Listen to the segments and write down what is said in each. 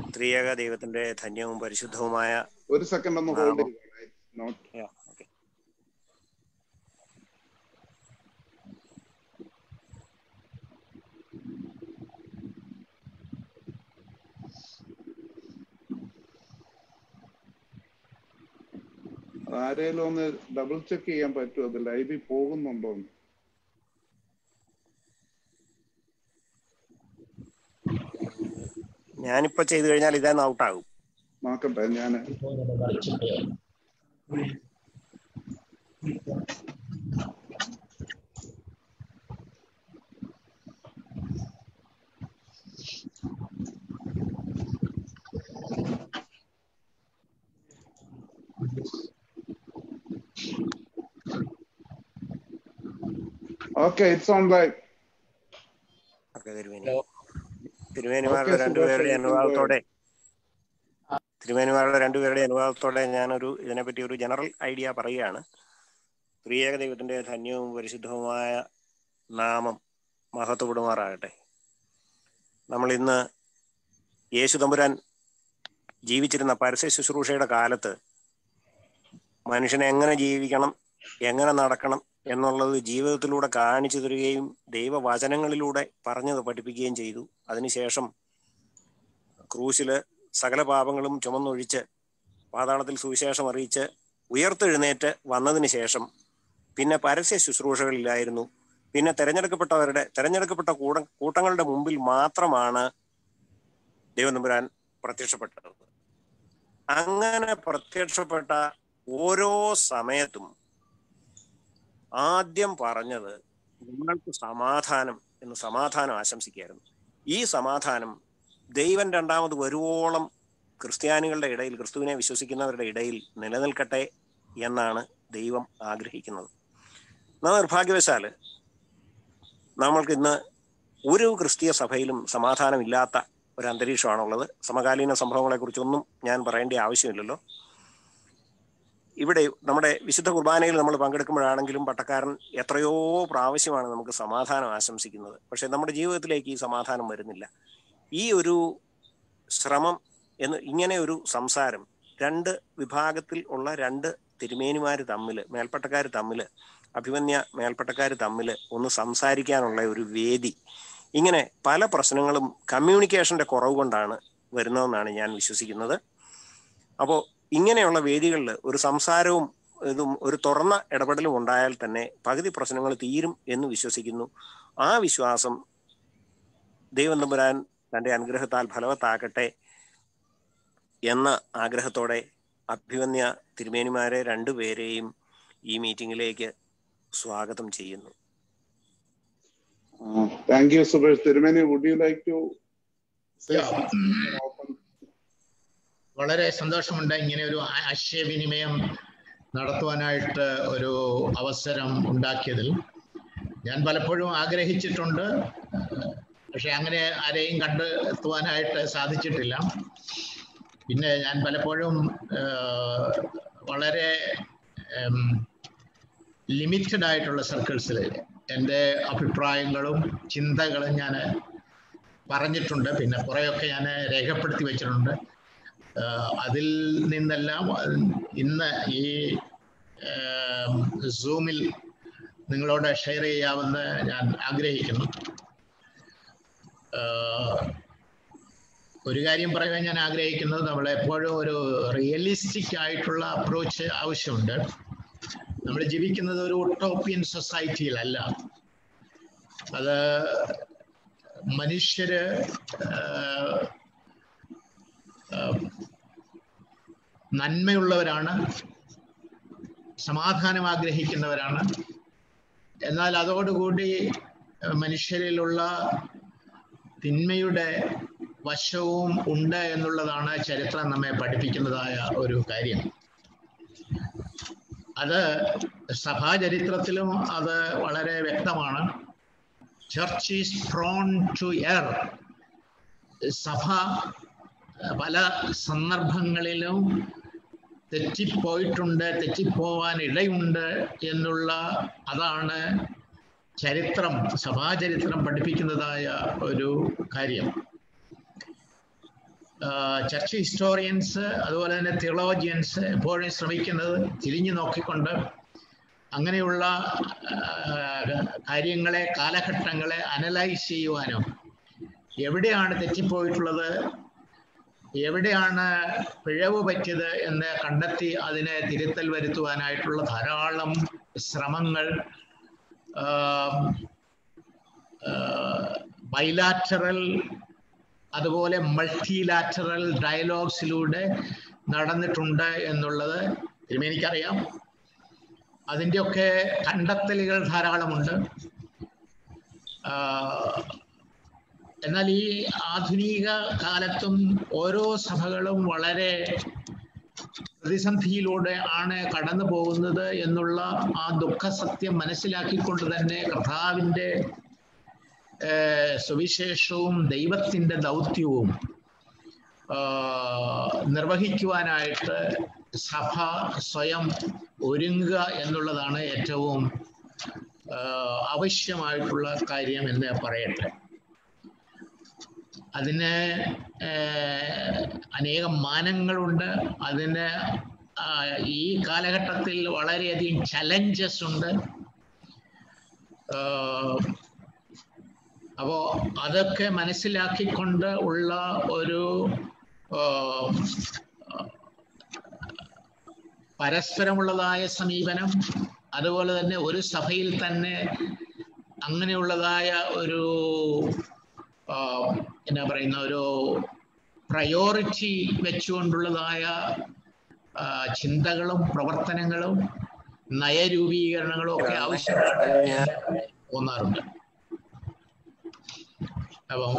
ത്രിയേക ദൈവത്തിന്റെ ധന്യവും പരിശുദ്ധവുമായ ഒരു സെക്കൻഡ് ഒന്ന് ഹോൾഡ് നോട്ട് Yeah, okay. ആരേലും ഒന്ന് ഡബിൾ ചെക്ക് ചെയ്യാൻ പറ്റുമോ അത് ലൈവിൽ പോകുന്നുണ്ടോ എന്ന് ഞാനിപ്പോ ചെയ്തു കഴിഞ്ഞാൽ ഇതേന്ന് ഔട്ടാകും നോക്കട്ടെ ഞാൻ ഓക്കെ ഇറ്റ്സ് ഓൺ ലൈവ് ഒക്കെ തിരുമേനി തിരുമേനിമാരുടെ രണ്ടുപേരുടെ സുഭാഷ്, അനുവാദത്തോടെ തിരുമേനിമാരുടെ രണ്ടുപേരുടെ അനുവാദത്തോടെ ഞാനൊരു ഇതിനെപ്പറ്റി ഒരു ജനറൽ ഐഡിയ പറയുകയാണ് ത്രിയേക ദൈവത്തിന്റെ ധന്യവും പരിശുദ്ധവുമായ നാമം മഹത്വപ്പെടുമാറാകട്ടെ നമ്മൾ ഇന്ന് യേശു തമ്പുരാൻ ജീവിച്ചിരുന്ന പരസ്യ ശുശ്രൂഷയുടെ കാലത്ത് മനുഷ്യനെ എങ്ങനെ ജീവിക്കണം എങ്ങനെ നടക്കണം എന്നുള്ളത് ജീവിതത്തിലൂടെ കാണിച്ചു തരികയും ദൈവവചനങ്ങളിലൂടെ പറഞ്ഞു പഠിപ്പിക്കുകയും ചെയ്തു അതിനുശേഷം ക്രൂശില് സകല പാപങ്ങളും ചുമന്നൊഴിച്ച് പാതാളത്തിൽ സുവിശേഷം അറിയിച്ച് ഉയർത്തെഴുന്നേറ്റ് വന്നതിന് ശേഷം പിന്നെ പരസ്യ ശുശ്രൂഷകളില്ലായിരുന്നു പിന്നെ തെരഞ്ഞെടുക്കപ്പെട്ടവരുടെ തെരഞ്ഞെടുക്കപ്പെട്ട കൂട കൂട്ടങ്ങളുടെ മുമ്പിൽ മാത്രമാണ് ദൈവം തമ്പുരാൻ പ്രത്യക്ഷപ്പെട്ടത് അങ്ങനെ പ്രത്യക്ഷപ്പെട്ട ഓരോ സമയത്തും ആദ്യം പറഞ്ഞത് നിങ്ങൾക്ക് സമാധാനം എന്ന് സമാധാനം ആശംസിക്കുകയായിരുന്നു ഈ സമാധാനം ദൈവം രണ്ടാമത് വരുവോളം ക്രിസ്ത്യാനികളുടെ ഇടയിൽ ക്രിസ്തുവിനെ വിശ്വസിക്കുന്നവരുടെ ഇടയിൽ നിലനിൽക്കട്ടെ എന്നാണ് ദൈവം ആഗ്രഹിക്കുന്നത് എന്നാൽ നിർഭാഗ്യവശാല് നമ്മൾക്ക് ഇന്ന് ഒരു ക്രിസ്തീയ സഭയിലും സമാധാനമില്ലാത്ത ഒരു അന്തരീക്ഷമാണുള്ളത് സമകാലീന സംഭവങ്ങളെ കുറിച്ചൊന്നും ഞാൻ പറയേണ്ട ആവശ്യമില്ലല്ലോ ഇവിടെ നമ്മുടെ വിശുദ്ധ കുർബാനയിൽ നമ്മൾ പങ്കെടുക്കുമ്പോഴാണെങ്കിലും പട്ടക്കാരൻ എത്രയോ പ്രാവശ്യമാണ് നമുക്ക് സമാധാനം ആശംസിക്കുന്നത് പക്ഷെ നമ്മുടെ ജീവിതത്തിലേക്ക് ഈ സമാധാനം വരുന്നില്ല ഈ ഒരു ശ്രമം എന്ന് ഇങ്ങനെ ഒരു സംസാരം രണ്ട് വിഭാഗത്തിൽ ഉള്ള രണ്ട് തിരുമേനിമാർ തമ്മിൽ മേൽപ്പട്ടക്കാർ തമ്മിൽ അഭിമന്യ മേൽപ്പട്ടക്കാർ തമ്മിൽ ഒന്ന് സംസാരിക്കാനുള്ള ഒരു വേദി ഇങ്ങനെ പല പ്രശ്നങ്ങളും കമ്മ്യൂണിക്കേഷന്റെ കുറവ് കൊണ്ടാണ് വരുന്നതെന്നാണ് ഞാൻ വിശ്വസിക്കുന്നത് അപ്പോൾ ഇങ്ങനെയുള്ള വേദികളിൽ ഒരു സംസാരവും ഇതും ഒരു തുറന്ന ഇടപെടലും ഉണ്ടായാൽ തന്നെ പകുതി പ്രശ്നങ്ങൾ തീരും എന്ന് വിശ്വസിക്കുന്നു ആ വിശ്വാസം ദൈവം തമ്പുരാൻ തന്റെ അനുഗ്രഹത്താൽ ഫലവത്താക്കട്ടെ എന്ന ആഗ്രഹത്തോടെ അഭിമന്യ തിരുമേനിമാരെ രണ്ടുപേരെയും ഈ മീറ്റിംഗിലേക്ക് സ്വാഗതം ചെയ്യുന്നു താങ്ക് യു സുബേഷ് തിരുമേനി വുഡ് യു ലൈക്ക് ടു വളരെ സന്തോഷമുണ്ട് ഇങ്ങനെ ഒരു ആ- ആശയവിനിമയം നടത്തുവാനായിട്ട് ഒരു അവസരം ഉണ്ടാക്കിയതിൽ ഞാൻ പലപ്പോഴും ആഗ്രഹിച്ചിട്ടുണ്ട് പക്ഷെ അങ്ങനെ ആരെയും കണ്ടെത്തുവാനായിട്ട് സാധിച്ചിട്ടില്ല പിന്നെ ഞാൻ പലപ്പോഴും ആ, വളരെ ലിമിറ്റഡ് ആയിട്ടുള്ള സർക്കിൾസിൽ എൻ്റെ അഭിപ്രായങ്ങളും ചിന്തകളും ഞാൻ പറഞ്ഞിട്ടുണ്ട് പിന്നെ കുറേയൊക്കെ ഞാൻ രേഖപ്പെടുത്തി വെച്ചിട്ടുണ്ട് ആഹ് അതിൽ നിന്നെല്ലാം ഇന്ന് ഈ സൂമിൽ നിങ്ങളോട് ഷെയർ ചെയ്യാമെന്ന് ഞാൻ ആഗ്രഹിക്കുന്നു ആഹ് ഒരു കാര്യം പറയാൻ ഞാൻ ആഗ്രഹിക്കുന്നത് നമ്മൾ എപ്പോഴും ഒരു റിയലിസ്റ്റിക് ആയിട്ടുള്ള അപ്രോച്ച് ആവശ്യമുണ്ട് നമ്മൾ ജീവിക്കുന്നത് ഒരു ഒട്ടോപ്പിയൻ സൊസൈറ്റിയിലല്ല അത് മനുഷ്യര് ആഹ് ആഹ് നന്മയുള്ളവരാണ് സമാധാനം ആഗ്രഹിക്കുന്നവരാണ് എന്നാൽ അതോടുകൂടി ആഹ് മനുഷ്യരിലുള്ള തിന്മയുടെ വശവും ഉണ്ട് എന്നുള്ളതാണ് ചരിത്രം നമ്മെ പഠിപ്പിക്കുന്നതായ ഒരു കാര്യം അത് സഭാചരിത്രത്തിലും അത് വളരെ വ്യക്തമാണ് church is prone to err സഭ പല സന്ദർഭങ്ങളിലും തെറ്റിപ്പോയിട്ടുണ്ട് തെറ്റിപ്പോവാൻ ഇടയുണ്ട് എന്നുള്ള അതാണ് ചരിത്രം സഭാചരിത്രം പഠിപ്പിക്കുന്നതായ ഒരു കാര്യം ചർച്ച് ഹിസ്റ്റോറിയൻസ് അതുപോലെ തന്നെ തിയോളജിയൻസ് എപ്പോഴും ശ്രമിക്കുന്നത് തിരിഞ്ഞു നോക്കിക്കൊണ്ട് അങ്ങനെയുള്ള കാര്യങ്ങളെ കാലഘട്ടങ്ങളെ അനലൈസ് ചെയ്യുവാനും എവിടെയാണ് തെറ്റിപ്പോയിട്ടുള്ളത് എവിടെയാണ് പിഴവ് പറ്റിയത് എന്ന് കണ്ടെത്തി അതിനെ തിരുത്തൽ വരുത്തുവാനായിട്ടുള്ള ധാരാളം ശ്രമങ്ങൾ ബൈലാറ്ററൽ അതുപോലെ മൾട്ടിലാറ്ററൽ ഡയലോഗ്സിലൂടെ നടന്നിട്ടുണ്ട് എന്നുള്ളത് തിരുമേനിക്കറിയാം അതിൻ്റെയൊക്കെ കണ്ടെത്തലുകൾ ധാരാളമുണ്ട് എന്നാൽ ഈ ആധുനിക കാലത്തും ഓരോ സഭകളും വളരെ പ്രതിസന്ധിയിലൂടെ ആണ് കടന്നു പോകുന്നത് എന്നുള്ള ആ ദുഃഖസത്യം മനസ്സിലാക്കിക്കൊണ്ട് തന്നെ കർത്താവിൻ്റെ സുവിശേഷവും ദൈവത്തിൻ്റെ ദൗത്യവും നിർവഹിക്കുവാനായിട്ട് സഭ സ്വയം ഒരുങ്ങുക എന്നുള്ളതാണ് ഏറ്റവും ആവശ്യമായിട്ടുള്ള കാര്യം എന്ന് പറയട്ടെ അതിന് അനേകം മാനങ്ങളുണ്ട് അതിന് ഈ കാലഘട്ടത്തിൽ വളരെയധികം ചലഞ്ചസ് ഉണ്ട് അപ്പോൾ അതൊക്കെ മനസ്സിലാക്കിക്കൊണ്ട് ഉള്ള ഒരു പരസ്പരമുള്ളതായ സമീപനം അതുപോലെ തന്നെ ഒരു സഭയിൽ തന്നെ അങ്ങനെയുള്ളതായ ഒരു എന്നാ പറയുന്ന ഒരു പ്രയോറിറ്റി വെച്ചുകൊണ്ടുള്ളതായ ചിന്തകളും പ്രവർത്തനങ്ങളും നയരൂപീകരണങ്ങളും ഒക്കെ ആവശ്യമായിട്ട് തോന്നാറുണ്ട് അപ്പം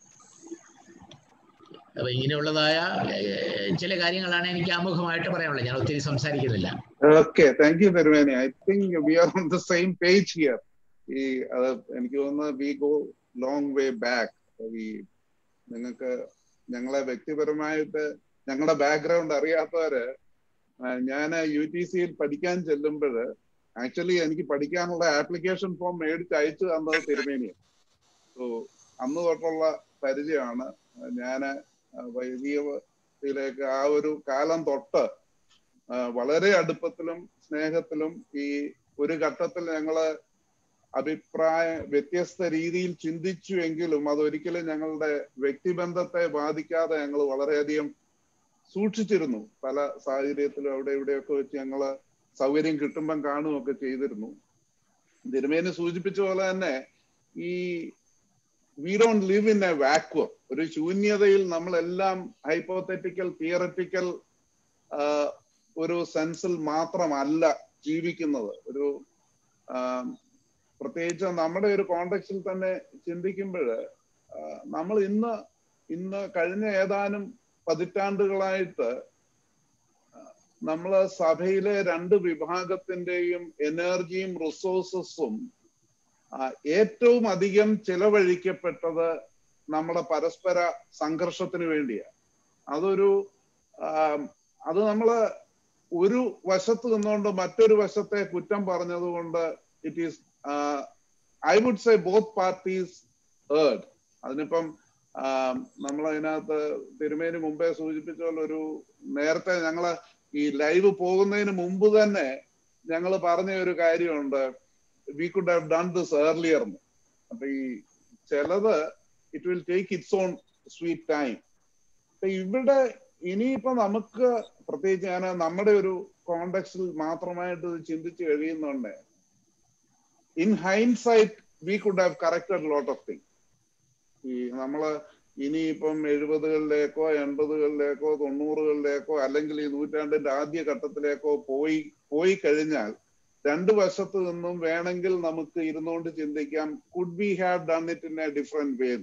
അപ്പൊ ഇങ്ങനെയുള്ളതായ ചില കാര്യങ്ങളാണ് എനിക്ക് ആമുഖമായിട്ട് പറയാനുള്ളത് ഞാൻ ഒത്തിരി സംസാരിക്കുന്നില്ല ഓക്കെ താങ്ക് യു പെരുമേനി I think we are on the same page here ഈ അത് എനിക്ക് തോന്നുന്നു we go long way back ഈ നിങ്ങൾക്ക് ഞങ്ങളെ വ്യക്തിപരമായിട്ട് ഞങ്ങളുടെ ബാക്ക്ഗ്രൗണ്ട് അറിയാത്തവര് ഞാൻ യു ടി സിയിൽ പഠിക്കാൻ ചെല്ലുമ്പോൾ ആക്ച്വലി എനിക്ക് പഠിക്കാനുള്ള ആപ്ലിക്കേഷൻ ഫോം മേടിച്ച് അയച്ചു തന്നത് തിരുമേനിയാണ് സോ അന്ന് തൊട്ടുള്ള പരിചയമാണ് ഞാൻ വൈദികത്തിലേക്ക് ആ ഒരു കാലം തൊട്ട് വളരെ അടുപ്പത്തിലും സ്നേഹത്തിലും ഈ ഒരു ഘട്ടത്തിൽ ഞങ്ങള് അഭിപ്രായ വ്യത്യസ്ത രീതിയിൽ ചിന്തിച്ചു എങ്കിലും അതൊരിക്കലും ഞങ്ങളുടെ വ്യക്തിബന്ധത്തെ ബാധിക്കാതെ ഞങ്ങൾ വളരെയധികം സൂക്ഷിച്ചിരുന്നു പല സാഹചര്യത്തിലും അവിടെ ഇവിടെയൊക്കെ വെച്ച് ഞങ്ങള് സൗകര്യം കിട്ടുമ്പം കാണുകയൊക്കെ ചെയ്തിരുന്നു തിരുമേനി സൂചിപ്പിച്ച പോലെ തന്നെ ഈ we don't live in a vacuum ഒരു ശൂന്യതയിൽ നമ്മളെല്ലാം ഹൈപ്പോത്തറ്റിക്കൽ തിയററ്റിക്കൽ ഒരു സെൻസിൽ മാത്രമല്ല ജീവിക്കുന്നത് ഒരു പ്രത്യേകിച്ച് നമ്മുടെ ഒരു കോണ്ടക്സിൽ തന്നെ ചിന്തിക്കുമ്പോൾ നമ്മൾ ഇന്ന് ഇന്ന് കഴിഞ്ഞ ഏതാനും പതിറ്റാണ്ടുകളായിട്ട് നമ്മള് സഭയിലെ രണ്ട് വിഭാഗത്തിന്റെയും എനർജിയും റിസോഴ്സസും ഏറ്റവും അധികം ചിലവഴിക്കപ്പെട്ടത് നമ്മുടെ പരസ്പര സംഘർഷത്തിന് വേണ്ടിയാണ് അതൊരു അത് നമ്മള് ഒരു വശത്ത് നിന്നുകൊണ്ട് മറ്റൊരു വശത്തെ കുറ്റം പറഞ്ഞതുകൊണ്ട് it is I would say both parties erred അതിനിപ്പം നമ്മൾ അതിനകത്ത് തിരുമേനി മുമ്പേ സൂചിപ്പിച്ച പോലെ ഒരു നേരത്തെ ഞങ്ങള് ഈ ലൈവ് പോകുന്നതിന് മുമ്പ് തന്നെ ഞങ്ങൾ പറഞ്ഞ ഒരു കാര്യമുണ്ട് we could have done this earlier അപ്പൊ ഈ ചിലത് it will take its own sweet time അപ്പൊ ഇവിടെ ഇനിയിപ്പോ നമുക്ക് പ്രത്യേകിച്ച് ഞാൻ നമ്മുടെ ഒരു കോണ്ടക്സിൽ മാത്രമായിട്ട് ചിന്തിച്ച് കഴിയുന്നുണ്ട് in hindsight we could have corrected lot of thing ഈ നമ്മള് ഇനിയിപ്പം എഴുപതുകളിലേക്കോ എൺപതുകളിലേക്കോ തൊണ്ണൂറുകളിലേക്കോ അല്ലെങ്കിൽ ഈ നൂറ്റാണ്ടിന്റെ ആദ്യ ഘട്ടത്തിലേക്കോ പോയി പോയി കഴിഞ്ഞാൽ രണ്ട് വശത്ത് നിന്നും വേണമെങ്കിൽ നമുക്ക് ഇരുന്നുകൊണ്ട് ചിന്തിക്കാം could we have done it in a different way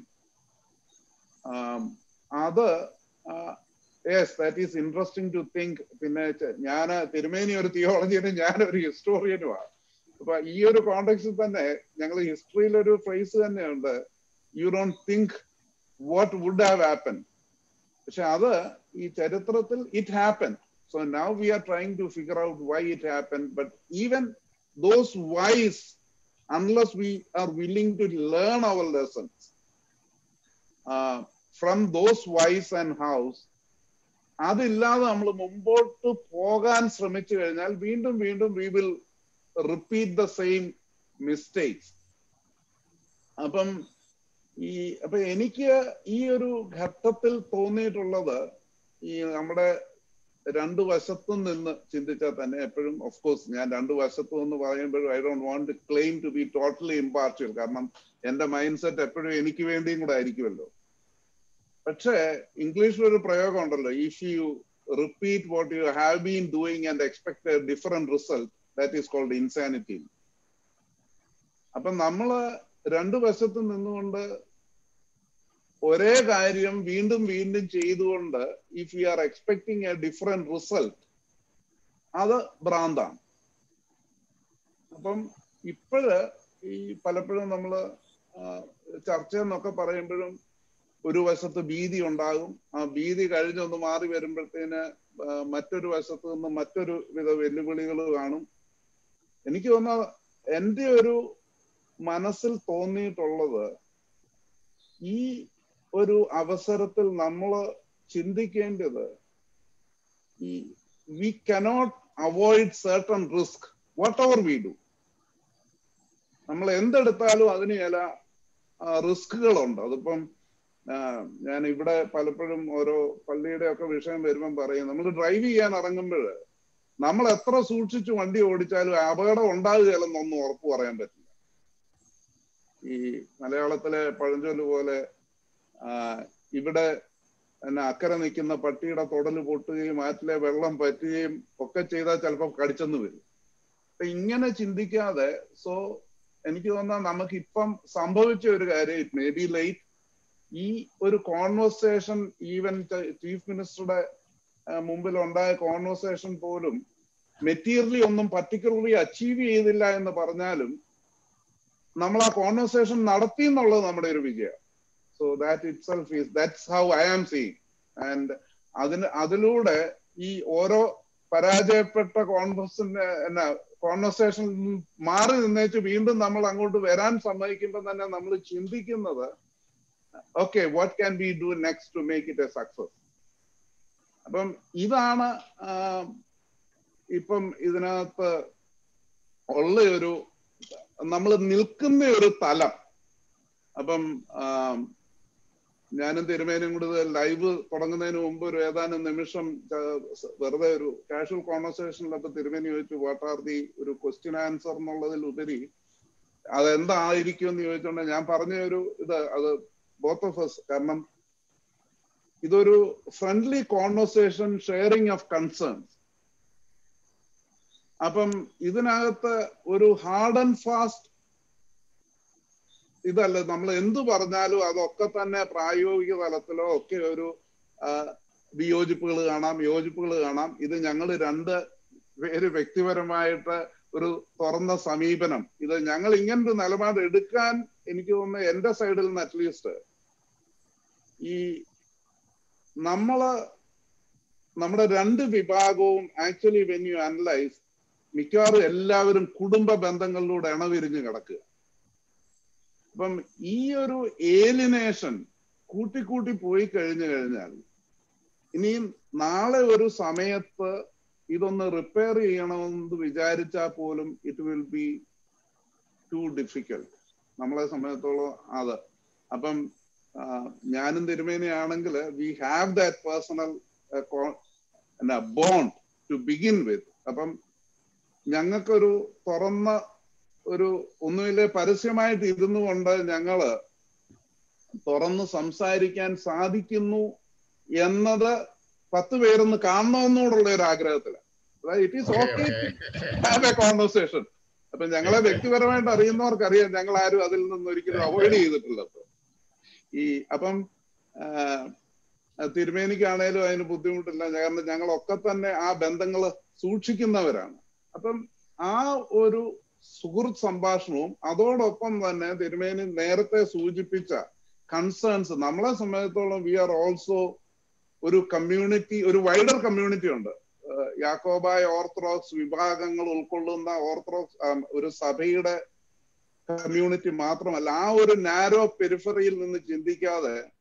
അത് yes that is interesting to think പിന്നെ ഞാൻ തിരുമേനി ഒരു തിയോളജിയനും ഞാൻ ഒരു ഹിസ്റ്റോറിയനുമാണ് അപ്പൊ ഈ ഒരു കോണ്ടെക്സിൽ തന്നെ ഞങ്ങൾ ഹിസ്റ്ററിയിൽ ഒരു ഫ്രേസ് തന്നെയുണ്ട് you don't think what would have happen പക്ഷെ അത് ഈ ചരിത്രത്തിൽ it happen so now we are trying to figure out why it happen but even those whys unless we are willing to learn our lessons from those whys and hows അതില്ലാതെ നമ്മൾ മുമ്പോട്ട് പോകാൻ ശ്രമിച്ചു കഴിഞ്ഞാൽ വീണ്ടും വീണ്ടും we will repeat the same mistakes അപ്പം ഈ അപ്പൊ എനിക്ക് ഈ ഒരു ഘട്ടത്തിൽ തോന്നിയിട്ടുള്ളത് ഈ നമ്മുടെ രണ്ടു വശത്തും നിന്ന് ചിന്തിച്ചാൽ തന്നെ എപ്പോഴും ഓഫ് കോഴ്സ് ഞാൻ രണ്ടു വശത്തും എന്ന് പറയുമ്പോഴും I don't want claim to be totally impartial കാരണം എന്റെ മൈൻഡ് സെറ്റ് എപ്പോഴും എനിക്ക് വേണ്ടിയും കൂടെ ആയിരിക്കുമല്ലോ പക്ഷേ ഇംഗ്ലീഷിൽ ഒരു പ്രയോഗം ഉണ്ടല്ലോ if you repeat what you have been doing and expect a different result that is called insanity അപ്പൊ നമ്മള് രണ്ടു വശത്ത് നിന്നുകൊണ്ട് ഒരേ കാര്യം വീണ്ടും വീണ്ടും ചെയ്തുകൊണ്ട് if you are expecting a different result അത് ഭ്രാന്താണ് അപ്പം ഇപ്പോഴ് ഈ പലപ്പോഴും നമ്മള് ചർച്ച എന്നൊക്കെ പറയുമ്പോഴും ഒരു വശത്ത് ഭീതി ഉണ്ടാകും ആ ഭീതി കഴിഞ്ഞൊന്ന് മാറി വരുമ്പോഴത്തേന് മറ്റൊരു വശത്ത് നിന്ന് മറ്റൊരു വിധ വെല്ലുവിളികൾ കാണും എനിക്ക് തോന്നുന്ന എൻ്റെ ഒരു മനസ്സിൽ തോന്നിയിട്ടുള്ളത് ഈ ഒരു അവസരത്തിൽ നമ്മൾ ചിന്തിക്കേണ്ടത് ഈ we cannot avoid certain risk whatever we do നമ്മൾ എന്തെടുത്താലും അതിന് ചില റിസ്കുകളുണ്ട് അതിപ്പം ഞാൻ ഇവിടെ പലപ്പോഴും ഓരോ പള്ളിയുടെ ഒക്കെ വിഷയം വരുമ്പം പറയും നമ്മൾ ഡ്രൈവ് ചെയ്യാൻ ഇറങ്ങുമ്പോൾ നമ്മൾ എത്ര സൂക്ഷിച്ച് വണ്ടി ഓടിച്ചാലും അപകടം ഉണ്ടാകുകയല്ലെന്നൊന്നും ഉറപ്പ് പറയാൻ പറ്റില്ല ഈ മലയാളത്തിലെ പഴഞ്ചൊല്ല് പോലെ ഇവിടെ പിന്നെ അക്കരെ നിൽക്കുന്ന പട്ടിയുടെ തൊടല് പൊട്ടുകയും ആറ്റിലെ വെള്ളം പറ്റുകയും ഒക്കെ ചെയ്താൽ ചിലപ്പോൾ കടിച്ചെന്ന് വരും അപ്പൊ ഇങ്ങനെ ചിന്തിക്കാതെ സോ എനിക്ക് തോന്നാം നമുക്ക് ഇപ്പം സംഭവിച്ച ഒരു കാര്യം ഇറ്റ് മേ ബി ലേറ്റ് ഈ ഒരു കോൺവെർസേഷൻ ഈവൻ ചീഫ് മിനിസ്റ്ററുടെ മുമ്പിൽ ഉണ്ടായ കോൺവെർസേഷൻ പോലും മെറ്റീരിയലി ഒന്നും പർട്ടിക്കുലർലി അച്ചീവ് ചെയ്തില്ല എന്ന് പറഞ്ഞാലും നമ്മൾ ആ കോൺവെർസേഷൻ നടത്തി എന്നുള്ളത് നമ്മുടെ ഒരു വിജയം so that itself is that's how I am seeing and അതിന് അതിലൂടെ ഈ ഓരോ പരാജയപ്പെട്ട കോൺവെർസിന്റെ എന്നാ കോൺവെർസേഷൻ മാറി നിന്നേച്ച് വീണ്ടും നമ്മൾ അങ്ങോട്ട് വരാൻ സമ്മതിക്കുമ്പോൾ തന്നെ നമ്മൾ ചിന്തിക്കുന്നത് okay what can be do next to make it a success അപ്പം ഇതാണ് ഇപ്പം ഇതിനകത്ത് ഉള്ള ഒരു നമ്മൾ നിൽക്കുന്ന ഒരു തലം അപ്പം ഞാനും തിരുമേനും കൂടി ലൈവ് തുടങ്ങുന്നതിന് മുമ്പ് ഒരു ഏതാനും നിമിഷം വെറുതെ ഒരു കാഷ്വൽ കോൺവെർസേഷനിലൊക്കെ തിരുമേനി ചോദിച്ചു വാട്ട് ആർ ദി ഒരു ക്വസ്റ്റ്യൻ ആൻസർ എന്നുള്ളതിൽ ഉപരി അതെന്തായിരിക്കും എന്ന് ചോദിച്ചോണ്ട് ഞാൻ പറഞ്ഞ ഒരു ഇത് അത് ബോത്ത് ഓഫ് എസ് കാരണം ഇതൊരു friendly conversation sharing of concerns അപ്പം ഇതിനകത്ത് ഒരു ഹാർഡ് ആൻഡ് ഫാസ്റ്റ് ഇതല്ല നമ്മൾ എന്തു പറഞ്ഞാലും അതൊക്കെ തന്നെ പ്രായോഗിക തലത്തിലോ ഒക്കെ ഒരു വിയോജിപ്പുകൾ കാണാം യോജിപ്പുകൾ കാണാം ഇത് ഞങ്ങൾ രണ്ട് പേര് വ്യക്തിപരമായിട്ട് ഒരു തുറന്ന സമീപനം ഇത് ഞങ്ങൾ ഇങ്ങനൊരു നിലപാട് എടുക്കാൻ എനിക്ക് തോന്നുന്നു എന്റെ സൈഡിൽ നിന്ന് അറ്റ്ലീസ്റ്റ് ഈ നമ്മള് നമ്മുടെ രണ്ട് വിഭാഗവും ആക്ച്വലി വെൻ യു അനലൈസ് മിക്കവാറും എല്ലാവരും കുടുംബ ബന്ധങ്ങളിലൂടെ ഇണവിരിഞ്ഞ് കിടക്കുക അപ്പം ഈ ഒരു ഏലിനേഷൻ കൂട്ടിക്കൂട്ടി പോയി കഴിഞ്ഞു കഴിഞ്ഞാൽ ഇനിയും നാളെ ഒരു സമയത്ത് ഇതൊന്ന് റിപ്പയർ ചെയ്യണമെന്ന് വിചാരിച്ചാൽ പോലും it will be too difficult നമ്മളെ സംബന്ധിച്ചോളം അത് അപ്പം ഞാനും തിരുമേനിയാണെങ്കിൽ വി ഹാവ് ദാറ്റ് പേഴ്സണൽ എന്നാ ബോണ്ട് ടു ബിഗിൻ വിത്ത് അപ്പം ഞങ്ങൾക്കൊരു തുറന്ന ഒരു ഒന്നുമില്ല പരസ്യമായിട്ട് ഇരുന്നു കൊണ്ട് ഞങ്ങള് തുറന്ന് സംസാരിക്കാൻ സാധിക്കുന്നു എന്നത് പത്ത് പേരൊന്ന് കാണണമെന്നോടുള്ള ഒരു ആഗ്രഹത്തിലാണ് അതായത് it is okay have a conversation അപ്പൊ ഞങ്ങളെ വ്യക്തിപരമായിട്ട് അറിയുന്നവർക്ക് അറിയാം ഞങ്ങൾ ആരും അതിൽ നിന്ന് ഒരിക്കലും അവോയ്ഡ് ചെയ്തിട്ടില്ല ഈ അപ്പം തിരുമേനിക്കാണേലും അതിന് ബുദ്ധിമുട്ടില്ല കാരണം ഞങ്ങളൊക്കെ തന്നെ ആ ബന്ധങ്ങൾ സൂക്ഷിക്കുന്നവരാണ് അപ്പം ആ ഒരു സുഹൃത്ത് സംഭാഷണവും അതോടൊപ്പം തന്നെ തിരുമേനി നേരത്തെ സൂചിപ്പിച്ച കൺസേൺസ് നമ്മളെ സംബന്ധിച്ചോളം വി ആർ ഓൾസോ ഒരു കമ്മ്യൂണിറ്റി ഒരു വൈഡർ കമ്മ്യൂണിറ്റി ഉണ്ട് യാക്കോബായ ഓർത്തഡോക്സ് വിഭാഗങ്ങൾ ഉൾക്കൊള്ളുന്ന ഓർത്തഡോക്സ് ഒരു സഭയുടെ കമ്മ്യൂണിറ്റി മാത്രമല്ല ആ ഒരു നാരോ പെരിഫറിയിൽ നിന്ന് ചിന്തിക്കാതെ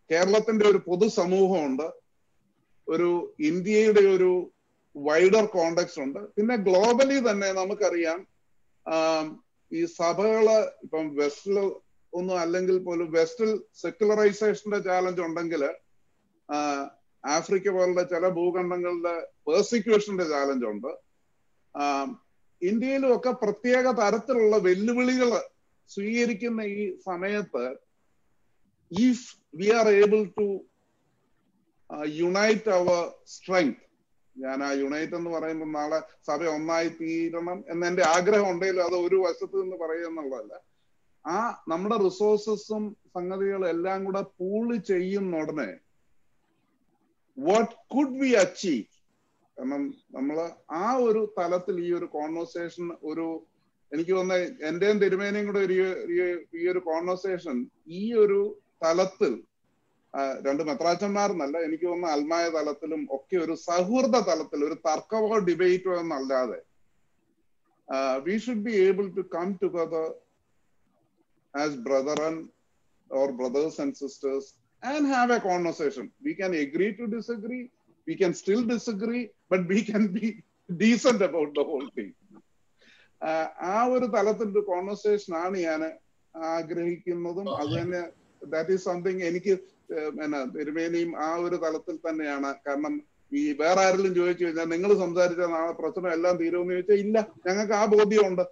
കേരളത്തിന്റെ ഒരു പൊതുസമൂഹമുണ്ട് ഒരു ഇന്ത്യയുടെ ഒരു വൈഡർ കോണ്ടെക്സ്റ്റ് ഉണ്ട് പിന്നെ ഗ്ലോബലി തന്നെ നമുക്കറിയാം ആം, ഈ സഭകള് ഇപ്പം വെസ്റ്റിൽ ഒന്നും അല്ലെങ്കിൽ പോലും വെസ്റ്റിൽ സെക്യുലറൈസേഷന്റെ ചാലഞ്ച് ഉണ്ടെങ്കിൽ ആഫ്രിക്ക പോലുള്ള ചില ഭൂഖണ്ഡങ്ങളുടെ പേഴ്സിക്യൂഷന്റെ ചാലഞ്ച് ഉണ്ട് ആം, ഇന്ത്യയിലും ഒക്കെ പ്രത്യേക തരത്തിലുള്ള വെല്ലുവിളികൾ സ്വീകരിക്കുന്ന ഈ സമയത്ത് if we are able to unite our strength ഞാൻ ആ യുണൈറ്റ് എന്ന് പറയുമ്പോൾ നാളെ സഭ ഒന്നായി തീരണം എന്ന് എന്റെ ആഗ്രഹം ഉണ്ടെങ്കിലും അത് ഒരു വശത്ത് നിന്ന് പറയുക എന്നുള്ളതല്ല ആ നമ്മുടെ റിസോഴ്സസും സംഗതികളും എല്ലാം കൂടെ പൂള് ചെയ്യുന്ന ഉടനെ വാട്ട് കുഡ് വി അച്ചീവ് കാരണം നമ്മള് ആ ഒരു തലത്തിൽ ഈ ഒരു കോൺവെർസേഷൻ ഒരു എനിക്ക് തോന്നുന്ന എന്റെയും തിരുമേനയും കൂടെ ഒരു ഈ- ഈ ഒരു കോൺവെർസേഷൻ ഈ ഒരു തലത്തിൽ ആ, രണ്ട് മെത്രാച്ചന്മാരെന്നല്ല എനിക്ക് തോന്നുന്ന അൽമായ തലത്തിലും ഒക്കെ ഒരു സൗഹൃദ തലത്തിൽ ഒരു തർക്കമോ ഡിബേറ്റോ എന്നല്ലാതെ we should be able to come together as brother and or brothers and sisters and have a conversation. We can agree to disagree. We can still disagree, but we can be decent about the whole thing. ആഹ് ആ ഒരു തലത്തിന്റെ conversation ആണ് ഞാൻ ആഗ്രഹിക്കുന്നതും അത് തന്നെ that is something എനിക്ക് ഏഹ് എന്നാ തിരുമേനിയും ആ ഒരു തലത്തിൽ തന്നെയാണ് കാരണം ഈ വേറെ ആരെങ്കിലും ചോദിച്ചു കഴിഞ്ഞാൽ നിങ്ങൾ സംസാരിച്ച നാളെ പ്രശ്നം എല്ലാം തീരുമെന്ന് ചോദിച്ചാൽ ഇല്ല ഞങ്ങൾക്ക് ആ ബോധ്യമുണ്ട്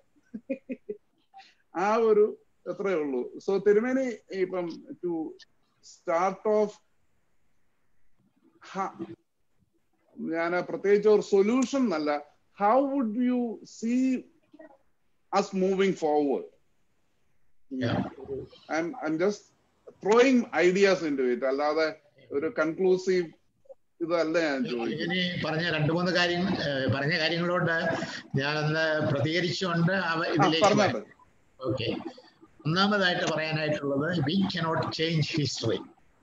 ആ ഒരു എത്രയേ ഉള്ളൂ സോ തിരുമേനി ഇപ്പം ടു സ്റ്റാർട്ട് ഓഫ് ഞാൻ പ്രത്യേകിച്ച് ഒരു സൊല്യൂഷൻ എന്നല്ല how would you see us moving forward Yeah. I'm just throwing ideas into it അല്ലാതെ ഒരു കൺക്ലൂസീവ് ഇതല്ല ഞാൻ ചോദിക്കുന്നത് ഇനി പറഞ്ഞ രണ്ടു മൂന്ന് കാര്യം ഏഹ് പറഞ്ഞ കാര്യങ്ങളോട് ഞാനൊന്ന് പ്രതികരിച്ചുകൊണ്ട് അവ ആ, ഇതിലേക്ക് പറഞ്ഞോട്ടെ വരാം. ഓക്കെ ഒന്നാമതായിട്ട് പറയാനായിട്ടുള്ളത് we cannot change history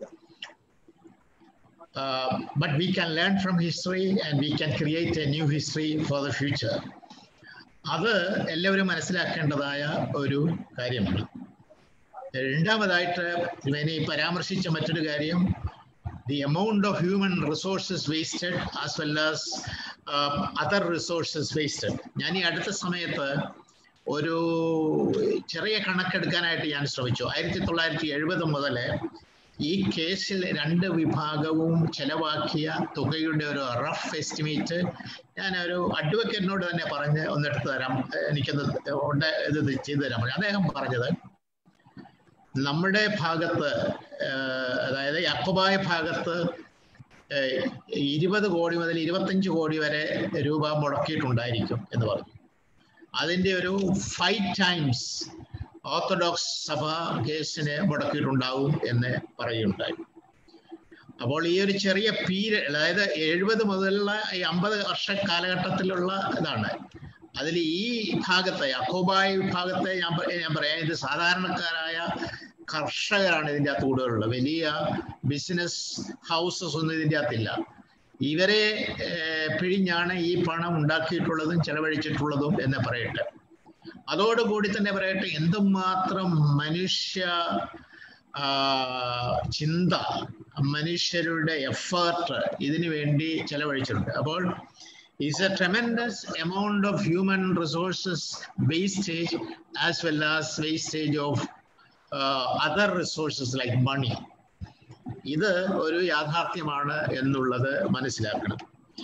but we can learn from history and we can create a new history for the future അത് എല്ലാവരും മനസ്സിലാക്കേണ്ടതായ ഒരു കാര്യമാണ് രണ്ടാമതായിട്ട് ഇവനെ പരാമർശിച്ച മറ്റൊരു കാര്യം the amount of human resources wasted as well as uh, other resources wasted. ഞാൻ ഈ അടുത്ത സമയത്ത് ഒരു ചെറിയ കണക്കെടുക്കാനായിട്ട് ഞാൻ ശ്രമിച്ചു ആയിരത്തി തൊള്ളായിരത്തി എഴുപത് മുതൽ ഈ കേസിൽ രണ്ട് വിഭാഗവും ചെലവാക്കിയ തുകയുടെ ഒരു റഫ് എസ്റ്റിമേറ്റ് ഞാൻ ഒരു അഡ്വക്കേറ്റിനോട് തന്നെ പറഞ്ഞ് ഒന്ന് എടുത്തു തരാം എനിക്കൊന്ന് ഉണ്ട് ഇത് ചെയ്തു തരാൻ പറഞ്ഞു അദ്ദേഹം പറഞ്ഞത് നമ്മുടെ ഭാഗത്ത് ഏഹ്, അതായത് യക്കോബായ ഭാഗത്ത് ഏഹ്, ഇരുപത് കോടി മുതൽ ഇരുപത്തഞ്ച് കോടി വരെ രൂപ മുടക്കിയിട്ടുണ്ടായിരിക്കും എന്ന് പറഞ്ഞു അതിന്റെ ഒരു ഫൈവ് ടൈംസ് ഓർത്തഡോക്സ് സഭ കേസിന് മുടക്കിയിട്ടുണ്ടാവും എന്ന് പറയുണ്ടായി അപ്പോൾ ഈ ഒരു ചെറിയ പീരിയഡ് അതായത് എഴുപത് മുതലുള്ള ഈ അമ്പത് വർഷ കാലഘട്ടത്തിലുള്ള ഇതാണ് അതിൽ ഈ ഭാഗത്തെ അക്കോബായ വിഭാഗത്തെ ഞാൻ പ- ഞാൻ പറയാം ഇത് സാധാരണക്കാരായ കർഷകരാണ് ഇതിൻ്റെ അകത്ത് കൂടുതലുള്ളത് വലിയ ബിസിനസ് ഹൗസസ് ഒന്നും ഇതിൻ്റെ അകത്തില്ല ഇവരെ ഏഹ്, പിഴിഞ്ഞാണ് ഈ പണം ഉണ്ടാക്കിയിട്ടുള്ളതും ചെലവഴിച്ചിട്ടുള്ളതും എന്ന് പറയട്ടെ അതോടുകൂടി തന്നെ പറയട്ടെ എന്തുമാത്രം മനുഷ്യ ആ, ചിന്ത മനുഷ്യരുടെ എഫേർട്ട് ഇതിനു വേണ്ടി ചെലവഴിച്ചിട്ടുണ്ട് അപ്പോൾ is a tremendous amount of human resources wastage as well as wastage of uh, other resources like money. ഇത് ഒരു യാഥാർത്ഥ്യമാണ് എന്നുള്ളത് മനസ്സിലാക്കണം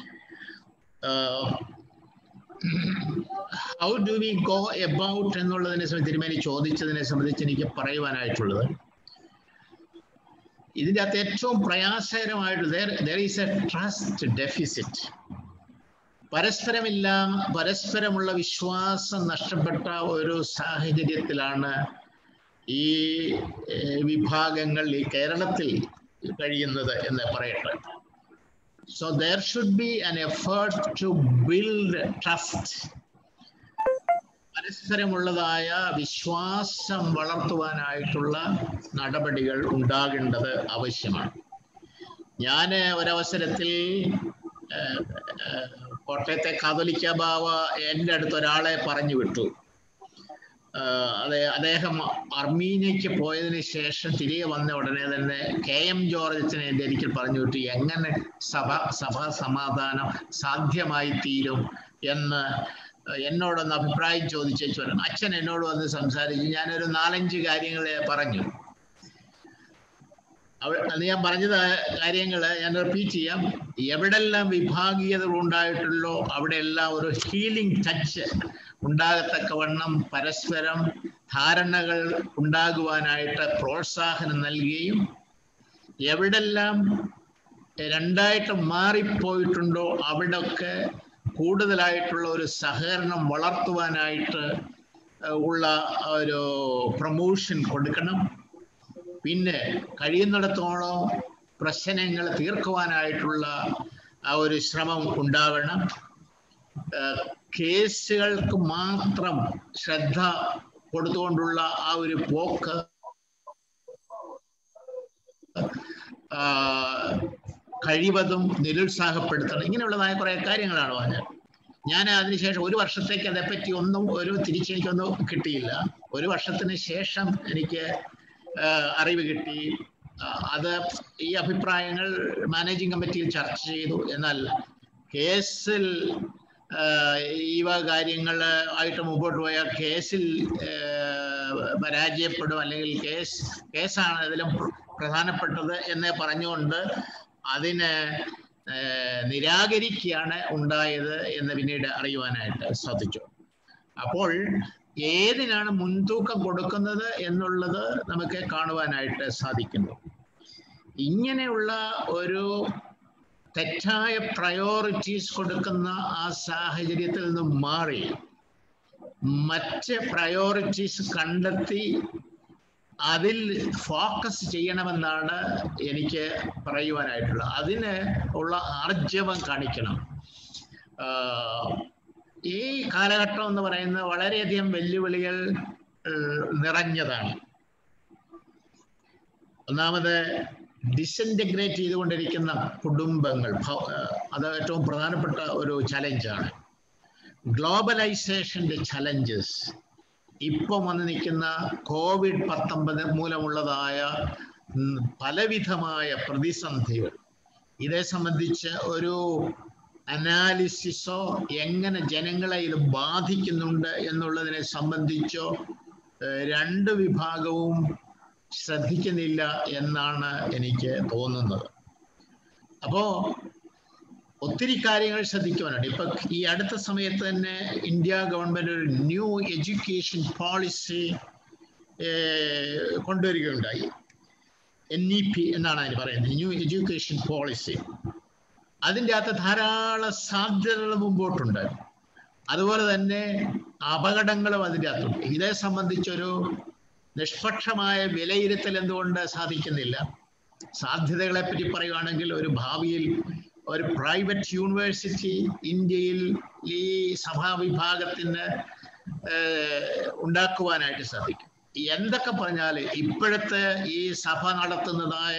how do we go about എന്നുള്ളതിനെ സംബന്ധിച്ച് തിരുമേനി ചോദിച്ചതിനെ സംബന്ധിച്ച് എനിക്ക് പറയുവാനായിട്ടുള്ളത് ഇതിൻ്റെ അകത്ത് ഏറ്റവും പ്രയാസകരമായിട്ട് there is a trust deficit പരസ്പരമില്ല പരസ്പരമുള്ള വിശ്വാസം നഷ്ടപ്പെട്ട ഒരു സാഹചര്യത്തിലാണ് ഈ ഏഹ്, വിഭാഗങ്ങൾ ഈ കേരളത്തിൽ കഴിയുന്നത് എന്ന് പറയട്ടെ so there should be an effort to build trust പരസ്പരമുള്ളതായ വിശ്വാസം വളർത്തുവാനായിട്ടുള്ള നടപടികൾ ഉണ്ടാകേണ്ടത് ആവശ്യമാണ് ഞാൻ ഒരവസരത്തിൽ ഏഹ്, ഏഹ്, കോട്ടയത്തെ കാതോലിക്ക ബാവ എൻ്റെ അടുത്ത് ഒരാളെ പറഞ്ഞു വിട്ടു അതെ അദ്ദേഹം അർമീനിയക്ക് പോയതിനു ശേഷം തിരികെ വന്ന ഉടനെ തന്നെ കെ എം ജോർജസിനെ എൻ്റെ ഒരിക്കൽ പറഞ്ഞു വിട്ടു എങ്ങനെ സഭ സഭാ സമാധാനം സാധ്യമായി തീരും എന്ന് എന്നോടൊന്ന് അഭിപ്രായം ചോദിച്ചു വരണം അച്ഛൻ എന്നോട് വന്ന് സംസാരിച്ചു ഞാനൊരു നാലഞ്ച് കാര്യങ്ങൾ പറഞ്ഞു അത് ഞാൻ പറഞ്ഞത് കാര്യങ്ങൾ ഞാൻ റിപ്പീറ്റ് ചെയ്യാം എവിടെല്ലാം വിഭാഗീയതകൾ ഉണ്ടായിട്ടുള്ളോ അവിടെയെല്ലാം ഒരു ഹീലിംഗ് ടച്ച് ഉണ്ടാകത്തക്കവണ്ണം പരസ്പരം ധാരണകൾ ഉണ്ടാകുവാനായിട്ട് പ്രോത്സാഹനം നൽകുകയും എവിടെല്ലാം രണ്ടായിട്ട് മാറിപ്പോയിട്ടുണ്ടോ അവിടൊക്കെ കൂടുതലായിട്ടുള്ള ഒരു സഹകരണം വളർത്തുവാനായിട്ട് ഉള്ള ഒരു പ്രൊമോഷൻ കൊടുക്കണം പിന്നെ കഴിയുന്നിടത്തോളം പ്രശ്നങ്ങൾ തീർക്കുവാനായിട്ടുള്ള ആ ഒരു ശ്രമം ഉണ്ടാവണം കേസുകൾക്ക് മാത്രം ശ്രദ്ധ കൊടുത്തുകൊണ്ടുള്ള ആ ഒരു പോക്ക് കഴിവതും നിരുത്സാഹപ്പെടുത്തണം ഇങ്ങനെയുള്ളതായ കുറെ കാര്യങ്ങളാണ് പറഞ്ഞത് ഞാൻ അതിനുശേഷം ഒരു വർഷത്തേക്ക് അതേപ്പറ്റി ഒന്നും ഒരു തിരിച്ചെനിക്കൊന്നും കിട്ടിയില്ല ഒരു വർഷത്തിന് ശേഷം എനിക്ക് അറിവ് കിട്ടി അത് ഈ അഭിപ്രായങ്ങൾ മാനേജിംഗ് കമ്മിറ്റിയിൽ ചർച്ച ചെയ്തു എന്നാൽ കേസിൽ ഈ വക കാര്യങ്ങൾ ആയിട്ട് മുമ്പോട്ട് പോയാൽ കേസിൽ പരാജയപ്പെടും അല്ലെങ്കിൽ കേസ് കേസാണ് അതിലും പ്രധാനപ്പെട്ടത് എന്ന് പറഞ്ഞുകൊണ്ട് അതിന് നിരാകരിക്കുകയാണ് ഉണ്ടായത് എന്ന് പിന്നീട് അറിയുവാനായിട്ട് സാധിച്ചു അപ്പോൾ ഏതിനാണ് മുൻതൂക്കം കൊടുക്കുന്നത് എന്നുള്ളത് നമുക്ക് കാണുവാനായിട്ട് സാധിക്കുന്നു ഇങ്ങനെയുള്ള ഒരു തെറ്റായ പ്രയോറിറ്റീസ് കൊടുക്കുന്ന ആ സാഹചര്യത്തിൽ നിന്നും മാറി മറ്റ് പ്രയോറിറ്റീസ് കണ്ടെത്തി അതിൽ ഫോക്കസ് ചെയ്യണമെന്നാണ് എനിക്ക് പറയുവാനായിട്ടുള്ളത് അതിന് ഉള്ള ആർജവം കാണിക്കണം ഈ കാലഘട്ടം എന്ന് പറയുന്നത് വളരെയധികം വെല്ലുവിളികൾ നിറഞ്ഞതാണ് ഒന്നാമത് ഡിസൻറ്റഗ്രേറ്റ് ചെയ്തുകൊണ്ടിരിക്കുന്ന കുടുംബങ്ങൾ അത് ഏറ്റവും പ്രധാനപ്പെട്ട ഒരു ചലഞ്ചാണ് ഗ്ലോബലൈസേഷന്റെ ചലഞ്ചസ് ഇപ്പം വന്ന് നിൽക്കുന്ന കോവിഡ് പത്തൊമ്പത് മൂലമുള്ളതായ പലവിധമായ പ്രതിസന്ധികൾ ഇതേ സംബന്ധിച്ച് ഒരു അനാലിസിസോ എങ്ങനെ ജനങ്ങളെ ഇത് ബാധിക്കുന്നുണ്ട് എന്നുള്ളതിനെ സംബന്ധിച്ചോ രണ്ട് വിഭാഗവും ശ്രദ്ധിക്കുന്നില്ല എന്നാണ് എനിക്ക് തോന്നുന്നത് അപ്പോ ഒത്തിരി കാര്യങ്ങൾ ശ്രദ്ധിക്കുവാനുണ്ട് ഇപ്പൊ ഈ അടുത്ത സമയത്ത് തന്നെ ഇന്ത്യ ഗവൺമെന്റ് ഒരു ന്യൂ എഡ്യൂക്കേഷൻ പോളിസി കൊണ്ടുവരികയുണ്ടായി എൻ ഇ പി എന്നാണ് അതിന് പറയുന്നത് ന്യൂ എഡ്യൂക്കേഷൻ പോളിസി അതിൻ്റെ അകത്ത് ധാരാളം സാധ്യതകൾ മുമ്പോട്ടുണ്ട് അതുപോലെ തന്നെ അപകടങ്ങളും അതിൻ്റെ അകത്തുണ്ട് ഇതേ സംബന്ധിച്ചൊരു നിഷ്പക്ഷമായ വിലയിരുത്തൽ എന്തുകൊണ്ട് സാധിക്കുന്നില്ല സാധ്യതകളെ പറ്റി പറയുകയാണെങ്കിൽ ഒരു ഭാവിയിൽ ഒരു പ്രൈവറ്റ് യൂണിവേഴ്സിറ്റി ഇന്ത്യയിൽ ഈ സഭാവിഭാഗത്തിന് ഉണ്ടാക്കുവാനായിട്ട് സാധിക്കും എന്തൊക്കെ പറഞ്ഞാൽ ഇപ്പോഴത്തെ ഈ സഭ നടത്തുന്നതായ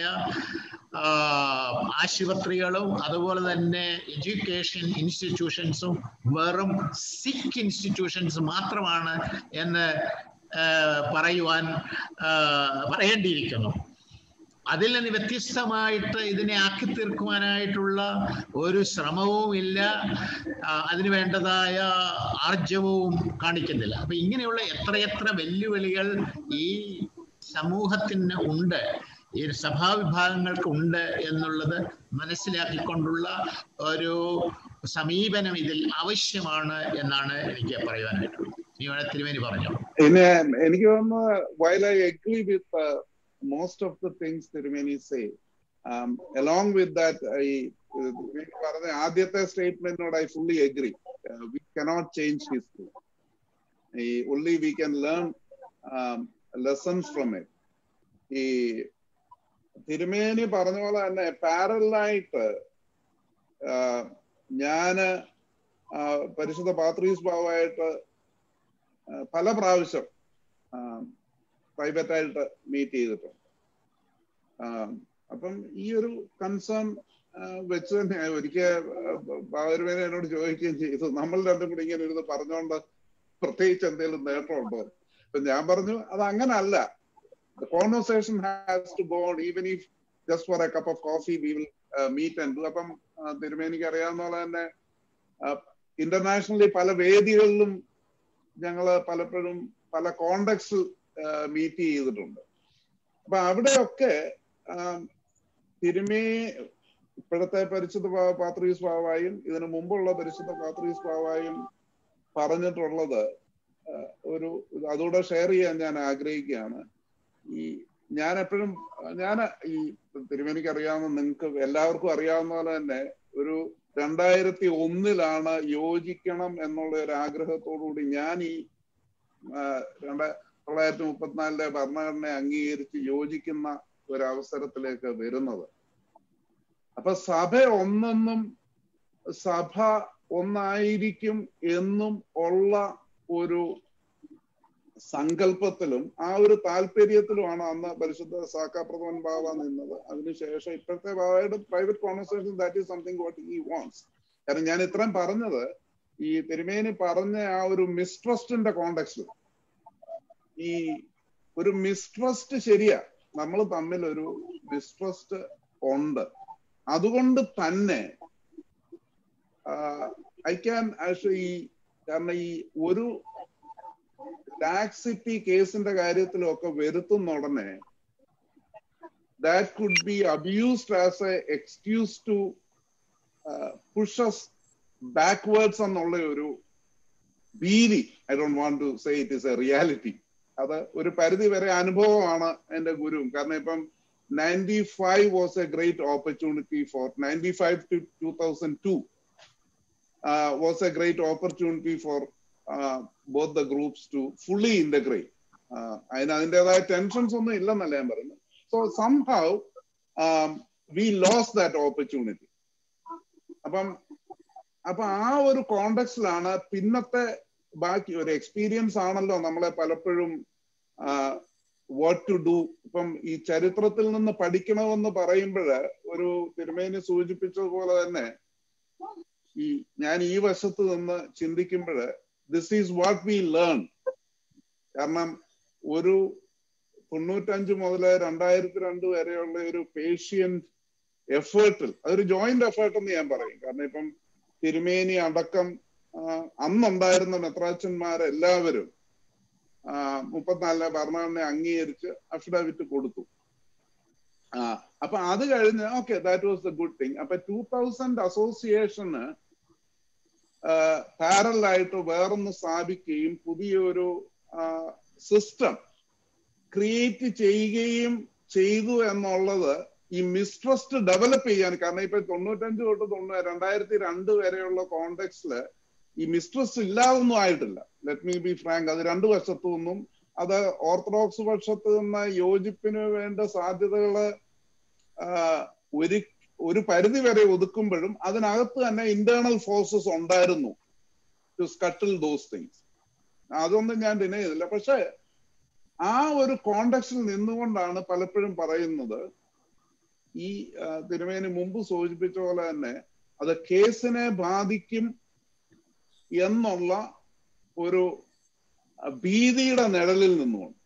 ആശുപത്രികളും അതുപോലെ തന്നെ എഡ്യൂക്കേഷൻ ഇൻസ്റ്റിറ്റ്യൂഷൻസും വെറും സിക്ക് ഇൻസ്റ്റിറ്റ്യൂഷൻസ് മാത്രമാണ് എന്ന് പറയുവാൻ പറയേണ്ടിയിരിക്കുന്നു അതിൽ നിന്ന് വ്യത്യസ്തമായിട്ട് ഇതിനെ ആക്കി തീർക്കുവാനായിട്ടുള്ള ഒരു ശ്രമവും ഇല്ല അതിന് വേണ്ടതായ ആർജവവും കാണിക്കുന്നില്ല അപ്പൊ ഇങ്ങനെയുള്ള എത്രയെത്ര വെല്ലുവിളികൾ ഈ സമൂഹത്തിന് ഉണ്ട് ഈ സഭാവിഭാഗങ്ങൾക്ക് ഉണ്ട് എന്നുള്ളത് മനസ്സിലാക്കിക്കൊണ്ടുള്ള ഒരു സമീപനം ഇതിൽ ആവശ്യമാണ് എന്നാണ് എനിക്ക് പറയുവാനായിട്ടുള്ളത് നീ വേണേ തിരുമേനി പറഞ്ഞു പിന്നെ എനിക്ക് തോന്നുന്നു while I agree with most of the things Tirumeni say. Um, along with that, I പറഞ്ഞ ആദ്യത്തെ സ്റ്റേറ്റ്മെന്റിനോട് I fully agree we cannot change history ഈ only we can learn lessons from it ഈ തിരുമേനി പറഞ്ഞ പോലെ തന്നെ പാരലായിട്ട് ഞാന് പരിശുദ്ധ പാത്രീസ് ഭാവമായിട്ട് പല പ്രാവശ്യം പ്രൈവറ്റ് ആയിട്ട് മീറ്റ് ചെയ്തിട്ടുണ്ട് അപ്പം ഈ ഒരു കൺസേൺ വെച്ച് തന്നെ ഒരിക്കൽ ബാബരുമേനെ എന്നോട് ചോദിക്കുകയും ചെയ്തു നമ്മൾ രണ്ടും കൂടി ഇങ്ങനെ ഇരുന്ന് പറഞ്ഞുകൊണ്ട് പ്രത്യേകിച്ച് എന്തെങ്കിലും നേട്ടമുണ്ടോ ഇപ്പൊ ഞാൻ പറഞ്ഞു അത് അങ്ങനല്ല conversation has to go even if just for a cup of coffee we will meet and do അപ്പം ആ, തിരുമേനിക്ക് അറിയാവുന്ന പോലെ തന്നെ ഇന്റർനാഷണലി പല വേദികളിലും ഞങ്ങള് പലപ്പോഴും പല കോണ്ടക്സിൽ മീറ്റ് ചെയ്തിട്ടുണ്ട് അപ്പൊ അവിടെയൊക്കെ ആം, തിരുമേ ഇപ്പോഴത്തെ പരിശുദ്ധ പാ- പാത്രീസ് ബാവായും ഇതിനു മുമ്പുള്ള പരിശുദ്ധ പാത്രീസ് ബാവായും പറഞ്ഞിട്ടുള്ളത് ആ, ഒരു അതുകൂടെ ഷെയർ ചെയ്യാൻ ഞാൻ ആഗ്രഹിക്കുകയാണ് ഈ ഞാൻ എപ്പോഴും ഞാൻ ഈ തിരുമേനിക്ക് അറിയാവുന്ന നിങ്ങൾക്ക് എല്ലാവർക്കും അറിയാവുന്ന പോലെ തന്നെ ഒരു രണ്ടായിരത്തി ഒന്നിലാണ് യോജിക്കണം എന്നുള്ള ഒരു ആഗ്രഹത്തോടുകൂടി ഞാൻ ഈ ആ, രണ്ട തൊള്ളായിരത്തി മുപ്പത്തിനാലിലെ ഭരണഘടനയെ അംഗീകരിച്ച് യോജിക്കുന്ന ഒരു അവസരത്തിലേക്ക് വരുന്നത് അപ്പൊ സഭ ഒന്നൊന്നും സഭ ഒന്നായിരിക്കും എന്നും ഉള്ള ഒരു സങ്കല്പത്തിലും ആ ഒരു താല്പര്യത്തിലുമാണ് അന്ന് പരിശുദ്ധ സാക്കാപ്രഥമൻ ബാബ നിന്നത് അതിനുശേഷം ഇപ്പോഴത്തെ ബാബയുടെ private conversation that is something what he wants കാരണം ഞാൻ ഇത്രയും പറഞ്ഞത് ഈ തിരുമേനി പറഞ്ഞ ആ ഒരു മിസ്ട്രസ്റ്റിന്റെ കോണ്ടെക്സ്റ്റിൽ ഈ ഒരു മിസ്ട്രസ്റ്റ് ശരിയാ നമ്മൾ തമ്മിൽ ഒരു മിസ്ട്രസ്റ്റ് ഉണ്ട് അതുകൊണ്ട് തന്നെ ഐ ക്യാൻ ആക്ച്വലി കാരണം ഈ ഒരു ലാക്സിറ്റി കേസിന്റെ കാര്യത്തിലും ഒക്കെ വരുത്തുന്ന ഉടനെ that could be abused as a excuse to pushes backwards എന്നുള്ള ഒരു ഭീതി I don't want to say it is a reality അത് ഒരു പരിധി വരെ അനുഭവമാണ് എന്റെ ഗുരു കാരണം ഇപ്പം ninety five was a great opportunity for ninety five to two thousand two was a great opportunity for both the groups to fully integrate അതിന് അതിൻ്റെതായ ടെൻഷൻസ് ഒന്നും ഇല്ലെന്നല്ല ഞാൻ പറയുന്നത് so somehow we loss that opportunity അപ്പം അപ്പൊ ആ ഒരു കോണ്ടക്സ്റ്റിലാണ് പിന്നത്തെ ബാക്കി ഒരു എക്സ്പീരിയൻസ് ആണല്ലോ നമ്മളെ പലപ്പോഴും വാട്ട് ടു ഡു ഇപ്പം ഈ ചരിത്രത്തിൽ നിന്ന് പഠിക്കണമെന്ന് പറയുമ്പോൾ ഒരു തിരുമേനി സൂചിപ്പിച്ചതുപോലെ തന്നെ ഈ ഞാൻ ഈ വശത്ത് നിന്ന് ചിന്തിക്കുമ്പോൾ this is what we learn കാരണം ഒരു തൊണ്ണൂറ്റഞ്ച് മുതൽ രണ്ടായിരത്തി രണ്ട് വരെയുള്ള ഒരു പേഷ്യന്റ് എഫേർട്ടിൽ അതൊരു ജോയിന്റ് എഫേർട്ട് എന്ന് ഞാൻ പറയും കാരണം ഇപ്പം തിരുമേനി അടക്കം അന്നുണ്ടായിരുന്ന മെത്രാച്ചന്മാരെല്ലാവരും മുപ്പത്തിനാലിലെ ഭരണഘടന അംഗീകരിച്ച് അഫിഡാവിറ്റ് കൊടുത്തു അപ്പൊ അത് കഴിഞ്ഞ് okay that was the good thing അപ്പൊ ടൂ തൗസൻഡ് അസോസിയേഷന് പാരലായിട്ട് വേറൊന്ന് സ്ഥാപിക്കുകയും പുതിയൊരു സിസ്റ്റം ക്രിയേറ്റ് ചെയ്യുകയും ചെയ്തു എന്നുള്ളത് ഈ മിസ്ട്രസ്റ്റ് ഡെവലപ്പ് ചെയ്യാൻ കാരണം ഇപ്പൊ തൊണ്ണൂറ്റഞ്ച് തൊട്ട് തൊണ്ണൂ രണ്ടായിരത്തി രണ്ട് വരെയുള്ള കോണ്ടെക്സ്റ്റില് ഈ മിസ്ട്രസ്റ്റ് ഇല്ലാതൊന്നും ആയിട്ടില്ല ലെറ്റ് മീ ബി ഫ്രാങ്ക് അത് രണ്ടു വശത്തു നിന്നും അത് ഓർത്തഡോക്സ് പക്ഷത്ത് നിന്ന് യോജിപ്പിന് വേണ്ട സാധ്യതകള് ഒരു ഒരു പരിധി വരെ ഒതുക്കുമ്പോഴും അതിനകത്ത് തന്നെ ഇന്റേണൽ ഫോഴ്സസ് ഉണ്ടായിരുന്നു ടു സ്കട്ടിൽ ദോസ് തിങ്സ് അതൊന്നും ഞാൻ ഡിനൈ ചെയ്തില്ല പക്ഷെ ആ ഒരു കോണ്ടക്സ്റ്റിൽ നിന്നുകൊണ്ടാണ് പലപ്പോഴും പറയുന്നത് ഈ തിരുമേനി മുമ്പ് സൂചിപ്പിച്ച പോലെ തന്നെ അത് കേസിനെ ബാധിക്കും എന്നുള്ള ഒരു ഭീതിയുടെ നിഴലിൽ നിന്നുകൊണ്ട്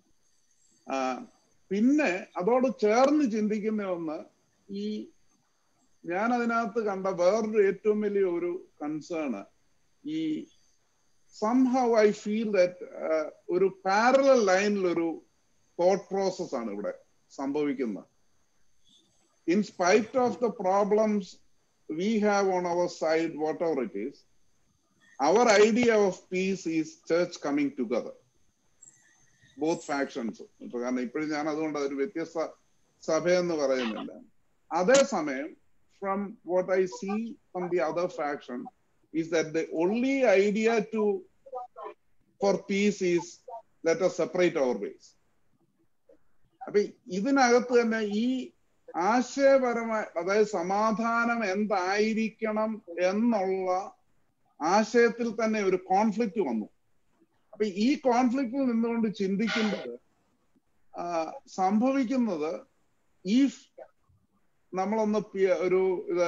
പിന്നെ അതോട് ചേർന്ന് ചിന്തിക്കുന്ന ഒന്ന് ഈ ഞാൻ അതിനകത്ത് കണ്ട വേറൊരു ഏറ്റവും വലിയ ഒരു കൺസേണ് ഈ സംഹൗ ഐ ഫീൽ ദറ്റ് ഒരു പാരലൽ ലൈനിൽ ഒരു തോട്ട് പ്രോസസ് ആണ് ഇവിടെ സംഭവിക്കുന്നത് in spite of the problems we have on our side whatever it is our idea of peace is church coming together both factions ഇപ്പൊ കാരണം ഇപ്പോഴും ഞാൻ അതുകൊണ്ട് ഒരു വ്യത്യസ്ത സഭയെന്ന് പറയുന്നില്ല അതേസമയം from what I see from the other faction is that the only idea to for peace is let a separate our ways അപ്പൊ ഇതിനകത്ത് തന്നെ ഈ ആശയപരമായ അതായത് സമാധാനം എന്തായിരിക്കണം എന്നുള്ള ആശയത്തിൽ തന്നെ ഒരു കോൺഫ്ലിക്റ്റ് വന്നു അപ്പൊ ഈ കോൺഫ്ലിക്റ്റിൽ നിന്നുകൊണ്ട് ചിന്തിക്കുന്നത് സംഭവിക്കുന്നത് ഈ നമ്മളൊന്ന് ഒരു ഇത്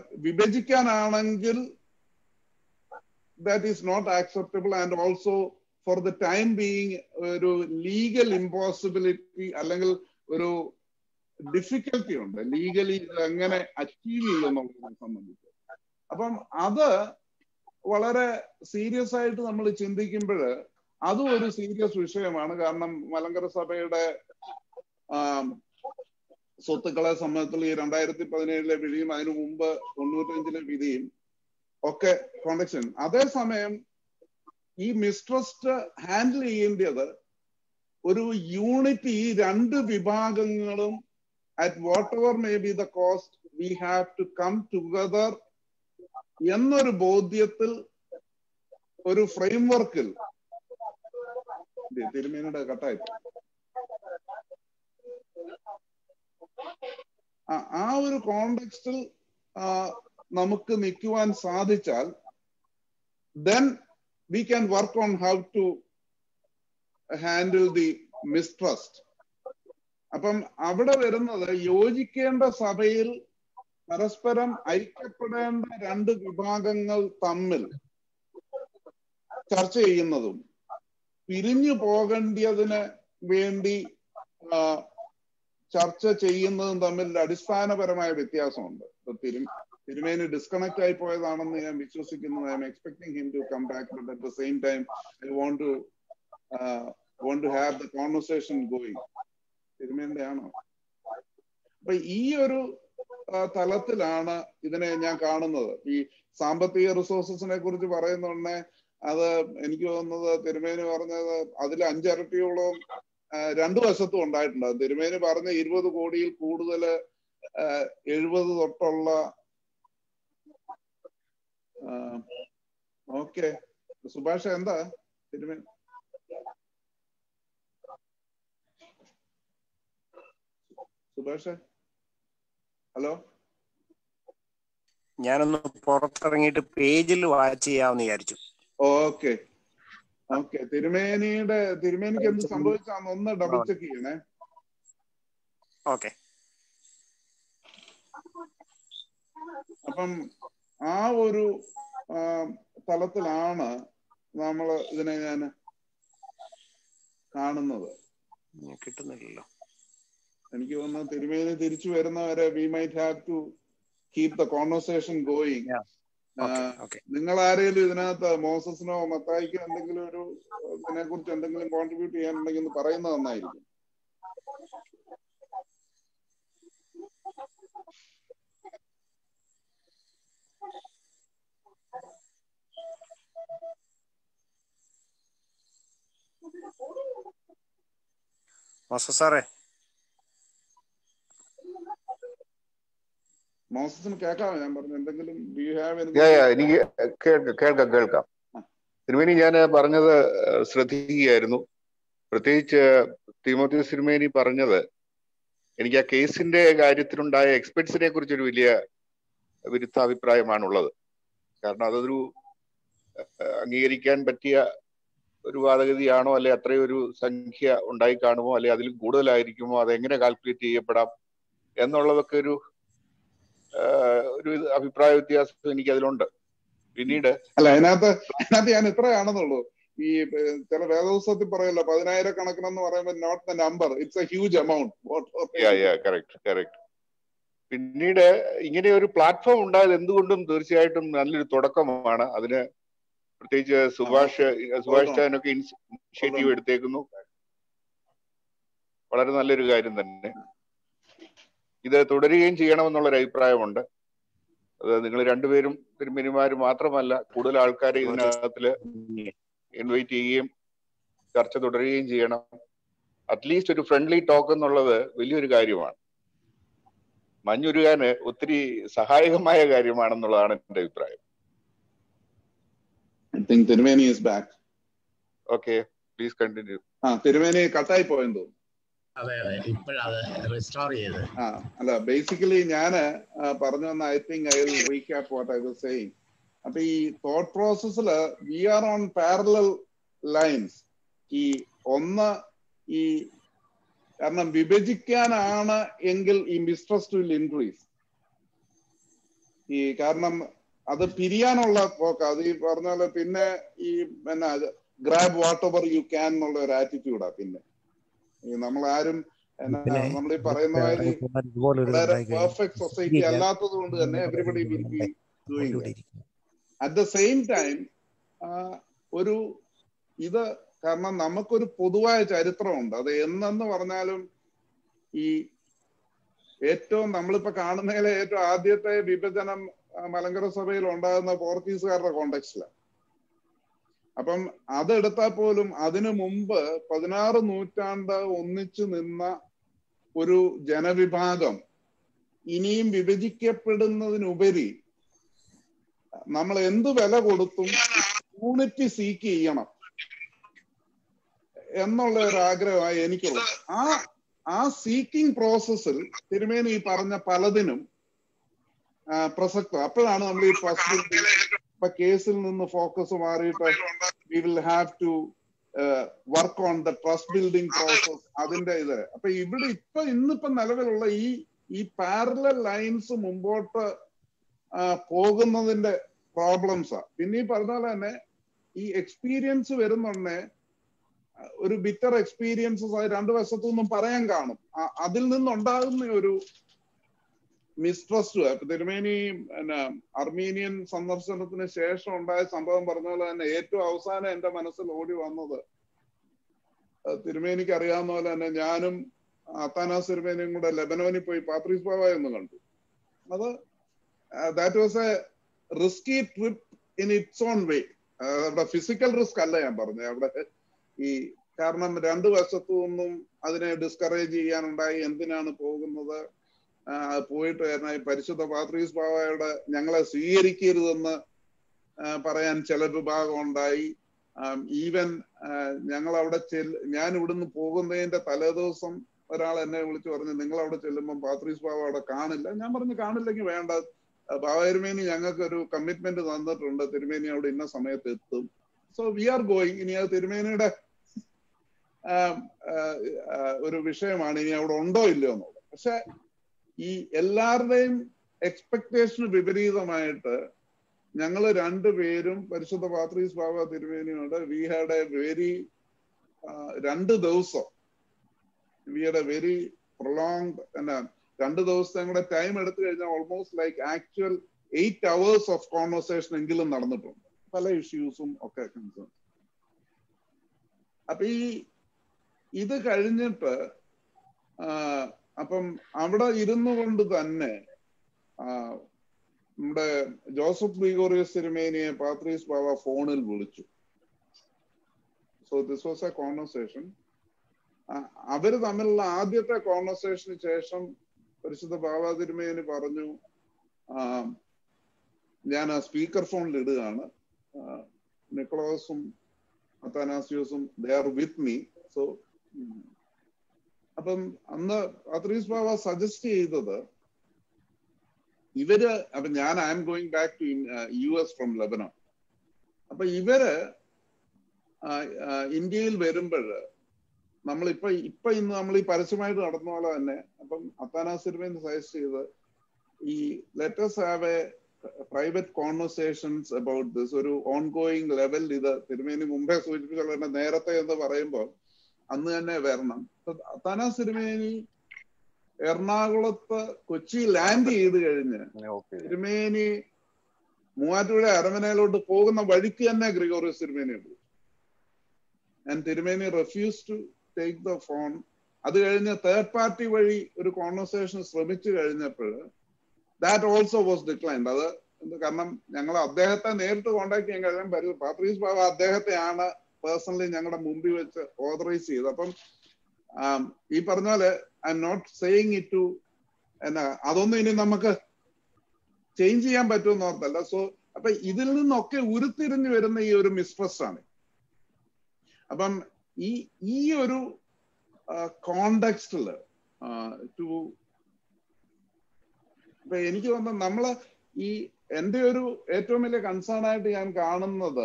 വിഭജിക്കാനാണെങ്കിൽ that is not acceptable and also for the time being a legal impossibility അല്ലെങ്കിൽ ഒരു ഡിഫിക്കൽട്ടി ഉണ്ട് ലീഗലി എങ്ങനെ അച്ചീവ് ചെയ്യുമെന്നുള്ളതിനെ സംബന്ധിച്ച് അപ്പം അത് വളരെ സീരിയസ് ആയിട്ട് നമ്മൾ ചിന്തിക്കുമ്പോൾ അതും ഒരു സീരിയസ് വിഷയമാണ് കാരണം മലങ്കര സഭയുടെ സ്വത്തുക്കളെ സംബന്ധിച്ചുള്ള ഈ രണ്ടായിരത്തി പതിനേഴിലെ വിധിയും അതിനു മുമ്പ് തൊണ്ണൂറ്റഞ്ചിലെ വിധിയും ഒക്കെ കോണ്ടക്ഷൻ അതേസമയം ഈ മിസ്ട്രസ്റ്റ് ഹാൻഡിൽ ചെയ്യേണ്ടത് ഒരു യൂണിറ്റി ഈ രണ്ട് വിഭാഗങ്ങളും at whatever may be the cost we have to come together എന്നൊരു ബോധ്യത്തിൽ ഒരു ഫ്രെയിംവർക്കിൽ തിരുമേനിയുടെ കട്ടായി ആ ഒരു കോണ്ടെക്സ്റ്റിൽ നമുക്ക് നിൽക്കുവാൻ സാധിച്ചാൽ then we can work on how to handle the mistrust അപ്പം അവിടെ വരുന്നത് യോജിക്കേണ്ട സഭയിൽ പരസ്പരം ഐക്യപ്പെടേണ്ട രണ്ട് വിഭാഗങ്ങൾ തമ്മിൽ ചർച്ച ചെയ്യുന്നതും പിരിഞ്ഞു പോകേണ്ടതിന് വേണ്ടി ചർച്ച ചെയ്യുന്നതും തമ്മിൽ അടിസ്ഥാനപരമായ വ്യത്യാസമുണ്ട് തിരു തിരുമേനി ഡിസ്കണക്ട് ആയി പോയതാണെന്ന് ഞാൻ വിശ്വസിക്കുന്നു I am expecting him to come back but at the same time I want to want to have the conversation going തിരുമേന്റെ ആണോ അപ്പൊ ഈ ഒരു തലത്തിലാണ് ഇതിനെ ഞാൻ കാണുന്നത് ഈ സാമ്പത്തിക റിസോഴ്സസിനെ കുറിച്ച് പറയുന്നുണ്ടെ അത് എനിക്ക് തോന്നുന്നത് തിരുമേനി പറഞ്ഞത് അതിൽ അഞ്ചരട്ടിയോളം രണ്ടു വശത്തും ഉണ്ടായിട്ടുണ്ട് തിരുമേനി പറഞ്ഞ ഇരുപത് കോടിയിൽ കൂടുതൽ എഴുപത് തൊട്ടുള്ള ഓക്കെ സുഭാഷ എന്താ തിരുമേനി സുഭാഷ ഹലോ ഞാനൊന്ന് പുറത്തിറങ്ങിയിട്ട് പേജിൽ വാച്ച് ചെയ്യാമെന്ന് വിചാരിച്ചു ഓക്കെ ഓക്കെ തിരുമേനിയുടെ തിരുമേനിക്ക് എന്ത് സംഭവിച്ചാന്ന് ഒന്ന് ഡബിൾ ചെക്ക് ചെയ്യണേ ഓക്കെ അപ്പം ആ ഒരു തലത്തിലാണ് നമ്മൾ ഇതിനെ ഞാൻ കാണുന്നത് കിട്ടുന്നില്ലല്ലോ എനിക്ക് തോന്നുന്നു തിരുമേനി തിരിച്ചു വരുന്നവരെ we might have to keep the conversation going നിങ്ങൾ ആരെങ്കിലും ഇതിനകത്ത് മോസസിനോ മത്തായിക്കോ എന്തെങ്കിലും ഒരു ഇതിനെ കുറിച്ച് എന്തെങ്കിലും കോൺട്രിബ്യൂട്ട് ചെയ്യാനുണ്ടെങ്കിൽ ഒന്ന് പറയുന്നത് നന്നായിരിക്കും മോസ സാറേ മോസസിന് കേൾക്കാമോ ഞാൻ പറഞ്ഞു എന്തെങ്കിലും ഡു യു ഹാവ് എനിക്ക് കേൾക്കാം കേൾക്കാം കേൾക്കാം തിരുമേനി ഞാൻ പറഞ്ഞത് ശ്രദ്ധിക്കുകയായിരുന്നു പ്രത്യേകിച്ച് തിമോത്തി സിനിമേനി പറഞ്ഞത് എനിക്ക് ആ കേസിന്റെ കാര്യത്തിലുണ്ടായ എക്സ്പെർട്സിനെ കുറിച്ചൊരു വലിയ വിരുദ്ധാഭിപ്രായമാണുള്ളത് കാരണം അതൊരു അംഗീകരിക്കാൻ പറ്റിയ ഒരു വാദഗതിയാണോ അല്ലെ അത്രയും ഒരു സംഖ്യ ഉണ്ടായി കാണുമോ അല്ലെ അതിലും കൂടുതലായിരിക്കുമോ അതെങ്ങനെ കാൽക്കുലേറ്റ് ചെയ്യപ്പെടാം എന്നുള്ളതൊക്കെ ഒരു ഒരു അഭിപ്രായ വ്യത്യാസം എനിക്ക് അതിലുണ്ട് പിന്നീട് അല്ല അതിനകത്ത് അതിനകത്ത് ഞാൻ ഇത്രയാണെന്നുള്ളൂ ഈ ചില വേദോത്സവത്തിൽ പറയല്ലോ പതിനായിരക്കണക്കിനെന്ന് പറയുമ്പോൾ not the number it's a huge amount correct correct പിന്നീട് ഇങ്ങനെ ഒരു പ്ലാറ്റ്ഫോം ഉണ്ടായത് എന്തുകൊണ്ടും തീർച്ചയായിട്ടും നല്ലൊരു തുടക്കമാണ് അതിന് പ്രത്യേകിച്ച് സുഭാഷ് സുഭാഷ് ചാനൊക്കെ ഇനിഷ്യേറ്റീവ് എടുത്തേക്കുന്നു വളരെ നല്ലൊരു കാര്യം തന്നെ ഇത് തുടരുകയും ചെയ്യണമെന്നുള്ളൊരു അഭിപ്രായമുണ്ട് അത് നിങ്ങൾ രണ്ടുപേരും തിരുമേനിമാര് മാത്രമല്ല കൂടുതൽ ആൾക്കാരെ ഇതിനകത്തില് ഇൻവൈറ്റ് ചെയ്യുകയും ചർച്ച തുടരുകയും ചെയ്യണം അറ്റ്ലീസ്റ്റ് ഒരു ഫ്രണ്ട്ലി ടോക്ക് എന്നുള്ളത് വലിയൊരു കാര്യമാണ് മഞ്ഞുരുകാന് ഒത്തിരി സഹായകമായ കാര്യമാണെന്നുള്ളതാണ് എന്റെ അഭിപ്രായം തിരുമേനി is back okay please continue ആ തിരുമേനി കട്ടായി പോയെന്ന് തോന്നുന്നു അതെ അതെ ഇപ്പോഴത് റെസ്റ്റോർ ചെയ്ത് ആ അല്ല ബേസിക്കലി ഞാന് പറഞ്ഞു വന്ന I think I will recap what I was saying അപ്പൊ ഈ തോട്ട് പ്രോസസ്സിൽ we are on parallel lines ഈ ഒന്ന് ഈ കാരണം വിഭജിക്കാനാണ് എങ്കിൽ ഈ മിസ്ട്രസ്റ്റ് വിൽ ഇൻക്രീസ് ഈ കാരണം അത് പിരിയാനുള്ള പോക്ക് അത് ഈ പറഞ്ഞ പോലെ പിന്നെ ഈ പിന്നെ grab whatever you can എന്നുള്ള ഒരു ആറ്റിറ്റ്യൂഡാ പിന്നെ ഈ നമ്മൾ ആരും പിന്നെ നമ്മൾ ഈ പറയുന്ന മാതിരി ഇതുപോലൊരു വളരെ ഇതായി കഴിഞ്ഞാൽ പെർഫെക്റ്റ് സൊസൈറ്റി ശരിയാ. അല്ലാത്തത് കൊണ്ട് തന്നെ എവറിബഡി വിൽ ബി ഡൂയിങ് കൊണ്ടുകൊണ്ടിരിക്കുന്നു. അറ്റ് ദ സെയിം ടൈം ഒരു ഇത് കാരണം നമുക്കൊരു പൊതുവായ ചരിത്രമുണ്ട് അത് എന്നെന്ന് പറഞ്ഞാലും ഈ ഏറ്റവും നമ്മളിപ്പോ കാണുന്നതിലെ ഏറ്റവും ആദ്യത്തെ വിഭജനം ആ, മലങ്കര സഭയിൽ ഉണ്ടാകുന്ന പോർച്ചുഗീസുകാരുടെ കോണ്ടെക്സ്റ്റിലാണ് അപ്പം അതെടുത്താൽ പോലും അതിനു മുമ്പ് പതിനാറ് നൂറ്റാണ്ട് ഒന്നിച്ചു നിന്ന ഒരു ജനവിഭാഗം ഇനിയും വിഭജിക്കപ്പെടുന്നതിനുപരി നമ്മൾ എന്ത് വില കൊടുത്തും യൂണിറ്റി സീക്ക് ചെയ്യണം എന്നുള്ള ഒരു ആഗ്രഹമായി എനിക്കുള്ളത് ആ ആ സീക്കിംഗ് പ്രോസസ്സിൽ തിരുമേനി ഈ പറഞ്ഞ പലതിനും ആ, പ്രസക്തം അപ്പോഴാണ് നമ്മൾ ഈ ഫസ്റ്റ് ഇപ്പൊ കേസിൽ നിന്ന് ഫോക്കസ് മാറിയിട്ട് we will have to work on the trust building process അതിന്റെ ഇത് അപ്പൊ ഇവിടെ ഇപ്പൊ ഇന്നിപ്പോ നിലവിലുള്ള ഈ ഈ പാരലൽ ലൈൻസ് മുമ്പോട്ട് ആ, പോകുന്നതിന്റെ പ്രോബ്ലംസാ പിന്നെ ഈ പറഞ്ഞ പോലെ തന്നെ ഈ എക്സ്പീരിയൻസ് വരുന്നുണ്ടേ ഒരു ബിറ്റർ എക്സ്പീരിയൻസസ് രണ്ടു വശത്തു നിന്നും പറയാൻ കാണും ആ- അതിൽ നിന്നുണ്ടാകുന്ന ഒരു മിസ്ട്രസ്റ്റ് ഇപ്പൊ തിരുമേനി പിന്നെ അർമീനിയൻ സന്ദർശനത്തിന് ശേഷം ഉണ്ടായ സംഭവം പറഞ്ഞ പോലെ തന്നെ ഏറ്റവും അവസാനം എന്റെ മനസ്സിൽ ഓടി വന്നത് അഹ് തിരുമേനിക്ക് അറിയാവുന്ന പോലെ തന്നെ ഞാനും അത്താനാസ് തിരുമേനിയും കൂടെ ലെബനോനിൽ പോയി പാത്രീസ് ബാബ എന്ന് കണ്ടു അത് that was a risky trip in its own way അവിടെ ഫിസിക്കൽ റിസ്ക് അല്ല ഞാൻ പറഞ്ഞത് അവിടെ ഈ കാരണം രണ്ടു വശത്തു നിന്നും അതിനെ ഡിസ്കറേജ് ചെയ്യാനുണ്ടായി എന്തിനാണ് പോകുന്നത് ആ, പോയിട്ട് കാരണം ഈ പരിശുദ്ധ പാത്രീസ് ബാബയുടെ ഞങ്ങളെ സ്വീകരിക്കരുതെന്ന് ആ, പറയാൻ ചില വിഭാഗം ഉണ്ടായി ഈവൻ ഞങ്ങൾ അവിടെ ചെല് ഞാൻ ഇവിടുന്ന് പോകുന്നതിന്റെ തലേദിവസം ഒരാൾ എന്നെ വിളിച്ചു പറഞ്ഞു നിങ്ങൾ അവിടെ ചെല്ലുമ്പോൾ പാത്രീസ് ബാബ അവിടെ കാണില്ല ഞാൻ പറഞ്ഞു കാണില്ലെങ്കിൽ വേണ്ട ബാബ തിരുമേനി ഞങ്ങൾക്ക് ഒരു കമ്മിറ്റ്മെന്റ് തന്നിട്ടുണ്ട് തിരുമേനി അവിടെ ഇന്ന സമയത്ത് എത്തും സോ വി ആർ ഗോയിങ് ഇനി അത് തിരുമേനിയുടെ ആ, ആ, ആ, ഒരു വിഷയമാണ് ഇനി അവിടെ ഉണ്ടോ ഇല്ലയോ എന്നുള്ളത് പക്ഷെ ഈ എല്ലാവരുടെയും എക്സ്പെക്ടേഷന് വിപരീതമായിട്ട് ഞങ്ങൾ രണ്ടുപേരും പരിശുദ്ധ പാത്രീസ് ബാബ തിരുമേനിയോട് വി ഹാഡ് എ വെരി രണ്ട് ദിവസം we had a very prolonged എന്നാ രണ്ട് ദിവസത്തെ കൂടെ ടൈം എടുത്തു കഴിഞ്ഞാൽ almost like actual eight hours of conversation എങ്കിലും നടന്നിട്ടുണ്ട് പല ഇഷ്യൂസും ഒക്കെ കൺസേൺ അപ്പൊ ഈ ഇത് കഴിഞ്ഞിട്ട് ആ, അപ്പം അവിടെ ഇരുന്നു കൊണ്ട് തന്നെ ആ, നമ്മുടെ ജോസഫ് ഗ്രിഗോറിയസ് തിരുമേനിയെ പാത്രീസ് ബാബ ഫോണിൽ വിളിച്ചു so this was a conversation അവര് തമ്മിലുള്ള ആദ്യത്തെ കോൺവെർസേഷന് ശേഷം പരിശുദ്ധ ബാബ തിരുമേനി പറഞ്ഞു ആ, ഞാൻ ആ സ്പീക്കർ ഫോണിൽ ഇടുകയാണ് ആ, നിക്കോളോസും അത്താനാസിയോസും they are with me so അപ്പം അന്ന് പാത്രീസ് ബാബ സജസ്റ്റ് ചെയ്തത് ഇവര് അപ്പൊ ഞാൻ I am going back to U S from Lebanon അപ്പൊ ഇവര് ആ, ആ, ഇന്ത്യയിൽ വരുമ്പോൾ നമ്മളിപ്പോ ഇപ്പൊ ഇന്ന് നമ്മൾ ഈ പരസ്യമായിട്ട് നടന്ന പോലെ തന്നെ അപ്പം അത്താനാസിർമേന്ന് സജസ്റ്റ് ചെയ്ത് ഈ let's have a private conversations about this ഒരു ഓൺ ഗോയിങ് ലെവൽ ഇത് തിരുമേനി മുമ്പേ സൂചിപ്പിച്ചുള്ള നേരത്തെ എന്ന് പറയുമ്പോൾ അന്ന് തന്നെ വരണം അത്താനാ തിരുമേനി എറണാകുളത്ത് കൊച്ചി ലാൻഡ് ചെയ്ത് കഴിഞ്ഞ് തിരുമേനി മൂവാറ്റുപുഴ അരമനയിലോട്ട് പോകുന്ന വഴിക്ക് തന്നെ ഗ്രിഗോറിയസ് തിരുമേനി ഉണ്ട് ആൻഡ് തിരുമേനി refuse to take the phone അത് കഴിഞ്ഞ് തേർഡ് പാർട്ടി വഴി ഒരു കോൺവെർസേഷൻ ശ്രമിച്ചു കഴിഞ്ഞപ്പോൾ ദാറ്റ് ഓൾസോ വാസ് ഡിക്ലൈൻഡ് അത് എന്ത് കാരണം ഞങ്ങൾ അദ്ദേഹത്തെ നേരിട്ട് കോണ്ടാക്ട് ചെയ്യാൻ കഴിയാൻ പറ്റും പാത്രീസ് ബാബ അദ്ദേഹത്തെയാണ് പേഴ്സണലി ഞങ്ങളുടെ മുമ്പിൽ വെച്ച് ഓതറൈസ് ചെയ്തത് അപ്പം ആം, ഈ പറഞ്ഞ പോലെ I am not saying it to എന്നാ അതൊന്നും ഇനി നമുക്ക് ചേഞ്ച് ചെയ്യാൻ പറ്റുമെന്ന് ഓർത്തല്ല സോ അപ്പൊ ഇതിൽ നിന്നൊക്കെ ഉരുത്തിരിഞ്ഞു വരുന്ന ഈ ഒരു മിസ്ട്രസ്റ്റ് ആണ് അപ്പം ഈ ഈ ഒരു കോണ്ടെക്സ്റ്റില് ടു ഇപ്പൊ എനിക്ക് തോന്നുന്നത് നമ്മള് ഈ എന്റെ ഒരു ഏറ്റവും വലിയ കൺസേൺ ആയിട്ട് ഞാൻ കാണുന്നത്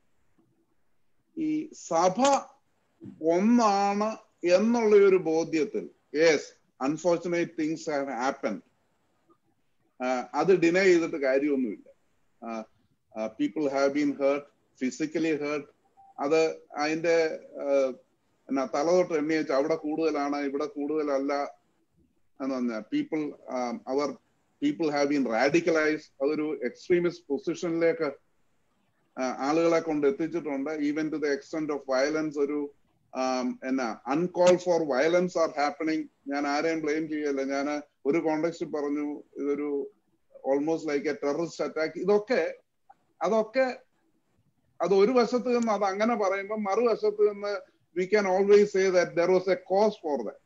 ഈ സഭ ഒന്നാണ് എന്നുള്ള ഒരു ബോധ്യത്തിൽ yes unfortunate things have happen അത് ഡിനൈ ചെയ്തിട്ട് കാര്യമൊന്നുമില്ല people have been hurt physically hurt അത് അതിന്റെ ആഹ്, എന്നാ തലതൊട്ട് എണ്ണി വെച്ച് അവിടെ കൂടുതലാണ് ഇവിടെ കൂടുതലല്ല എന്ന് പറഞ്ഞാൽ people our people have been radicalise അതൊരു എക്സ്ട്രീമിസ്റ്റ് പൊസിഷനിലേക്ക് ആളുകളെ കൊണ്ട് എത്തിച്ചിട്ടുണ്ട് even to the extent of violence ഒരു ആം, എന്നാ uncalled for violence are happening ഞാൻ ആരെയും ബ്ലെയിം ചെയ്യല്ല ഞാൻ ഒരു കോണ്ടെക്സ്റ്റ് പറഞ്ഞു ഇതൊരു almost like a terrorist attack ഇതൊക്കെ അതൊക്കെ അത് ഒരു വശത്ത് നിന്ന് അത് അങ്ങനെ പറയുമ്പോൾ മറുവശത്ത് നിന്ന് we can always say that there was a cause for that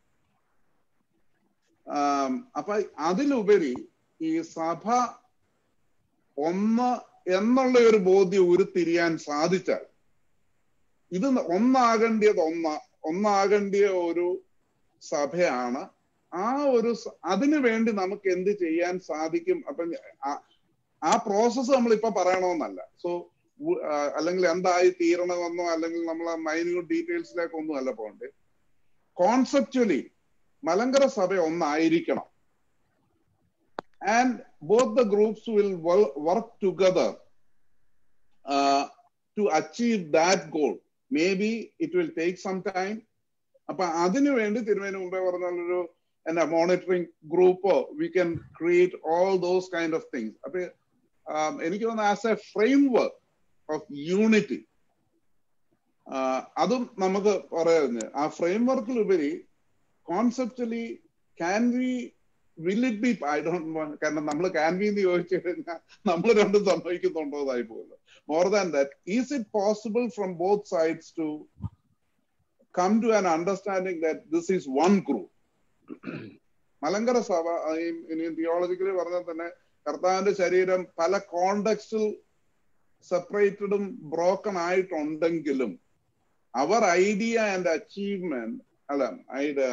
അപ്പൊ അതിലുപരി ഈ സഭ ഒന്ന് എന്നുള്ള ഒരു ബോധ്യം ഉരുത്തിരിയാൻ സാധിച്ചാൽ ഇത് ഒന്നാകേണ്ടിയത് ഒന്ന ഒന്നാകേണ്ടിയ ഒരു സഭയാണ് ആ ഒരു സ- അതിനു വേണ്ടി നമുക്ക് എന്ത് ചെയ്യാൻ സാധിക്കും അപ്പൊ ഞ- ആ- ആ പ്രോസസ്സ് നമ്മൾ ഇപ്പൊ പറയണമെന്നല്ല സോ അല്ലെങ്കിൽ എന്തായി തീരണമെന്നോ അല്ലെങ്കിൽ നമ്മൾ മൈന്യൂട്ട് ഡീറ്റെയിൽസിലേക്കൊന്നും അല്ല പോകണ്ടേ കോൺസെപ്ച്വലി മലങ്കര സഭ ഒന്നായിരിക്കണം and both the groups will work together to achieve that goal maybe it will take some time അപ്പൊ അതിനു വേണ്ടി തിരുവേന് മുമ്പേ പറഞ്ഞ ഒരു എന്നാ മോണിറ്ററിംഗ് ഗ്രൂപ്പോ we can create all those kind of things അപ്പൊ ആം, എനിക്ക് തോന്നുന്നു as a framework of unity അതും നമുക്ക് പറയാറുണ്ട് ആ ഫ്രെയിം വർക്കിലുപരി conceptually can we will it be I don't കാരണം നമ്മൾ ക്യാൻ വി എന്ന് ചോദിച്ചു കഴിഞ്ഞാൽ നമ്മൾ രണ്ടും സംഭവിക്കുന്നുണ്ടോ എന്നായി പോകുന്നത് more than that is it possible from both sides to come to an understanding that this is one group Malankara സഭ ആ, ഈ- ഇനി തിയോളജിക്കലി പറഞ്ഞാൽ തന്നെ കർത്താവിന്റെ ശരീരം പല കോണ്ടെക്സ്റ്റിൽ സെപ്പറേറ്റഡും ബ്രോക്കൺ ആയിട്ടുണ്ടെങ്കിലും അവർ ഐഡിയ ആൻഡ് അച്ചീവ്മെന്റ് അല്ല idea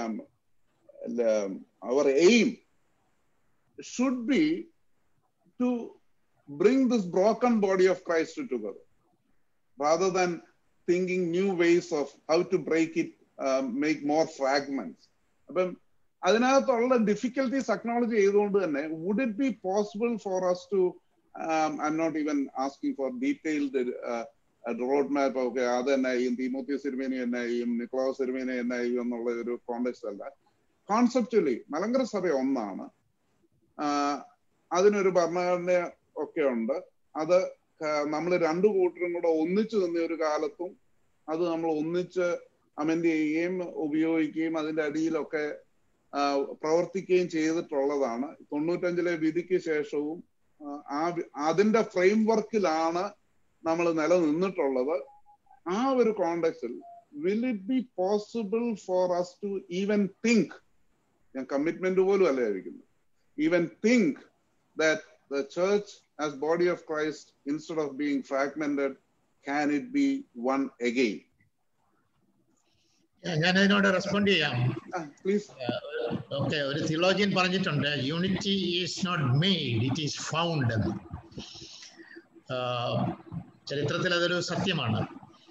our aim should be to bring this broken body of Christ together rather than thinking new ways of how to break it, uh, make more fragments. അപ്പം അതിനകത്തുള്ള difficulties acknowledge ചെയ്തുകൊണ്ട് തന്നെ would it be possible for us to I not even asking for detailed road map ഒക്കെ അത് തന്നെ ഈ തീമോത്തി സിനിമേനി തന്നെ ഈ നിക്ലോസ് സിനിമേനി തന്നെ ഈ എന്നുള്ള ഒരു കോണ്ടെക്സ്റ്റ് അല്ല കോൺസെപ്ച്വലി മലങ്കര സഭ ഒന്നാണ് ആഹ് അതിനൊരു ഭരണഘടന ഒക്കെ ഉണ്ട് അത് നമ്മൾ രണ്ടു കൂട്ടരും കൂടെ ഒന്നിച്ചു നിന്ന ഒരു കാലത്തും അത് നമ്മൾ ഒന്നിച്ച് അമെന്റ് ചെയ്യുകയും ഉപയോഗിക്കുകയും അതിന്റെ അടിയിലൊക്കെ ആ, പ്രവർത്തിക്കുകയും ചെയ്തിട്ടുള്ളതാണ് തൊണ്ണൂറ്റഞ്ചിലെ വിധിക്ക് ശേഷവും ആ, ആ വി- അതിന്റെ ഫ്രെയിം വർക്കിലാണ് നമ്മൾ നിലനിന്നിട്ടുള്ളത് ആ ഒരു കോണ്ടെക്സിൽ will it be possible for us to even think ഞാൻ കമ്മിറ്റ്മെന്റ് പോലും അല്ല ആയിരിക്കുന്നത് even think that the church as body of Christ, instead of being fragmented, can it be one again? ഞാൻ അതിനോട് റെസ്പോണ്ട് ചെയ്യാം Ah, please. ഓക്കെ ഒരു theologian പറഞ്ഞിട്ടുണ്ട് unity is not made it is found എന്ന് ആഹ് ചരിത്രത്തിൽ അതൊരു സത്യമാണ്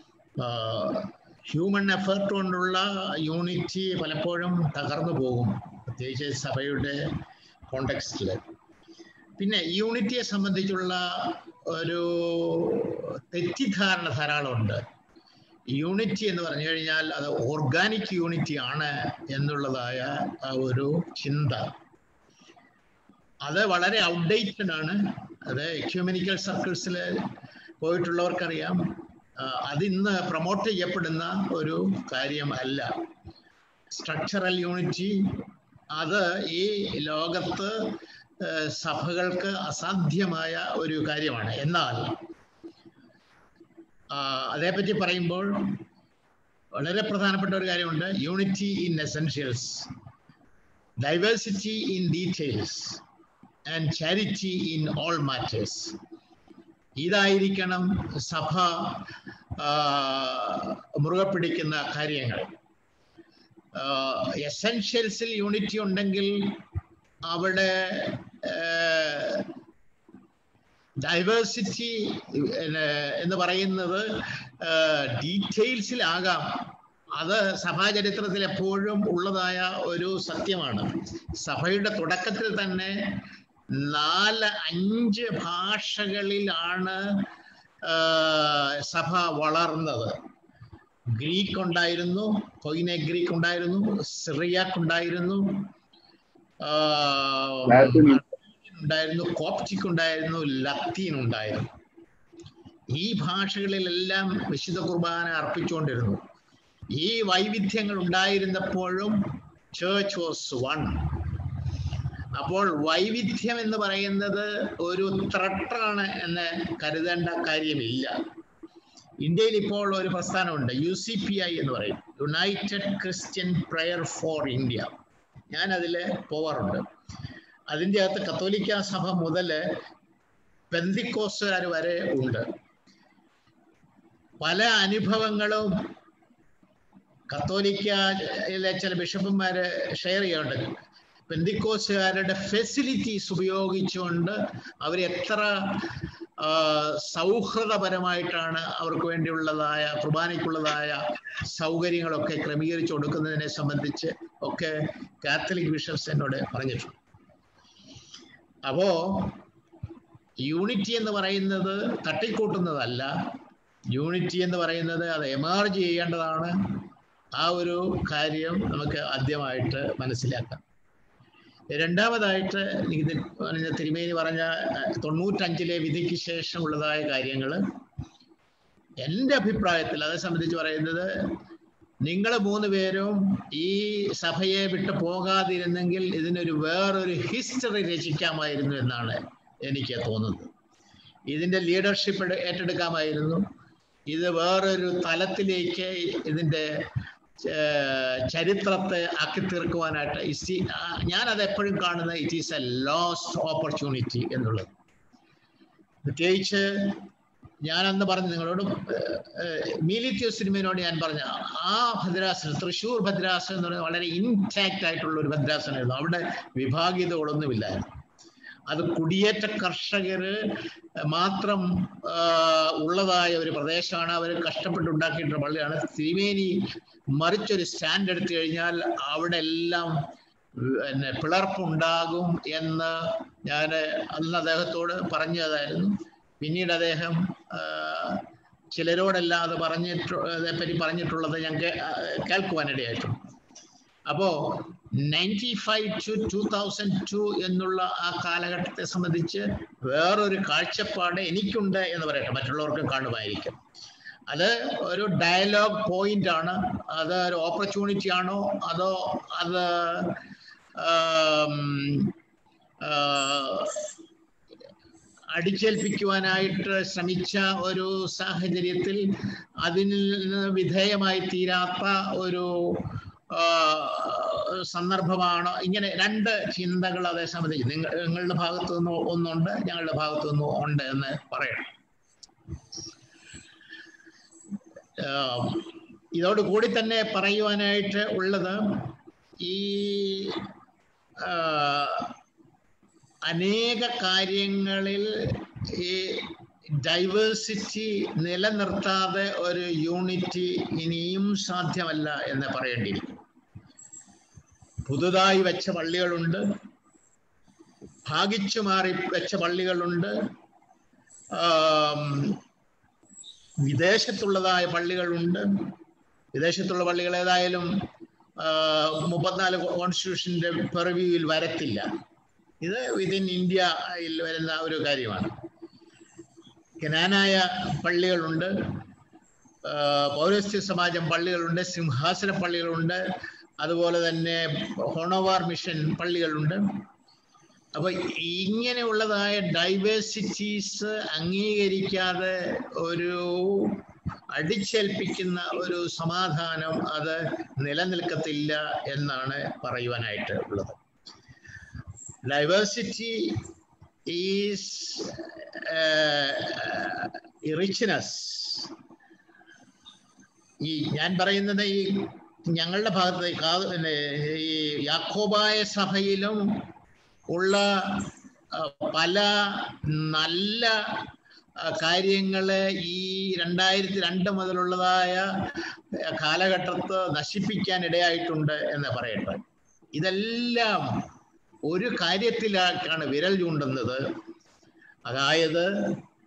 ഹ്യൂമൻ എഫേർട്ട് കൊണ്ടുള്ള യൂണിറ്റി പലപ്പോഴും തകർന്നു പോകും പ്രത്യേകിച്ച് സഭയുടെ കോണ്ടെക്സ്റ്റിൽ പിന്നെ യൂണിറ്റിയെ സംബന്ധിച്ചുള്ള ഒരു തെറ്റിദ്ധാരണ ധാരാളമുണ്ട് യൂണിറ്റി എന്ന് പറഞ്ഞു കഴിഞ്ഞാൽ അത് ഓർഗാനിക് യൂണിറ്റി ആണ് എന്നുള്ളതായ ആ ഒരു ചിന്ത അത് വളരെ ഔട്ട്ഡേറ്റഡ് ആണ് അത് എക്യൂമെനിക്കൽ സർക്കിൾസിൽ പോയിട്ടുള്ളവർക്കറിയാം ആ, അത് ഇന്ന് പ്രൊമോട്ട് ചെയ്യപ്പെടുന്ന ഒരു കാര്യം അല്ല സ്ട്രക്ചറൽ യൂണിറ്റി അത് ഈ ലോകത്ത് ആ, സഭകൾക്ക് അസാധ്യമായ ഒരു കാര്യമാണ് എന്നാൽ ആ, അതേപ്പറ്റി പറയുമ്പോൾ വളരെ പ്രധാനപ്പെട്ട ഒരു കാര്യമുണ്ട് unity in essentials diversity in details and charity in all matters ഇതായിരിക്കണം സഭ ആ, മുറുകെ പിടിക്കുന്ന കാര്യങ്ങൾ എസെൻഷ്യൽസിൽ യൂണിറ്റി ഉണ്ടെങ്കിൽ അവിടെ ഡൈവേഴ്സിറ്റി എന്ന് പറയുന്നത് ഡീറ്റെയിൽസിലാകാം അത് സഭാചരിത്രത്തിൽ എപ്പോഴും ഉള്ളതായ ഒരു സത്യമാണ് സഭയുടെ തുടക്കത്തിൽ തന്നെ നാല് അഞ്ച് ഭാഷകളിലാണ് ആ, സഭ വളർന്നത് ഗ്രീക്ക് ഉണ്ടായിരുന്നു കൊയിനെ ഗ്രീക്ക് ഉണ്ടായിരുന്നു സിറിയാക്ക് ഉണ്ടായിരുന്നു ആ, ലാറ്റിൻ ഉണ്ടായിരുന്നു കോപ്റ്റിക് ഉണ്ടായിരുന്നു ലത്തീൻ ഉണ്ടായിരുന്നു ഈ ഭാഷകളിലെല്ലാം വിശുദ്ധ കുർബാന അർപ്പിച്ചുകൊണ്ടിരുന്നു ഈ വൈവിധ്യങ്ങൾ ഉണ്ടായിരുന്നപ്പോഴും ചേർച്ച് വാസ് വൺ അപ്പോൾ വൈവിധ്യം എന്ന് പറയുന്നത് ഒരു ത്രട്ടാണ് എന്ന് കരുതേണ്ട കാര്യമില്ല ഇന്ത്യയിൽ ഇപ്പോൾ ഒരു പ്രസ്ഥാനമുണ്ട് യു സി പി ഐ എന്ന് പറയും United Christian prayer for India ഞാൻ അതിൽ പോവാറുണ്ട് അതിൻ്റെ അകത്ത് കത്തോലിക്ക സഭ മുതൽ പെന്തിക്കോസുകാർ വരെ ഉണ്ട് പല അനുഭവങ്ങളും കത്തോലിക്കയിലെ ചില ബിഷപ്പന്മാര് ഷെയർ ചെയ്യുന്നുണ്ട് പെന്തിക്കോസുകാരുടെ ഫെസിലിറ്റീസ് ഉപയോഗിച്ചുകൊണ്ട് അവർ എത്ര ആ, സൗഹൃദപരമായിട്ടാണ് അവർക്ക് വേണ്ടിയുള്ളതായ കുർബാനയ്ക്കുള്ളതായ സൗകര്യങ്ങളൊക്കെ ക്രമീകരിച്ചു കൊടുക്കുന്നതിനെ സംബന്ധിച്ച് ഒക്കെ കാത്തലിക് ബിഷപ്സ് എന്നോട് പറഞ്ഞിട്ടുണ്ട് അപ്പോ യൂണിറ്റി എന്ന് പറയുന്നത് തട്ടിക്കൂട്ടുന്നതല്ല യൂണിറ്റി എന്ന് പറയുന്നത് അത് എമർജ് ചെയ്യേണ്ടതാണ് ആ ഒരു കാര്യം നമുക്ക് ആദ്യമായിട്ട് മനസ്സിലാക്കാം രണ്ടാമതായിട്ട് ഇത് പറഞ്ഞ തിരുമേനി പറഞ്ഞ അഹ്, തൊണ്ണൂറ്റഞ്ചിലെ വിധിക്ക് ശേഷമുള്ളതായ കാര്യങ്ങൾ എൻ്റെ അഭിപ്രായത്തിൽ അതേ സംബന്ധിച്ച് പറയുന്നത് നിങ്ങൾ മൂന്ന് പേരും ഈ സഭയെ വിട്ട് പോകാതിരുന്നെങ്കിൽ ഇതിനൊരു വേറൊരു ഹിസ്റ്ററി രചിക്കാമായിരുന്നു എന്നാണ് എനിക്ക് തോന്നുന്നത് ഇതിന്റെ ലീഡർഷിപ്പ് ഏറ്റെടുക്കാമായിരുന്നു ഇത് വേറൊരു തലത്തിലേക്ക് ഇതിന്റെ ഏർ, ചരിത്രത്തെ ആക്കി തീർക്കുവാനായിട്ട് ഇസ് ഞാനത് എപ്പോഴും കാണുന്നത് it is a lost opportunity എന്നുള്ളത് പ്രത്യേകിച്ച് ഞാൻ അന്ന് പറഞ്ഞു നിങ്ങളോട് മീലിത്യോ സിനിമയോട് ഞാൻ പറഞ്ഞ ആ ഭദ്രാസനം തൃശ്ശൂർ ഭദ്രാസനം എന്ന് പറയുന്നത് വളരെ ഇൻടാക്റ്റ് ആയിട്ടുള്ള ഒരു ഭദ്രാസനമായിരുന്നു അവിടെ വിഭാഗീയതകളൊന്നുമില്ലായിരുന്നു അത് കുടിയേറ്റ കർഷകര് മാത്രം ആ, ഉള്ളതായ ഒരു പ്രദേശമാണ് അവർ കഷ്ടപ്പെട്ടുണ്ടാക്കിയിട്ടുള്ള പള്ളിയാണ് തിരുമേനി മറിച്ചൊരു സ്റ്റാൻഡ് എടുത്തു കഴിഞ്ഞാൽ അവിടെ എല്ലാം പിന്നെ പിളർപ്പുണ്ടാകും എന്ന് ഞാൻ അന്ന് അദ്ദേഹത്തോട് പറഞ്ഞതായിരുന്നു പിന്നീട് അദ്ദേഹം ആ, ചിലരോടെല്ലാം അത് പറഞ്ഞിട്ട് അതേപ്പറ്റി പറഞ്ഞിട്ടുള്ളത് ഞാൻ കേ- ആ, കേൾക്കുവാനിടയായിട്ടുണ്ട് അപ്പോ ninety five to two thousand two എന്നുള്ള ആ കാലഘട്ടത്തെ സംബന്ധിച്ച് വേറൊരു കാഴ്ചപ്പാട് എനിക്കുണ്ട് എന്ന് പറയട്ടെ മറ്റുള്ളവർക്കും കാണുമായിരിക്കും അത് ഒരു ഡയലോഗ് പോയിന്റ് ആണ് അത് ഒരു ഓപ്പർച്യൂണിറ്റി ആണോ അതോ അത് ആം, ആ, അടിച്ചേൽപ്പിക്കുവാനായിട്ട് ശ്രമിച്ച ഒരു സാഹചര്യത്തിൽ അതിന് വിധേയമായി തീരാത്ത ഒരു ആ, സന്ദർഭമാണ് ഇങ്ങനെ രണ്ട് ചിന്തകൾ അതേ സംബന്ധിച്ച് നിങ്ങൾ നിങ്ങളുടെ ഭാഗത്തു നിന്ന് ഒന്നുണ്ട് ഞങ്ങളുടെ ഭാഗത്തു നിന്നും ഉണ്ട് എന്ന് പറയണം ആ, ഇതോട് കൂടി തന്നെ പറയുവാനായിട്ട് ഉള്ളത് ഈ ആ, അനേക കാര്യങ്ങളിൽ ഈ ഡൈവേഴ്സിറ്റി നിലനിർത്താതെ ഒരു യൂണിറ്റി ഇനിയും സാധ്യമല്ല എന്ന് പറയേണ്ടിയിരിക്കും പുതുതായി വെച്ച പള്ളികളുണ്ട് ഭാഗിച്ചു മാറി വെച്ച പള്ളികളുണ്ട് ആം, വിദേശത്തുള്ളതായ പള്ളികളുണ്ട് വിദേശത്തുള്ള പള്ളികൾ ഏതായാലും ആ, മുപ്പത്തിനാല് കോൺസ്റ്റിറ്റ്യൂഷന്റെ പെർവ്യൂവിൽ വരത്തില്ല ഇത് വിതിൻ ഇന്ത്യയിൽ വരുന്ന ഒരു കാര്യമാണ് കനാനായ പള്ളികളുണ്ട് ആ, പൗരസ്ത്യ സമാജം പള്ളികളുണ്ട് സിംഹാസന പള്ളികളുണ്ട് അതുപോലെ തന്നെ ഹോണോവാർ മിഷൻ പള്ളികളുണ്ട് അപ്പൊ ഇങ്ങനെയുള്ളതായ ഡൈവേഴ്സിറ്റീസ് അംഗീകരിക്കാതെ ഒരു അടിച്ചേൽപ്പിക്കുന്ന ഒരു സമാധാനം അത് നിലനിൽക്കത്തില്ല എന്നാണ് പറയുവാനായിട്ട് ഉള്ളത് ഡൈവേഴ്സിറ്റി ഈസ് റിച്ച്നെസ് ഈ ഞാൻ പറയുന്നത് ഈ ഞങ്ങളുടെ ഭാഗത്ത് ഈ കാ- പിന്നെ ഈ യാക്കോബായ സഭയിലും ഉള്ള ആ, പല നല്ല ആ, കാര്യങ്ങള് ഈ രണ്ടായിരത്തി രണ്ട് മുതലുള്ളതായ ആ, കാലഘട്ടത്ത് നശിപ്പിക്കാൻ ഇടയായിട്ടുണ്ട് എന്ന് പറയട്ടെ ഇതെല്ലാം ഒരു കാര്യത്തിലാണ് വിരൽ ചൂണ്ടുന്നത് അതായത്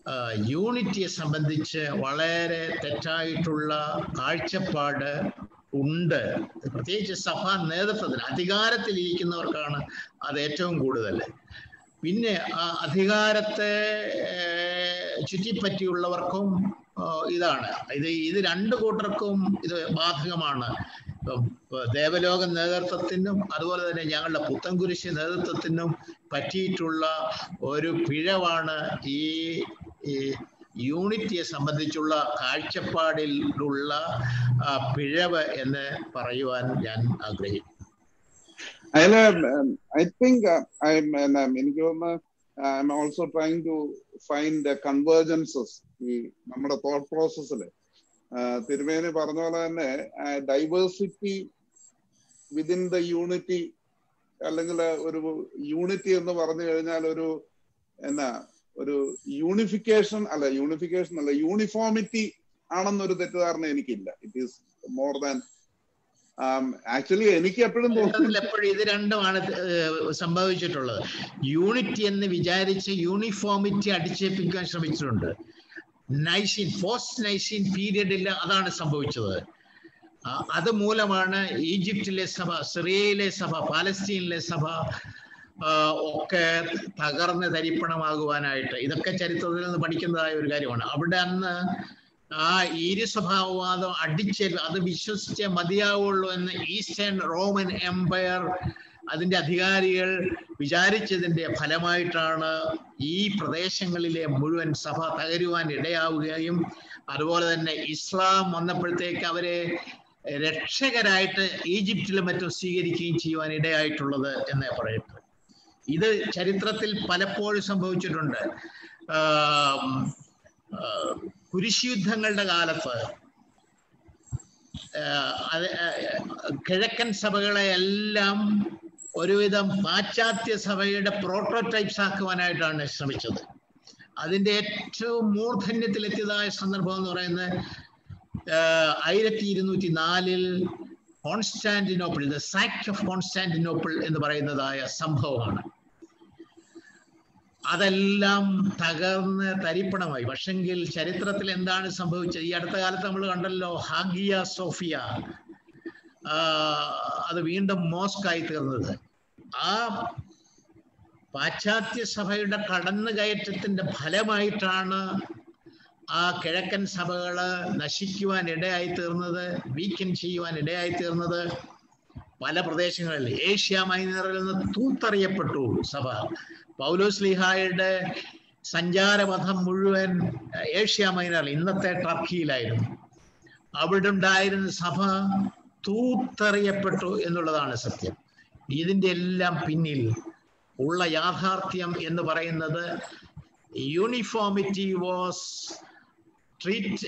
യൂണിറ്റിയെ സംബന്ധിച്ച് വളരെ തെറ്റായിട്ടുള്ള കാഴ്ചപ്പാട് ഉണ്ട് പ്രത്യേകിച്ച് സഭാ നേതൃത്വത്തിന് അധികാരത്തിൽ ഇരിക്കുന്നവർക്കാണ് അത് ഏറ്റവും കൂടുതൽ പിന്നെ ആ അധികാരത്തെ ചുറ്റിപ്പറ്റിയുള്ളവർക്കും ഇതാണ് ഇത് ഇത് രണ്ടു കൂട്ടർക്കും ഇത് ബാധകമാണ് ദേവലോക നേതൃത്വത്തിനും അതുപോലെ തന്നെ ഞങ്ങളുടെ പുത്തൻകുരിശ് നേതൃത്വത്തിനും പറ്റിയിട്ടുള്ള ഒരു പിഴവാണ് ഈ യൂണിറ്റിയെ സംബന്ധിച്ചുള്ള കാഴ്ചപ്പാടിലുള്ള പിഴവ് എന്ന് പറയുവാൻ ഞാൻ ആഗ്രഹിക്കുന്നു അതില് ഐ തിങ്ക് എനിക്ക് തോന്നുന്നു I'm also trying to find convergences ഈ നമ്മുടെ തോട്ട് പ്രോസസ്സിൽ തിരുമേനി പറഞ്ഞ പോലെ തന്നെ ഡൈവേഴ്സിറ്റി വിതിൻ ദ യൂണിറ്റി അല്ലെങ്കിൽ ഒരു യൂണിറ്റി എന്ന് പറഞ്ഞു കഴിഞ്ഞാൽ ഒരു എന്നാ ഒരു യൂണിഫിക്കേഷൻ അല്ല യൂണിഫിക്കേഷൻ അല്ല യൂണിഫോമിറ്റി ആണെന്നൊരു തെറ്റിദ്ധാരണ എനിക്കില്ല it is more than actually എനിക്ക് എപ്പോഴും എപ്പോഴും ഇത് രണ്ടുമാണ് സംഭവിച്ചിട്ടുള്ളത് യൂണിറ്റി എന്ന് വിചാരിച്ച് യൂണിഫോമിറ്റി അടിച്ചേൽപ്പിക്കാൻ ശ്രമിച്ചിട്ടുണ്ട് നൈസീൻ പോസ്റ്റ് നൈസീൻ പീരിയഡിൽ അതാണ് സംഭവിച്ചത് അത് മൂലമാണ് ഈജിപ്തിലെ സഭ സിറിയയിലെ സഭ പാലസ്തീനിലെ സഭ ഒക്കെ തകർന്ന് തരിപ്പണമാകുവാനായിട്ട് ഇതൊക്കെ ചരിത്രത്തിൽ നിന്ന് പഠിക്കുന്നതായ ഒരു കാര്യമാണ് അവിടെ അന്ന് ആ ഈരുസ്വഭാവവാദം അടിച്ച് അത് വിശ്വസിച്ചേ മതിയാവുള്ളൂ എന്ന് ഈസ്റ്റേൺ റോമൻ എംപയർ അതിന്റെ അധികാരികൾ വിചാരിച്ചതിന്റെ ഫലമായിട്ടാണ് ഈ പ്രദേശങ്ങളിലെ മുഴുവൻ സഭ തകരുവാൻ ഇടയാവുകയും അതുപോലെ തന്നെ ഇസ്ലാം വന്നപ്പോഴത്തേക്ക് അവരെ രക്ഷകരായിട്ട് ഈജിപ്തിലും മറ്റും സ്വീകരിക്കുകയും ചെയ്യുവാൻ ഇടയായിട്ടുള്ളത് എന്ന് പറയട്ടെ ഇത് ചരിത്രത്തിൽ പലപ്പോഴും സംഭവിച്ചിട്ടുണ്ട് കുരിശുയുദ്ധങ്ങളുടെ കാലത്ത് അത് കിഴക്കൻ സഭകളെ എല്ലാം ഒരുവിധം പാശ്ചാത്യ സഭയുടെ പ്രോട്ടോടൈപ്സ് ആക്കുവാനായിട്ടാണ് ശ്രമിച്ചത് അതിന്റെ ഏറ്റവും മൂർധന്യത്തിലെത്തിയതായ സന്ദർഭം എന്ന് പറയുന്നത് ആയിരത്തി ഇരുന്നൂറ്റി നാലിൽ Constantinople the sacked of Constantinople എന്ന് പറയുന്നതായ സംഭവമാണ് അതെല്ലാം തകർന്ന് തരിപ്പണമായി പക്ഷെങ്കിൽ ചരിത്രത്തിൽ എന്താണ് സംഭവിച്ചത് ഈ അടുത്ത കാലത്ത് നമ്മൾ കണ്ടല്ലോ ഹാഗിയ സോഫിയ അത് വീണ്ടും മോസ്കായി തീർന്നത് ആ പാശ്ചാത്യ സഭയുടെ കടന്നുകയറ്റത്തിന്റെ ഫലമായിട്ടാണ് ആ കിഴക്കൻ സഭകള് നശിക്കുവാൻ ഇടയായി തീർന്നത് വീക്കൻ ചെയ്യുവാൻ ഇടയായി തീർന്നത് പല പ്രദേശങ്ങളിൽ ഏഷ്യ മൈനറിൽ നിന്ന് തൂത്തറിയപ്പെട്ടു സഭ പൗലോസ് ലിഹായുടെ സഞ്ചാരപഥം മുഴുവൻ ഏഷ്യ മൈനർ ഇന്നത്തെ ടർക്കിയിലായിരുന്നു അവിടെ ഉണ്ടായിരുന്ന സഭ തൂത്തറിയപ്പെട്ടു എന്നുള്ളതാണ് സത്യം ഇതിന്റെ എല്ലാം പിന്നിൽ ഉള്ള യാഥാർത്ഥ്യം എന്ന് പറയുന്നത് uniformity was treat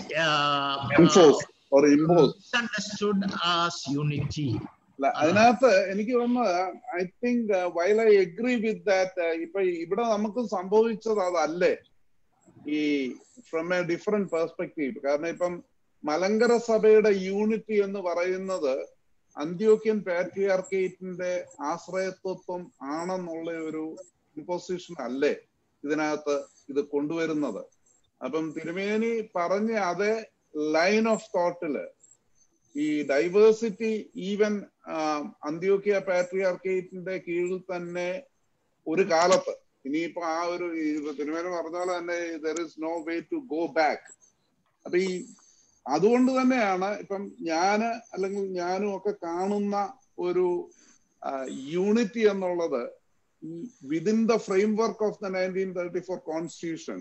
understood as unity അതിനകത്ത് എനിക്ക് തോന്നുന്നത് I think while I agree with that ഇപ്പൊ ഇവിടെ നമുക്ക് സംഭവിച്ചത് അതല്ലേ ഈ ഫ്രം എ ഡിഫറെന്റ് പെർസ്പെക്റ്റീവ് കാരണം ഇപ്പം മലങ്കര സഭയുടെ യൂണിറ്റി എന്ന് പറയുന്നത് അന്ത്യോക്യൻ പാട്രിയാർക്കേറ്റിന്റെ ആശ്രയത്വം ആണെന്നുള്ള ഒരു ഇമ്പോസിഷൻ അല്ലേ ഇതിനകത്ത് ഇത് കൊണ്ടുവരുന്നത് അപ്പം തിരുമേനി പറഞ്ഞ അതേ ലൈൻ ഓഫ് തോട്ടില് ഈ ഡൈവേഴ്സിറ്റി ഈവൻ അന്ത്യോക്യ പാട്രിയാർക്കേറ്റിന്റെ കീഴിൽ തന്നെ ഒരു കാലത്ത് ഇനിയിപ്പോ ആ ഒരു തിരുമേന പറഞ്ഞ പോലെ തന്നെ there is no way to go back അപ്പൊ ഈ അതുകൊണ്ട് തന്നെയാണ് ഇപ്പം ഞാന് അല്ലെങ്കിൽ ഞാനും ഒക്കെ കാണുന്ന ഒരു യൂണിറ്റി എന്നുള്ളത് within the framework of the nineteen thirty four constitution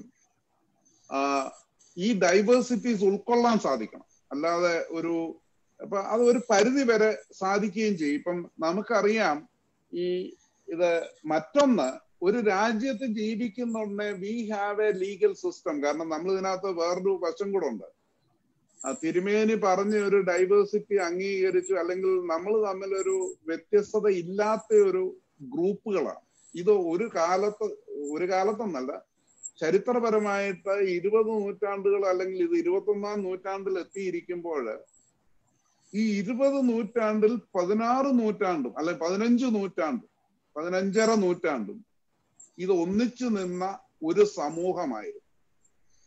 ഈ ഡൈവേഴ്സിറ്റീസ് ഉൾക്കൊള്ളാൻ സാധിക്കണം അല്ലാതെ ഒരു അപ്പൊ അത് ഒരു പരിധി വരെ സാധിക്കുകയും ചെയ്യും ഇപ്പം നമുക്കറിയാം ഈ ഇത് മറ്റൊന്ന് ഒരു രാജ്യത്ത് ജീവിക്കുന്നുണ്ടെ we have a legal system കാരണം നമ്മൾ ഇതിനകത്ത് വേറൊരു വശം കൂടെ ഉണ്ട് തിരുമേനി പറഞ്ഞ ഒരു ഡൈവേഴ്സിറ്റി അംഗീകരിച്ചു അല്ലെങ്കിൽ നമ്മൾ തമ്മിൽ ഒരു വ്യത്യസ്തത ഇല്ലാത്ത ഒരു ഗ്രൂപ്പുകളാണ് ഇത് ഒരു കാലത്ത് ഒരു കാലത്തൊന്നല്ല ചരിത്രപരമായിട്ട് ഇരുപത് നൂറ്റാണ്ടുകൾ അല്ലെങ്കിൽ ഇത് ഇരുപത്തൊന്നാം നൂറ്റാണ്ടിൽ എത്തിയിരിക്കുമ്പോൾ ഈ ഇരുപത് നൂറ്റാണ്ടിൽ പതിനാറ് നൂറ്റാണ്ടും അല്ലെ പതിനഞ്ച് നൂറ്റാണ്ടും പതിനഞ്ചര നൂറ്റാണ്ടും ഇത് ഒന്നിച്ചു നിന്ന ഒരു സമൂഹമായിരുന്നു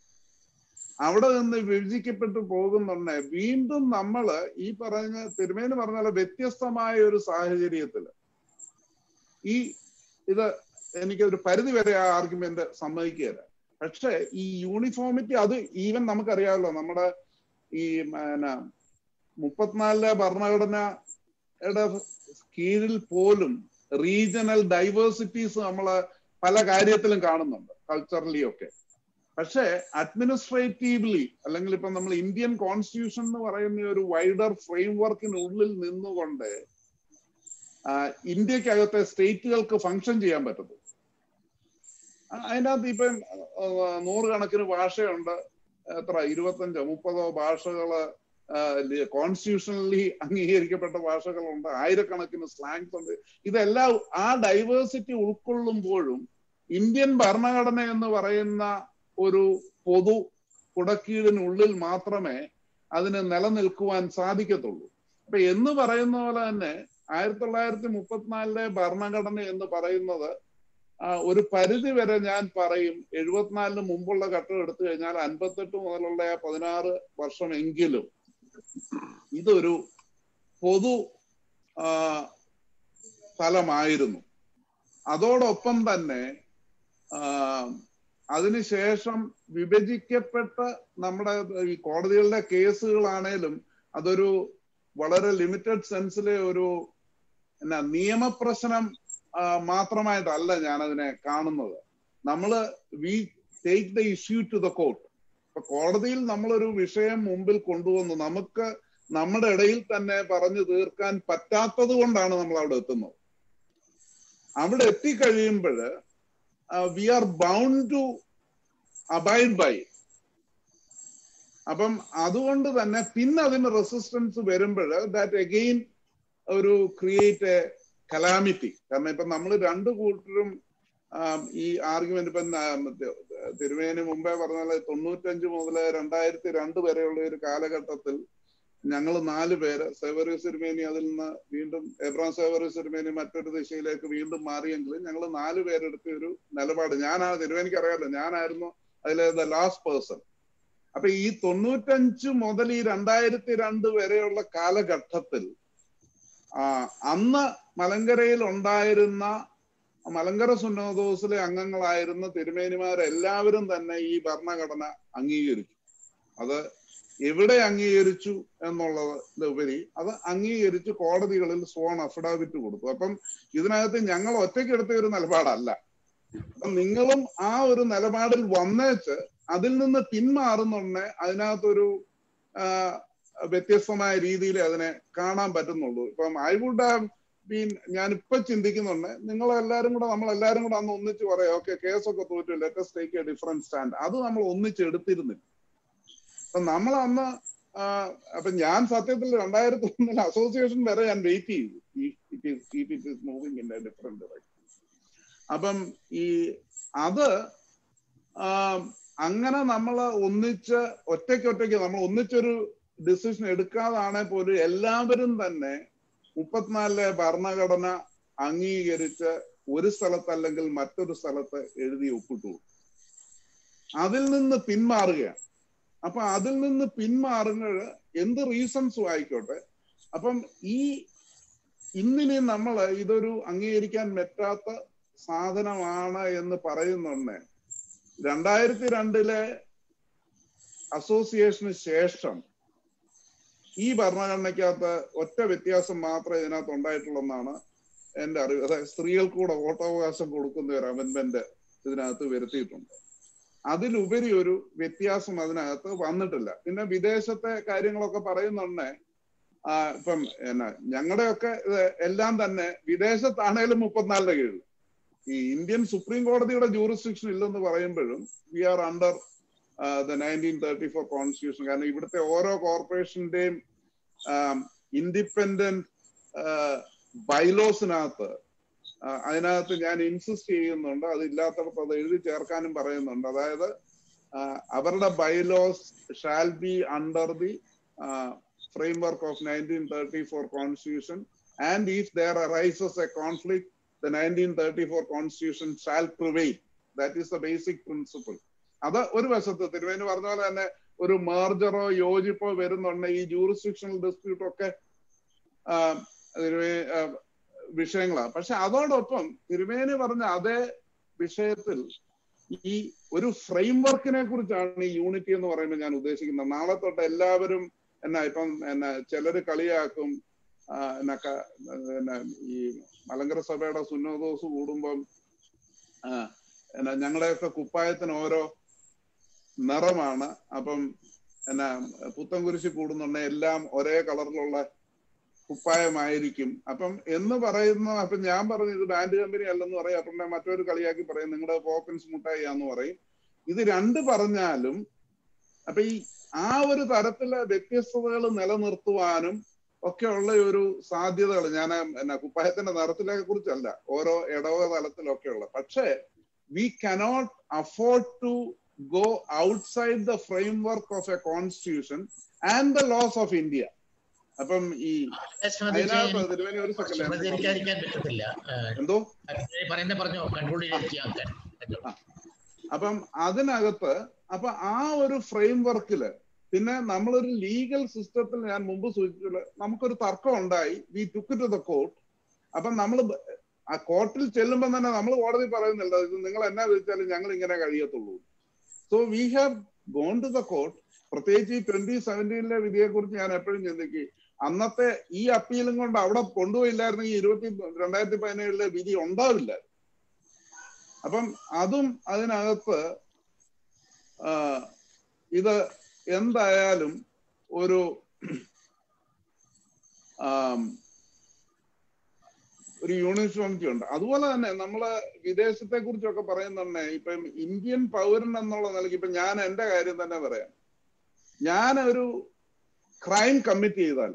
അവിടെ നിന്ന് വിഭജിക്കപ്പെട്ടു പോകുന്നുണ്ട് വീണ്ടും നമ്മള് ഈ പറഞ്ഞ തിരുമേനി പറഞ്ഞ പോലെ വ്യത്യസ്തമായ ഒരു സാഹചര്യത്തില് ഈ ഇത് എനിക്ക് ഒരു പരിധി വരെ ആ ആർഗ്യുമെന്റ് സമ്മതിക്കുകയില്ല പക്ഷെ ഈ യൂണിഫോമിറ്റി അത് ഈവൻ നമുക്കറിയാമല്ലോ നമ്മുടെ ഈ പിന്നെ മുപ്പത്തിനാലിലെ ഭരണഘടനയുടെ കീഴിൽ പോലും റീജിയണൽ ഡൈവേഴ്സിറ്റീസ് നമ്മള് പല കാര്യത്തിലും കാണുന്നുണ്ട് കൾച്ചറലി ഒക്കെ പക്ഷേ അഡ്മിനിസ്ട്രേറ്റീവ്ലി അല്ലെങ്കിൽ ഇപ്പൊ നമ്മൾ ഇന്ത്യൻ കോൺസ്റ്റിറ്റ്യൂഷൻ എന്ന് പറയുന്ന ഒരു വൈഡർ ഫ്രെയിം വർക്കിനുള്ളിൽ നിന്നുകൊണ്ട് ഇന്ത്യക്കകത്തെ സ്റ്റേറ്റുകൾക്ക് ഫങ്ഷൻ ചെയ്യാൻ പറ്റുന്നു അതിനകത്ത് ഇപ്പം നൂറുകണക്കിന് ഭാഷയുണ്ട് എത്ര ഇരുപത്തഞ്ചോ മുപ്പതോ ഭാഷകള് കോൺസ്റ്റിറ്റ്യൂഷണലി അംഗീകരിക്കപ്പെട്ട ഭാഷകളുണ്ട് ആയിരക്കണക്കിന് സ്ലാങ്സ് ഉണ്ട് ഇതെല്ലാം ആ ഡൈവേഴ്സിറ്റി ഉൾക്കൊള്ളുമ്പോഴും ഇന്ത്യൻ ഭരണഘടന എന്ന് പറയുന്ന ഒരു പൊതു കുടക്കീടിനുള്ളിൽ മാത്രമേ അതിന് നിലനിൽക്കുവാൻ സാധിക്കത്തുള്ളൂ അപ്പൊ എന്ന് പറയുന്ന പോലെ തന്നെ ആയിരത്തി തൊള്ളായിരത്തി മുപ്പത്തിനാലിലെ ഭരണഘടന എന്ന് പറയുന്നത് ഒരു പരിധി വരെ ഞാൻ പറയും എഴുപത്തിനാലിന് മുമ്പുള്ള ഘട്ടം എടുത്തു കഴിഞ്ഞാൽ അൻപത്തെട്ട് മുതലുള്ള പതിനാറ് വർഷമെങ്കിലും ഇതൊരു പൊതു സ്ഥലമായിരുന്നു അതോടൊപ്പം തന്നെ അതിനുശേഷം വിഭജിക്കപ്പെട്ട നമ്മുടെ ഈ കോടതികളുടെ കേസുകളാണേലും അതൊരു വളരെ ലിമിറ്റഡ് സെൻസിലെ ഒരു എന്നാ നിയമപ്രശ്നം മാത്രമായിട്ടല്ല ഞാൻ അതിനെ കാണുന്നത് നമ്മള് we take the issue to the court ഇപ്പൊ കോടതിയിൽ നമ്മളൊരു വിഷയം മുമ്പിൽ കൊണ്ടുവന്നു നമുക്ക് നമ്മുടെ ഇടയിൽ തന്നെ പറഞ്ഞു തീർക്കാൻ പറ്റാത്തത് കൊണ്ടാണ് നമ്മൾ അവിടെ എത്തുന്നത് അവിടെ എത്തിക്കഴിയുമ്പോൾ we are bound to abide by അപ്പം അതുകൊണ്ട് തന്നെ പിന്നെ അതിന് റെസിസ്റ്റൻസ് വരുമ്പോൾ ദാറ്റ് അഗെയിൻ ഒരു ക്രിയേറ്റ് എ കലാമിറ്റി കാരണം ഇപ്പൊ നമ്മൾ രണ്ടു കൂട്ടരും ഈ ആർഗ്യുമെന്റ് ഇപ്പൊ തിരുവേന് മുമ്പേ പറഞ്ഞ തൊണ്ണൂറ്റഞ്ച് മുതൽ രണ്ടായിരത്തി രണ്ട് വരെയുള്ള ഒരു കാലഘട്ടത്തിൽ ഞങ്ങൾ നാല് പേര് സേവറി സിരുമേനി അതിൽ നിന്ന് വീണ്ടും എബ്രാം സേവറി സിരുമേനി മറ്റൊരു ദിശയിലേക്ക് വീണ്ടും മാറിയെങ്കിലും ഞങ്ങൾ നാല് പേരെടുത്ത ഒരു നിലപാട് ഞാനാണ് തിരുവേനിക്ക് അറിയാലോ ഞാനായിരുന്നു അതിലെ ദ ലാസ്റ്റ് പേഴ്സൺ അപ്പൊ ഈ തൊണ്ണൂറ്റഞ്ച് മുതൽ ഈ രണ്ടായിരത്തി രണ്ട് വരെയുള്ള കാലഘട്ടത്തിൽ അന്ന് മലങ്കരയിൽ ഉണ്ടായിരുന്ന മലങ്കര സുന്നോദോസിലെ അംഗങ്ങളായിരുന്ന തിരുമേനിമാരെല്ലാവരും തന്നെ ഈ ഭരണഘടന അംഗീകരിച്ചു അത് എവിടെ അംഗീകരിച്ചു എന്നുള്ളത് ഉപരി അത് അംഗീകരിച്ച് കോടതികളിൽ സ്വോൺ അഫിഡാവിറ്റ് കൊടുത്തു അപ്പം ഇതിനകത്ത് ഞങ്ങൾ ഒറ്റയ്ക്കെടുത്ത ഒരു നിലപാടല്ല അപ്പം നിങ്ങളും ആ ഒരു നിലപാടിൽ വന്നേച്ച് അതിൽ നിന്ന് പിന്മാറുന്നുണ്ടെ അതിനകത്തൊരു വ്യത്യസ്തമായ രീതിയിൽ അതിനെ കാണാൻ പറ്റുന്നുള്ളൂ ഇപ്പം ഐ വുഡ് ഹാവ് ബീൻ ഞാൻ ഇപ്പൊ ചിന്തിക്കുന്നുണ്ട് നിങ്ങൾ എല്ലാരും കൂടെ നമ്മൾ എല്ലാരും കൂടെ അന്ന് ഒന്നിച്ച് പറയാം ഓക്കെ കേസൊക്കെ തോറ്റു let's take a different stand അത് നമ്മൾ ഒന്നിച്ച് എടുത്തിരുന്നില്ല അപ്പൊ നമ്മൾ അന്ന് അപ്പൊ ഞാൻ സത്യത്തിൽ രണ്ടായിരത്തി ഒന്നിൽ അസോസിയേഷൻ വരെ ഞാൻ വെയിറ്റ് ചെയ്തു it is it is moving in a different direction അപ്പം ഈ അത് അങ്ങനെ നമ്മൾ ഒന്നിച്ച് ഒറ്റയ്ക്ക് ഒറ്റയ്ക്ക് നമ്മൾ ഒന്നിച്ചൊരു ഡിസിഷൻ എടുക്കാതാണെ പോലും എല്ലാവരും തന്നെ മുപ്പത്തിനാലിലെ ഭരണഘടന അംഗീകരിച്ച് ഒരു സ്ഥലത്തല്ലെങ്കിൽ മറ്റൊരു സ്ഥലത്ത് എഴുതി ഒപ്പിട്ടു അതിൽ നിന്ന് പിന്മാറുകയാണ് അപ്പൊ അതിൽ നിന്ന് പിന്മാറുന്നത് എന്ത് റീസൺസും ആയിക്കോട്ടെ അപ്പം ഈ ഇന്നിനി നമ്മൾ ഇതൊരു അംഗീകരിക്കാൻ പറ്റാത്ത സാധനമാണ് എന്ന് പറയുന്നുണ്ട് രണ്ടായിരത്തി രണ്ടിലെ അസോസിയേഷന് ശേഷം ഈ ഭരണഘടനയ്ക്കകത്ത് ഒറ്റ വ്യത്യാസം മാത്രമേ ഇതിനകത്ത് ഉണ്ടായിട്ടുള്ളെന്നാണ് എന്റെ അറിവ് അതായത് സ്ത്രീകൾക്ക് കൂടെ വോട്ടവകാശം കൊടുക്കുന്ന ഒരു അമെന്റ്മെന്റ് ഇതിനകത്ത് വരുത്തിയിട്ടുണ്ട് അതിലുപരി ഒരു വ്യത്യാസം അതിനകത്ത് വന്നിട്ടില്ല പിന്നെ വിദേശത്തെ കാര്യങ്ങളൊക്കെ പറയുന്നുണ്ടേ ഇപ്പം എന്നാ ഞങ്ങളുടെയൊക്കെ എല്ലാം തന്നെ വിദേശത്താണേലും മുപ്പത്തിനാലിന്റെ കീഴിൽ ഈ ഇന്ത്യൻ സുപ്രീം കോടതിയുടെ ജൂറിസ്ഡിക്ഷൻ ഇല്ലെന്ന് പറയുമ്പോഴും we are under the nineteen thirty four constitution കാരണം ഇവിടുത്തെ ഓരോ കോർപ്പറേഷന്റെയും ഇൻഡിപെൻഡന്റ് ബൈലോസിനകത്ത് അതിനകത്ത് ഞാൻ ഇൻസിസ്റ്റ് ചെയ്യുന്നുണ്ട് അത് ഇല്ലാത്തടത്ത് അത് എഴുതി ചേർക്കാനും പറയുന്നുണ്ട് അതായത് അവരുടെ bylaws shall be under the framework of nineteen thirty four constitution and if there arises a conflict the nineteen thirty four constitution shall prevail that is the basic principle അത് ഒരു വശത്ത് തിരുവേന് പറഞ്ഞ പോലെ തന്നെ ഒരു മേർജറോ യോജിപ്പോ വരുന്നുണ്ട് ഈ ജൂറിസ്ഡിക്ഷണൽ ഡിസ്പ്യൂട്ട് ഒക്കെ ആ, തിരുമേ- ആ, വിഷയങ്ങളാണ് പക്ഷെ അതോടൊപ്പം തിരുമേനി പറഞ്ഞ അതേ വിഷയത്തിൽ ഈ ഒരു ഫ്രെയിം വർക്കിനെ കുറിച്ചാണ് ഈ യൂണിറ്റി എന്ന് പറയുമ്പോൾ ഞാൻ ഉദ്ദേശിക്കുന്നത് നാളെ തൊട്ട് എല്ലാവരും എന്നാ ഇപ്പം എന്നാ ചിലര് കളിയാക്കും ആ, എന്നാ ക- എന്നാ ഈ മലങ്കര സഭയുടെ സുന്നോദോസ് കൂടുമ്പം ആ, എന്നാ ഞങ്ങളുടെയൊക്കെ കുപ്പായത്തിന് ഓരോ നിറമാണ് അപ്പം എന്നാ പുത്തൻകുരിശി കൂടുന്നുണ്ടെ എല്ലാം ഒരേ കളറിലുള്ള കുപ്പായമായിരിക്കും അപ്പം എന്ന് പറയുന്ന അപ്പൊ ഞാൻ പറഞ്ഞു ഇത് ബാൻഡ് കമ്പനി അല്ലെന്ന് പറയും അപ്പം ഞാൻ മറ്റൊരു കളിയാക്കി പറയും നിങ്ങളുടെ പോപ്പിൻസ് മുട്ടായിയാന്ന് പറയും ഇത് രണ്ട് പറഞ്ഞാലും അപ്പൊ ഈ ആ ഒരു തരത്തിലെ വ്യത്യസ്തതകൾ നിലനിർത്തുവാനും ഒക്കെയുള്ള ഒരു സാധ്യതകൾ ഞാൻ എന്നാ കുപ്പായത്തിന്റെ നിറത്തിനെ കുറിച്ചല്ല ഓരോ ഇടവ തലത്തിലൊക്കെയുള്ള പക്ഷേ we cannot afford to go outside the framework of a constitution and the laws of India അപ്പം ഈ അതേ സംബന്ധിച്ച് അതിനകത്ത് എനിക്ക് തിരുവേനി ഒരു സെക്കൻഡ് പ്രതികരിക്കാതിരിക്കാൻ പറ്റത്തില്ല ഏഹ്, എന്തോ പറയുന്ന പറഞ്ഞോ കൺക്ലൂഡ് ചെയ്യാൻ അപ്പം അതിനകത്ത് അപ്പൊ ആ ഒരു ഫ്രെയിം വർക്കില് പിന്നെ നമ്മളൊരു ലീഗൽ സിസ്റ്റത്തിൽ ഞാൻ മുമ്പ് സൂചിപ്പിച്ചില്ല നമുക്കൊരു തർക്കം ഉണ്ടായി we took to the court അപ്പം നമ്മൾ ആ കോർട്ടിൽ ചെല്ലുമ്പോൾ തന്നെ നമ്മൾ കോടതി പറയുന്നില്ല ഇത് നിങ്ങൾ എന്നാ വിളിച്ചാലും ഞങ്ങൾ ഇങ്ങനെ കഴിയത്തുള്ളൂ so we have gone to the court പ്രത്യേകിച്ച് ഈ ട്വന്റി സെവൻറ്റീനിലെ വിധിയെ കുറിച്ച് ഞാൻ എപ്പോഴും ചിന്തിക്കും അന്നത്തെ ഈ അപ്പീലും കൊണ്ട് അവിടെ കൊണ്ടുപോയില്ലായിരുന്നെങ്കിൽ ഇരുപത്തി രണ്ടായിരത്തി പതിനേഴിലെ വിധി ഉണ്ടാവില്ല അപ്പം അതും അതിനകത്ത് ആ, ഇത് എന്തായാലും ഒരു ആം, ഒരു യൂണിഫോമിറ്റി ഉണ്ട് അതുപോലെ തന്നെ നമ്മള് വിദേശത്തെ കുറിച്ചൊക്കെ പറയുന്നുണ്ടെ ഇപ്പം ഇന്ത്യൻ പൗരൻ എന്നുള്ള നിലയ്ക്ക് ഇപ്പൊ ഞാൻ എന്റെ കാര്യം തന്നെ പറയാം ഞാൻ ഒരു ക്രൈം കമ്മിറ്റ് ചെയ്താൽ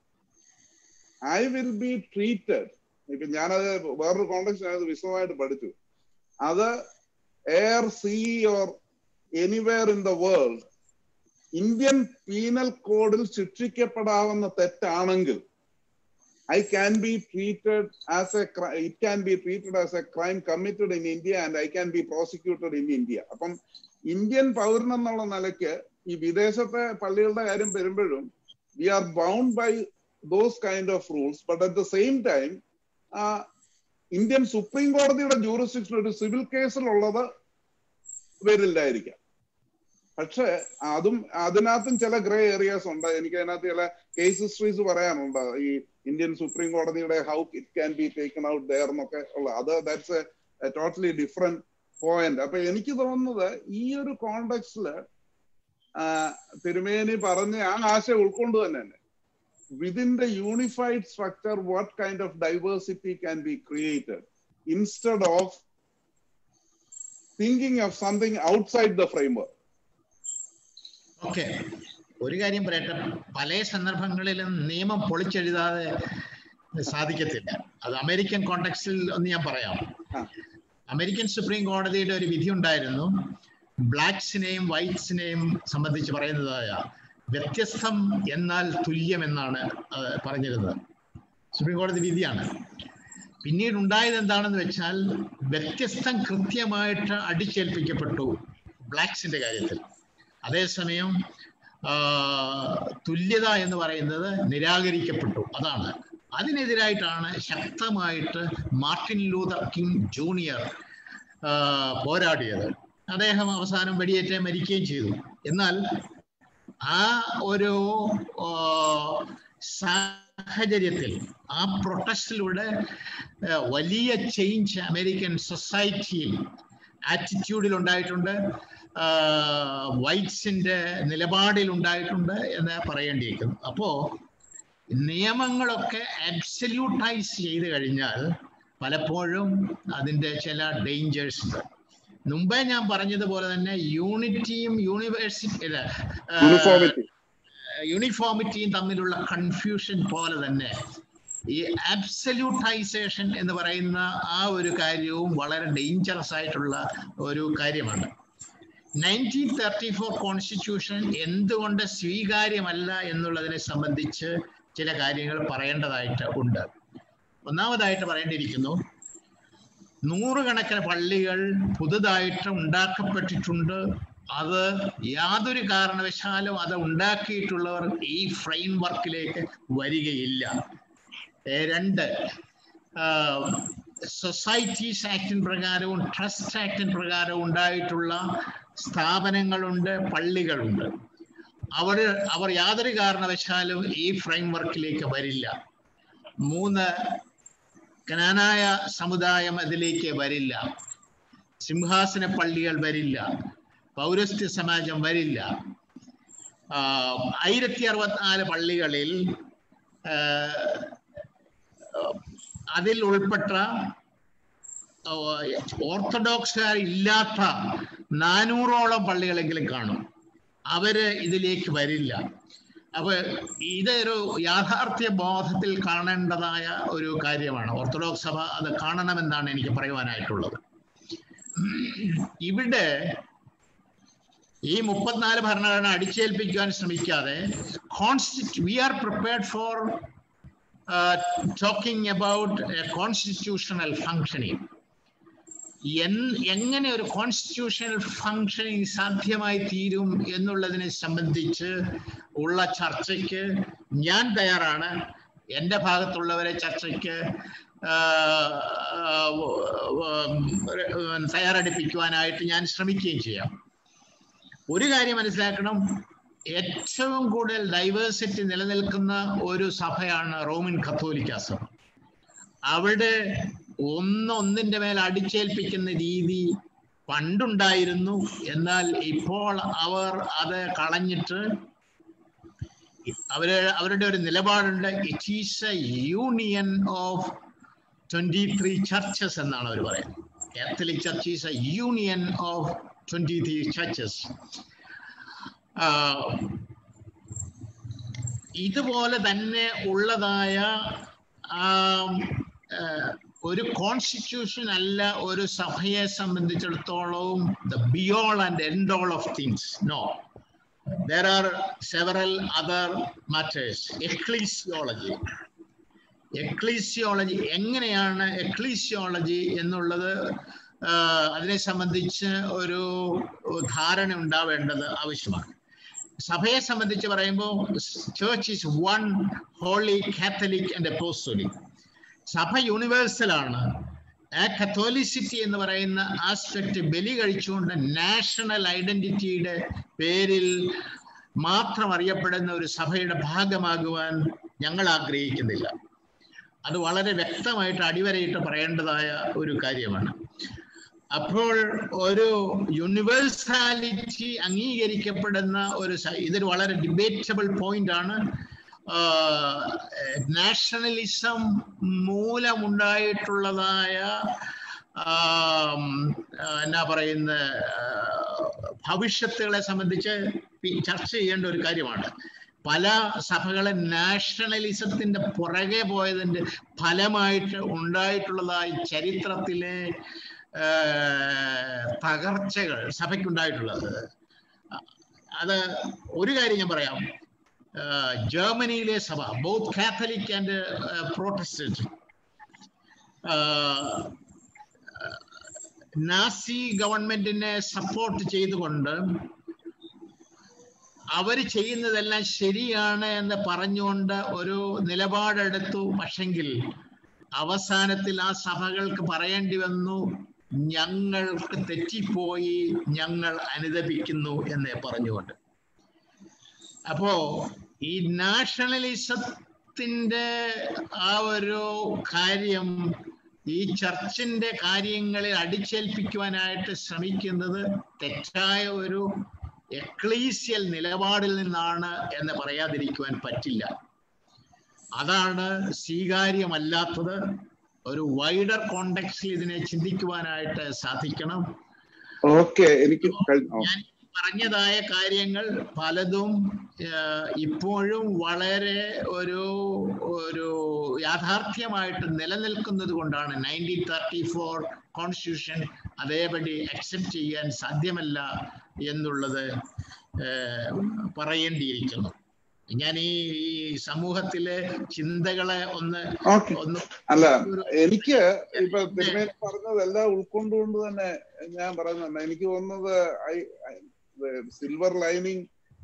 ഐ വിൽ ബി ട്രീറ്റഡ് ഇപ്പൊ ഞാനത് വേറൊരു കോണ്ടക്സ്റ്റ് ഞാനത് വിശദമായിട്ട് പഠിച്ചു അത് air sea or anywhere in the world Indian penal കോഡിൽ ശിക്ഷിക്കപ്പെടാവുന്ന തെറ്റാണെങ്കിൽ I can be treated as a it can be treated as a crime committed in India and I can be prosecuted in India അപ്പം Indian പൗരൻ എന്നുള്ള നിലയ്ക്ക് ഈ വിദേശത്തെ പള്ളികളുടെ കാര്യം വരുമ്പോഴും we are bound by those kind of rules but at the same time Indian supreme കോടതിയുടെ ജൂറിസ്ഡിക്ഷൻ ഒരു സിവിൽ കേസിലുള്ളത് വരില്ലായിരിക്കാം പക്ഷെ അതും അതിനകത്തും ചില ഗ്രേ ഏരിയാസ് ഉണ്ട് എനിക്ക് അതിനകത്ത് ചില കേസ് ഹിസ്റ്ററീസ് പറയാനുണ്ട് ഈ ഇന്ത്യൻ സുപ്രീം കോടതിയുടെ how it can be taken out there എന്നൊക്കെ ഉള്ള അത് that's a totally different point അപ്പൊ എനിക്ക് തോന്നുന്നത് ഈ ഒരു കോണ്ടെക്സ്റ്റില് തിരുമേനി പറഞ്ഞ ആ ആശയം ഉൾക്കൊണ്ട് തന്നെ തന്നെ within the unified structure what kind of diversity can be created instead of thinking of something outside the framework okay ഒരു കാര്യം പറയട്ടെ പല സന്ദർഭങ്ങളിലും നിയമം പൊളിച്ചെഴുതാതെ സാധിക്കത്തില്ല അത് അമേരിക്കൻ കോണ്ടക്സ്റ്റിൽ ഒന്ന് ഞാൻ പറയാം ആ. അമേരിക്കൻ സുപ്രീം കോടതിയുടെ ഒരു വിധി ഉണ്ടായിരുന്നു ബ്ലാക്സിനെയും വൈറ്റ്സിനെയും സംബന്ധിച്ച് പറയുന്നതായ വ്യത്യസ്തം എന്നാൽ തുല്യം എന്നാണ് അത് പറഞ്ഞിരുന്നത് സുപ്രീം കോടതി വിധിയാണ് പിന്നീട് ഉണ്ടായത് എന്താണെന്ന് വെച്ചാൽ വ്യത്യസ്തം കൃത്യമായിട്ട് അടിച്ചേൽപ്പിക്കപ്പെട്ടു ബ്ലാക്സിന്റെ കാര്യത്തിൽ അതേസമയം ആ, തുല്യത എന്ന് പറയുന്നത് നിരാകരിക്കപ്പെട്ടു അതാണ് അതിനെതിരായിട്ടാണ് ശക്തമായിട്ട് മാർട്ടിൻ ലൂതർ കിങ് ജൂനിയർ ആ, പോരാടിയത് അദ്ദേഹം അവസാനം വെടിയേറ്റ് മരിക്കുകയും ചെയ്തു എന്നാൽ ആ ഒരു ആ, സാഹചര്യത്തിൽ ആ പ്രൊട്ടസ്റ്റിലൂടെ ആ, വലിയ ചേഞ്ച് അമേരിക്കൻ സൊസൈറ്റിയിൽ ആറ്റിറ്റ്യൂഡിൽ ഉണ്ടായിട്ടുണ്ട് വൈറ്റ്സിന്റെ നിലപാടിൽ ഉണ്ടായിട്ടുണ്ട് എന്ന് പറയേണ്ടിയിരിക്കുന്നു അപ്പോ നിയമങ്ങളൊക്കെ അബ്സല്യൂട്ടൈസ് ചെയ്ത് കഴിഞ്ഞാൽ പലപ്പോഴും അതിന്റെ ചില ഡേഞ്ചേഴ്സ് ഉണ്ട് മുമ്പേ ഞാൻ പറഞ്ഞതുപോലെ തന്നെ യൂണിറ്റിയും യൂണിവേഴ്സിറ്റി യൂണിഫോമിറ്റി യൂണിഫോമിറ്റിയും തമ്മിലുള്ള കൺഫ്യൂഷൻ പോലെ തന്നെ ഈ ആബ്സല്യൂട്ടൈസേഷൻ എന്ന് പറയുന്ന ആ ഒരു കാര്യവും വളരെ ഡേഞ്ചറസ് ആയിട്ടുള്ള ഒരു കാര്യമാണ് നയൻറ്റീൻ തേർട്ടി ഫോർ കോൺസ്റ്റിറ്റ്യൂഷൻ എന്തുകൊണ്ട് സ്വീകാര്യമല്ല എന്നുള്ളതിനെ സംബന്ധിച്ച് ചില കാര്യങ്ങൾ പറയേണ്ടതായിട്ട് ഉണ്ട് ഒന്നാമതായിട്ട് പറയേണ്ടിയിരിക്കുന്നു നൂറുകണക്കിന് പള്ളികൾ പുതുതായിട്ട് ഉണ്ടാക്കപ്പെട്ടിട്ടുണ്ട് അത് യാതൊരു കാരണവശാലും അത് ഉണ്ടാക്കിയിട്ടുള്ളവർ ഈ ഫ്രെയിം വർക്കിലേക്ക് വരികയില്ല ഏ, രണ്ട് സൊസൈറ്റീസ് ആക്ടിൻ പ്രകാരവും ട്രസ്റ്റ് ആക്ടിൻ പ്രകാരവും ഉണ്ടായിട്ടുള്ള സ്ഥാപനങ്ങളുണ്ട് പള്ളികളുണ്ട് അവർ അവർ യാതൊരു കാരണവശാലും ഈ ഫ്രെയിം വർക്കിലേക്ക് വരില്ല മൂന്ന് കനാനായ സമുദായം അതിലേക്ക് വരില്ല സിംഹാസന പള്ളികൾ വരില്ല പൗരസ്ത്യ സമാജം വരില്ല ആയിരത്തി അറുപത്തിനാല് പള്ളികളിൽ ആ, അതിൽ ഉൾപ്പെട്ട ആ, ഓർത്തഡോക്സുകാർ ഇല്ലാത്ത നാനൂറോളം പള്ളികളെങ്കിലും കാണും അവര് ഇതിലേക്ക് വരില്ല അപ്പൊ ഇതൊരു യാഥാർത്ഥ്യ ബോധത്തിൽ കാണേണ്ടതായ ഒരു കാര്യമാണ് ഓർത്തഡോക്സ് സഭ അത് കാണണമെന്നാണ് എനിക്ക് പറയുവാനായിട്ടുള്ളത് ഇവിടെ ഈ മുപ്പത്തിനാല് ഭരണഘടന അടിച്ചേൽപ്പിക്കുവാൻ ശ്രമിക്കാതെ കോൺസ്റ്റിറ്റ്യൂ we are prepared for talking about a constitutional functioning എങ്ങനെ ഒരു കോൺസ്റ്റിറ്റ്യൂഷണൽ ഫങ്ഷനിങ് സാധ്യമായി തീരും എന്നുള്ളതിനെ സംബന്ധിച്ച് ഉള്ള ചർച്ചയ്ക്ക് ഞാൻ തയ്യാറാണ് എൻ്റെ ഭാഗത്തുള്ളവരെ ചർച്ചയ്ക്ക് ആ, ആ, ഉം, തയ്യാറെടുപ്പിക്കുവാനായിട്ട് ഞാൻ ശ്രമിക്കുകയും ചെയ്യാം ഒരു കാര്യം മനസ്സിലാക്കണം ഏറ്റവും കൂടുതൽ ഡൈവേഴ്സിറ്റി നിലനിൽക്കുന്ന ഒരു സഭയാണ് റോമൻ കത്തോലിക്ക സഭ അവിടെ ഒന്ന് ഒന്നിന്റെ മേൽ അടിച്ചേൽപ്പിക്കുന്ന രീതി പണ്ടുണ്ടായിരുന്നു എന്നാൽ ഇപ്പോൾ അവർ അത് കളഞ്ഞിട്ട് അവര് അവരുടെ ഒരു നിലപാടുണ്ട് it is a union of twenty three churches എന്നാണ് അവർ പറയുന്നത് Catholic church is a union of twenty three churches ഇതുപോലെ തന്നെ ഉള്ളതായ ആം, ആ, ഒരു കോൺസ്റ്റിറ്റ്യൂഷൻ അല്ല ഒരു സഭയെ സംബന്ധിച്ചിടത്തോളം the be all and end all of things no there are several other matters ecclesiology ecclesiology എങ്ങനെയാണ് എക്ലീസിയോളജി എന്നുള്ളത് ആ, അതിനെ സംബന്ധിച്ച് ഒരു ധാരണ ഉണ്ടാവേണ്ടത് ആവശ്യമാണ് സഭയെ സംബന്ധിച്ച് പറയുമ്പോൾ church is one holy catholic and apostolic സഭ യൂണിവേഴ്സൽ ആണ് ആ കത്തോലിസിറ്റി എന്ന് പറയുന്ന ആസ്പെക്ട് ബലി കഴിച്ചുകൊണ്ട് നാഷണൽ ഐഡന്റിറ്റിയുടെ പേരിൽ മാത്രം അറിയപ്പെടുന്ന ഒരു സഭയുടെ ഭാഗമാകുവാൻ ഞങ്ങൾ ആഗ്രഹിക്കുന്നില്ല അത് വളരെ വ്യക്തമായിട്ട് അടിവരയിട്ട് പറയേണ്ടതായ ഒരു കാര്യമാണ് അപ്പോൾ ഒരു യൂണിവേഴ്സാലിറ്റി അംഗീകരിക്കപ്പെടുന്ന ഒരു സ- ഇതൊരു വളരെ ഡിബേറ്റബിൾ പോയിന്റ് ആണ് നാഷണലിസം മൂലമുണ്ടായിട്ടുള്ളതായ ആം, ആ, എന്നാ പറയുന്ന ആ, ഭവിഷ്യത്തുകളെ സംബന്ധിച്ച് പി- ചർച്ച ചെയ്യേണ്ട ഒരു കാര്യമാണ് പല സഭകളെ നാഷണലിസത്തിന്റെ പുറകെ പോയതിന്റെ ഫലമായിട്ട് ഉണ്ടായിട്ടുള്ളതായ ചരിത്രത്തിലെ ആ, തകർച്ചകൾ സഭയ്ക്കുണ്ടായിട്ടുള്ളത് അത് ഒരു കാര്യം ഞാൻ പറയാം ആ, ജർമ്മനിയിലെ സഭ both Catholic and Protestant Nazi ഗവൺമെന്റിനെ സപ്പോർട്ട് ചെയ്തുകൊണ്ട് അവര് ചെയ്യുന്നതെല്ലാം ശരിയാണ് എന്ന് പറഞ്ഞുകൊണ്ട് ഒരു നിലപാടെടുത്തു പക്ഷെങ്കിൽ അവസാനത്തിൽ ആ സഭകൾക്ക് പറയേണ്ടി വന്നു ഞങ്ങൾക്ക് തെറ്റിപ്പോയി ഞങ്ങൾ അനുദപിക്കുന്നു എന്ന് പറഞ്ഞുകൊണ്ട് അപ്പോ ഈ നാഷണലിസത്തിന്റെ ആ ഒരു കാര്യം ഈ ചർച്ചിന്റെ കാര്യങ്ങളിൽ അടിച്ചേൽപ്പിക്കുവാനായിട്ട് ശ്രമിക്കുന്നത് തെറ്റായ ഒരു എക്ലീസിയൽ നിലപാടിൽ നിന്നാണ് എന്ന് പറയാതിരിക്കുവാൻ പറ്റില്ല അതാണ് സ്വീകാര്യമല്ലാത്തത് ഒരു വൈഡർ കോണ്ടെക്സ്റ്റിൽ ഇതിനെ ചിന്തിക്കുവാനായിട്ട് സാധിക്കണം ഓക്കെ എനിക്ക് കഴിഞ്ഞ ഓ, ഞാൻ പറഞ്ഞതായ കാര്യങ്ങൾ പലതും ഏഹ്, ഇപ്പോഴും വളരെ ഒരു ഒരു യാഥാർത്ഥ്യമായിട്ട് നിലനിൽക്കുന്നത് കൊണ്ടാണ് നയൻറ്റീൻ തേർട്ടി ഫോർ കോൺസ്റ്റിറ്റ്യൂഷൻ അതേപടി അക്സെപ്റ്റ് ചെയ്യാൻ സാധ്യമല്ല എന്നുള്ളത് ഏഹ്, പറയേണ്ടിയിരിക്കുന്നു ഞാൻ ഈ ഈ സമൂഹത്തിലെ ചിന്തകളെ ഒന്ന് ഓക്കെ ഒന്ന് അല്ല ഒരു എനിക്ക് ഇപ്പൊ തിരുമേനി പറഞ്ഞതെല്ലാം ഉൾക്കൊണ്ടുകൊണ്ട് തന്നെ ഞാൻ പറയുന്നുണ്ട് എനിക്ക് തോന്നുന്നത് I- I- silver lining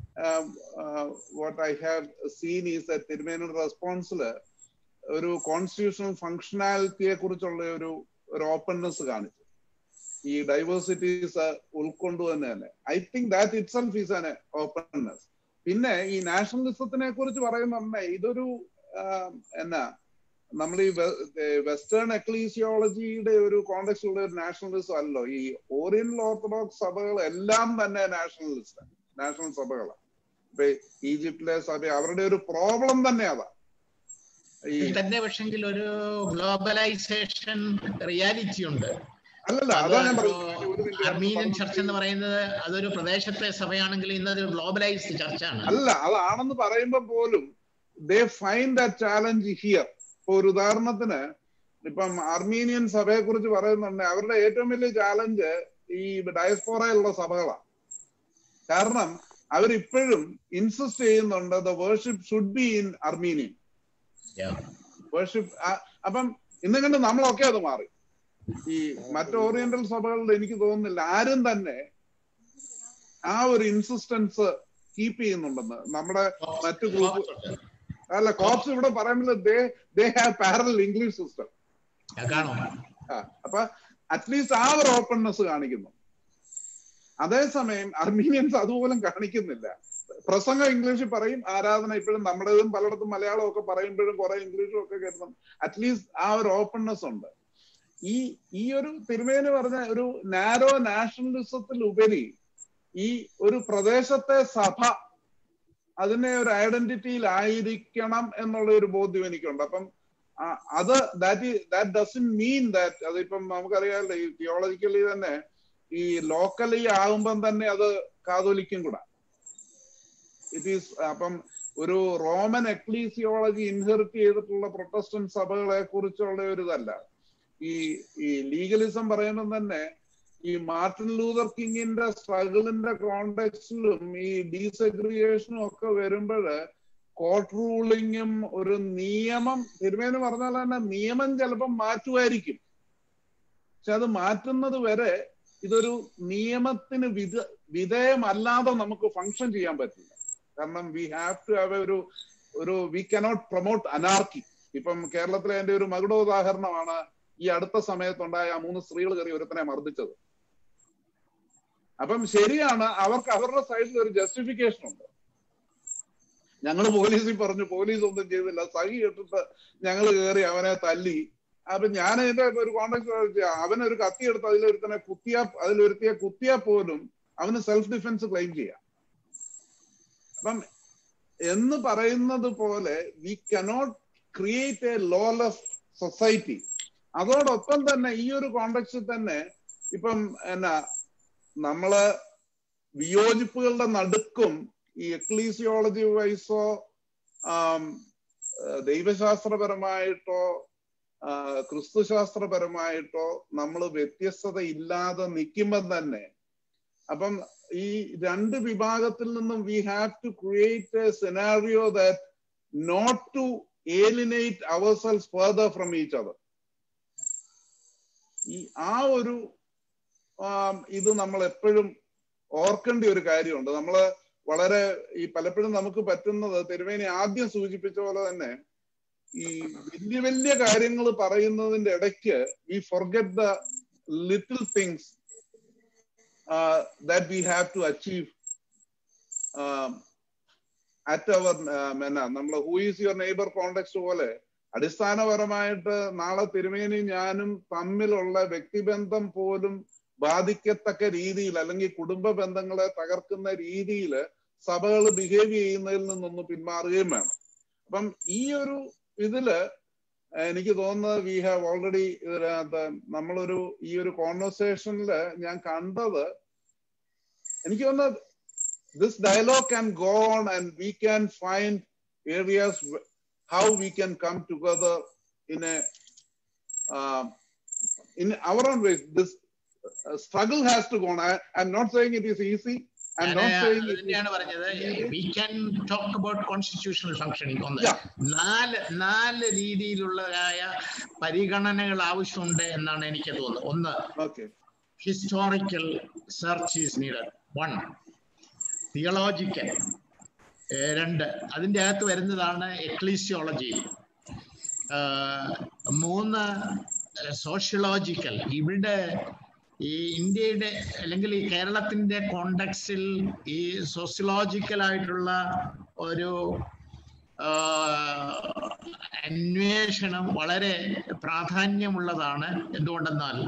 what I have seen is തിരുമേനയുടെ റെസ്പോൺസില് ഒരു കോൺസ്റ്റിറ്റ്യൂഷണൽ ഫങ്ഷനാലിറ്റിയെ കുറിച്ചുള്ള ഒരു ഒരു ഓപ്പൺനെസ് കാണിച്ചു ഈ ഡൈവേഴ്സിറ്റീസ് ഉൾക്കൊണ്ടു തന്നെ തന്നെ I think that itself is an openness പിന്നെ ഈ നാഷണലിസത്തിനെ കുറിച്ച് പറയുന്നുണ്ടെ ഇതൊരു എന്നാ നമ്മൾ ഈ വെസ്റ്റേൺ എക്ലീസിയോളജിയുടെ ഒരു കോണ്ടക്സ്റ്റ് ഉള്ള ഒരു നാഷണലിസം അല്ലോ ഈ ഓറിയന്റൽ ഓർത്തഡോക്സ് സഭകൾ എല്ലാം തന്നെ നാഷണലിസ്റ്റ് നാഷണൽ സഭകളാണ് ഇപ്പൊ ഈജിപ്തിലെ സഭ അവരുടെ ഒരു പ്രോബ്ലം തന്നെ അതാ ഈ തന്നെ പക്ഷെങ്കിൽ ഒരു ഗ്ലോബലൈസേഷൻ റിയാലിറ്റി ഉണ്ട് അല്ലല്ല അതാ ഞാൻ അർമീനിയൻ ചർച്ച് എന്ന് പറയുന്നത് അതൊരു പ്രദേശത്തെ സഭയാണെങ്കിൽ ഇന്നത് ഗ്ലോബലൈസ്ഡ് ചർച്ചാണ് അല്ല അതാണെന്ന് പറയുമ്പോൾ പോലും they find the challenge here ഇപ്പൊ ഒരു ഉദാഹരണത്തിന് ഇപ്പം അർമീനിയൻ സഭയെ കുറിച്ച് പറയുന്നുണ്ട് അവരുടെ ഏറ്റവും വലിയ ചാലഞ്ച് ഈ ഡയസ്പോറയിലുള്ള സഭകളാണ് കാരണം അവരിപ്പോഴും ഇൻസിസ്റ്റ് ചെയ്യുന്നുണ്ട് the worship should be in Armenian worship അപ്പം ഇന്നും കണ്ട് നമ്മളൊക്കെ അത് മാറി ഈ മറ്റ് ഓറിയന്റൽ സഭകളിൽ എനിക്ക് തോന്നുന്നില്ല ആരും തന്നെ ആ ഒരു ഇൻസിസ്റ്റൻസ് കീപ്പ് ചെയ്യുന്നുണ്ടെന്ന് നമ്മുടെ മറ്റു ഗ്രൂപ്പ് അല്ല കോപ്സ് ഇവിടെ പറയുമ്പോൾ they they have parallel English system അപ്പൊ അറ്റ്ലീസ്റ്റ് ആ ഒരു ഓപ്പൺനെസ് കാണിക്കുന്നു അതേസമയം അർമീനിയൻസ് അതുപോലും കാണിക്കുന്നില്ല പ്രസംഗം ഇംഗ്ലീഷിൽ പറയും ആരാധന ഇപ്പോഴും നമ്മുടേതും പലയിടത്തും മലയാളം ഒക്കെ പറയുമ്പോഴും കുറെ ഇംഗ്ലീഷും ഒക്കെ കേൾക്കണം അറ്റ്ലീസ്റ്റ് ആ ഒരു ഓപ്പൺനെസ് ഉണ്ട് ഈ ഈ ഒരു തിരുമേനി പറഞ്ഞ ഒരു നാരോ നാഷണലിസത്തിൽ ഉപരി ഈ ഒരു പ്രദേശത്തെ സഭ അതിനെ ഒരു ഐഡന്റിറ്റിയിലായിരിക്കണം എന്നുള്ള ഒരു ബോധ്യം എനിക്കുണ്ട് അപ്പം അത് that that doesn't mean that അതിപ്പം നമുക്കറിയാമല്ലോ ഈ തിയോളജിക്കലി തന്നെ ഈ ലോക്കലി ആകുമ്പം തന്നെ അത് കാതോലിക്കും കൂടാ ഇറ്റ് ഈസ് അപ്പം ഒരു റോമൻ എക്ലീസിയോളജി ഇൻഹെറിറ്റ് ചെയ്തിട്ടുള്ള പ്രൊട്ടസ്റ്റന്റ് സഭകളെ കുറിച്ചുള്ള ഒരു ഇതല്ല ഈ ഈ ലീഗലിസം പറയുമ്പോൾ തന്നെ ഈ മാർട്ടിൻ ലൂതർ കിങ്ങിന്റെ സ്ട്രഗിളിന്റെ കോണ്ടെക്സ്റ്റിലും ഈ ഡീസെഗ്രിഗേഷനും ഒക്കെ വരുമ്പോൾ കോർട്ട് റൂളിങ്ങും ഒരു നിയമം തിരുമേന് പറഞ്ഞാൽ തന്നെ നിയമം ചിലപ്പം മാറ്റുമായിരിക്കും പക്ഷെ അത് മാറ്റുന്നത് വരെ ഇതൊരു നിയമത്തിന് വിധ വിധേയമല്ലാതെ നമുക്ക് ഫങ്ഷൻ ചെയ്യാൻ പറ്റില്ല കാരണം വി ഹാവ് ടു ഹാവ് ഒരു ഒരു വി കനോട്ട് പ്രൊമോട്ട് അനാർക്കി ഇപ്പം കേരളത്തിലെ എന്റെ ഒരു മകുട ഉദാഹരണമാണ് ഈ അടുത്ത സമയത്തുണ്ടായ ആ മൂന്ന് സ്ത്രീകൾ കയറി ഒരുത്തനെ മർദ്ദിച്ചത് അപ്പം ശരിയാണ് അവർക്ക് അവരുടെ സൈഡിൽ ഒരു ജസ്റ്റിഫിക്കേഷൻ ഉണ്ട് ഞങ്ങൾ പോലീസിൽ പറഞ്ഞു പോലീസ് ഒന്നും ചെയ്തില്ല സഹി ഇട്ടിട്ട് ഞങ്ങൾ കയറി അവനെ തല്ലി അപ്പൊ ഞാൻ ഇതിന്റെ ഒരു കോണ്ടാക്ട് അവനൊരു കത്തി എടുത്ത് അതിലൊരുത്തനെ കുത്തിയാ അതിലൊരുത്തിയെ കുത്തിയാ പോലും അവന് സെൽഫ് ഡിഫൻസ് ക്ലെയിം ചെയ്യാം അപ്പം എന്ന് പറയുന്നത് പോലെ we cannot create a lawless society അതോടൊപ്പം തന്നെ ഈ ഒരു കോണ്ടക്സ്റ്റിൽ തന്നെ ഇപ്പം എന്നാ നമ്മള് വിയോജിപ്പുകളുടെ നടുക്കും ഈ എക്ലീസിയോളജി വൈസോ ദൈവശാസ്ത്രപരമായിട്ടോ ക്രിസ്തുശാസ്ത്രപരമായിട്ടോ നമ്മൾ വ്യത്യസ്തത ഇല്ലാതെ നിൽക്കുമ്പം തന്നെ അപ്പം ഈ രണ്ട് വിഭാഗത്തിൽ നിന്നും we have to create a scenario that not to alienate ourselves further from each other ഈ ആ ഒരു ഇത് നമ്മൾ എപ്പോഴും ഓർക്കേണ്ട ഒരു കാര്യമുണ്ട് നമ്മള് വളരെ ഈ പലപ്പോഴും നമുക്ക് പറ്റുന്നത് തിരുവേനി ആദ്യം സൂചിപ്പിച്ച പോലെ തന്നെ ഈ വലിയ വലിയ കാര്യങ്ങൾ പറയുന്നതിന്റെ ഇടയ്ക്ക് we forget the little things that we have to achieve at our എന്നാ നമ്മൾ who is your neighbour context പോലെ അടിസ്ഥാനപരമായിട്ട് നാളെ തിരുമേനി ഞാനും തമ്മിലുള്ള വ്യക്തിബന്ധം പോലും ബാധിക്കത്തക്ക രീതിയിൽ അല്ലെങ്കിൽ കുടുംബ ബന്ധങ്ങളെ തകർക്കുന്ന രീതിയിൽ സഭകൾ ബിഹേവ് ചെയ്യുന്നതിൽ നിന്നൊന്ന് പിന്മാറുകയും വേണം അപ്പം ഈ ഒരു ഇതില് എനിക്ക് തോന്നുന്നത് വി ഹാവ് ഓൾറെഡി ഇതിനകത്ത് നമ്മളൊരു ഈ ഒരു കോൺവെർസേഷനില് ഞാൻ കണ്ടത് എനിക്ക് തോന്നുന്നത് this dialogue can go on and we can find areas how we can come together in a uh, in our own ways. This uh, struggle has to go on. I, I'm not saying it is easy. I'm not saying it തന്നെയാണ് പറഞ്ഞത് we can talk about constitutional functioning ഒന്ന് Yeah. നാല് നാല് രീതിയിലുള്ളതായ പരിഗണനകൾ ആവശ്യമുണ്ട് എന്നാണ് എനിക്ക് തോന്നുന്നത് ഒന്ന് okay. Historical search is needed one theological രണ്ട് അതിൻ്റെ അകത്ത് വരുന്നതാണ് എക്ലീസിയോളജി മൂന്ന് സോഷ്യോളജിക്കൽ ഇവിടെ ഈ ഇന്ത്യയുടെ അല്ലെങ്കിൽ ഈ കേരളത്തിന്റെ കോണ്ടക്സിൽ ഈ സോഷ്യോളജിക്കൽ ആയിട്ടുള്ള ഒരു അന്വേഷണം വളരെ പ്രാധാന്യമുള്ളതാണ് എന്തുകൊണ്ടെന്നാൽ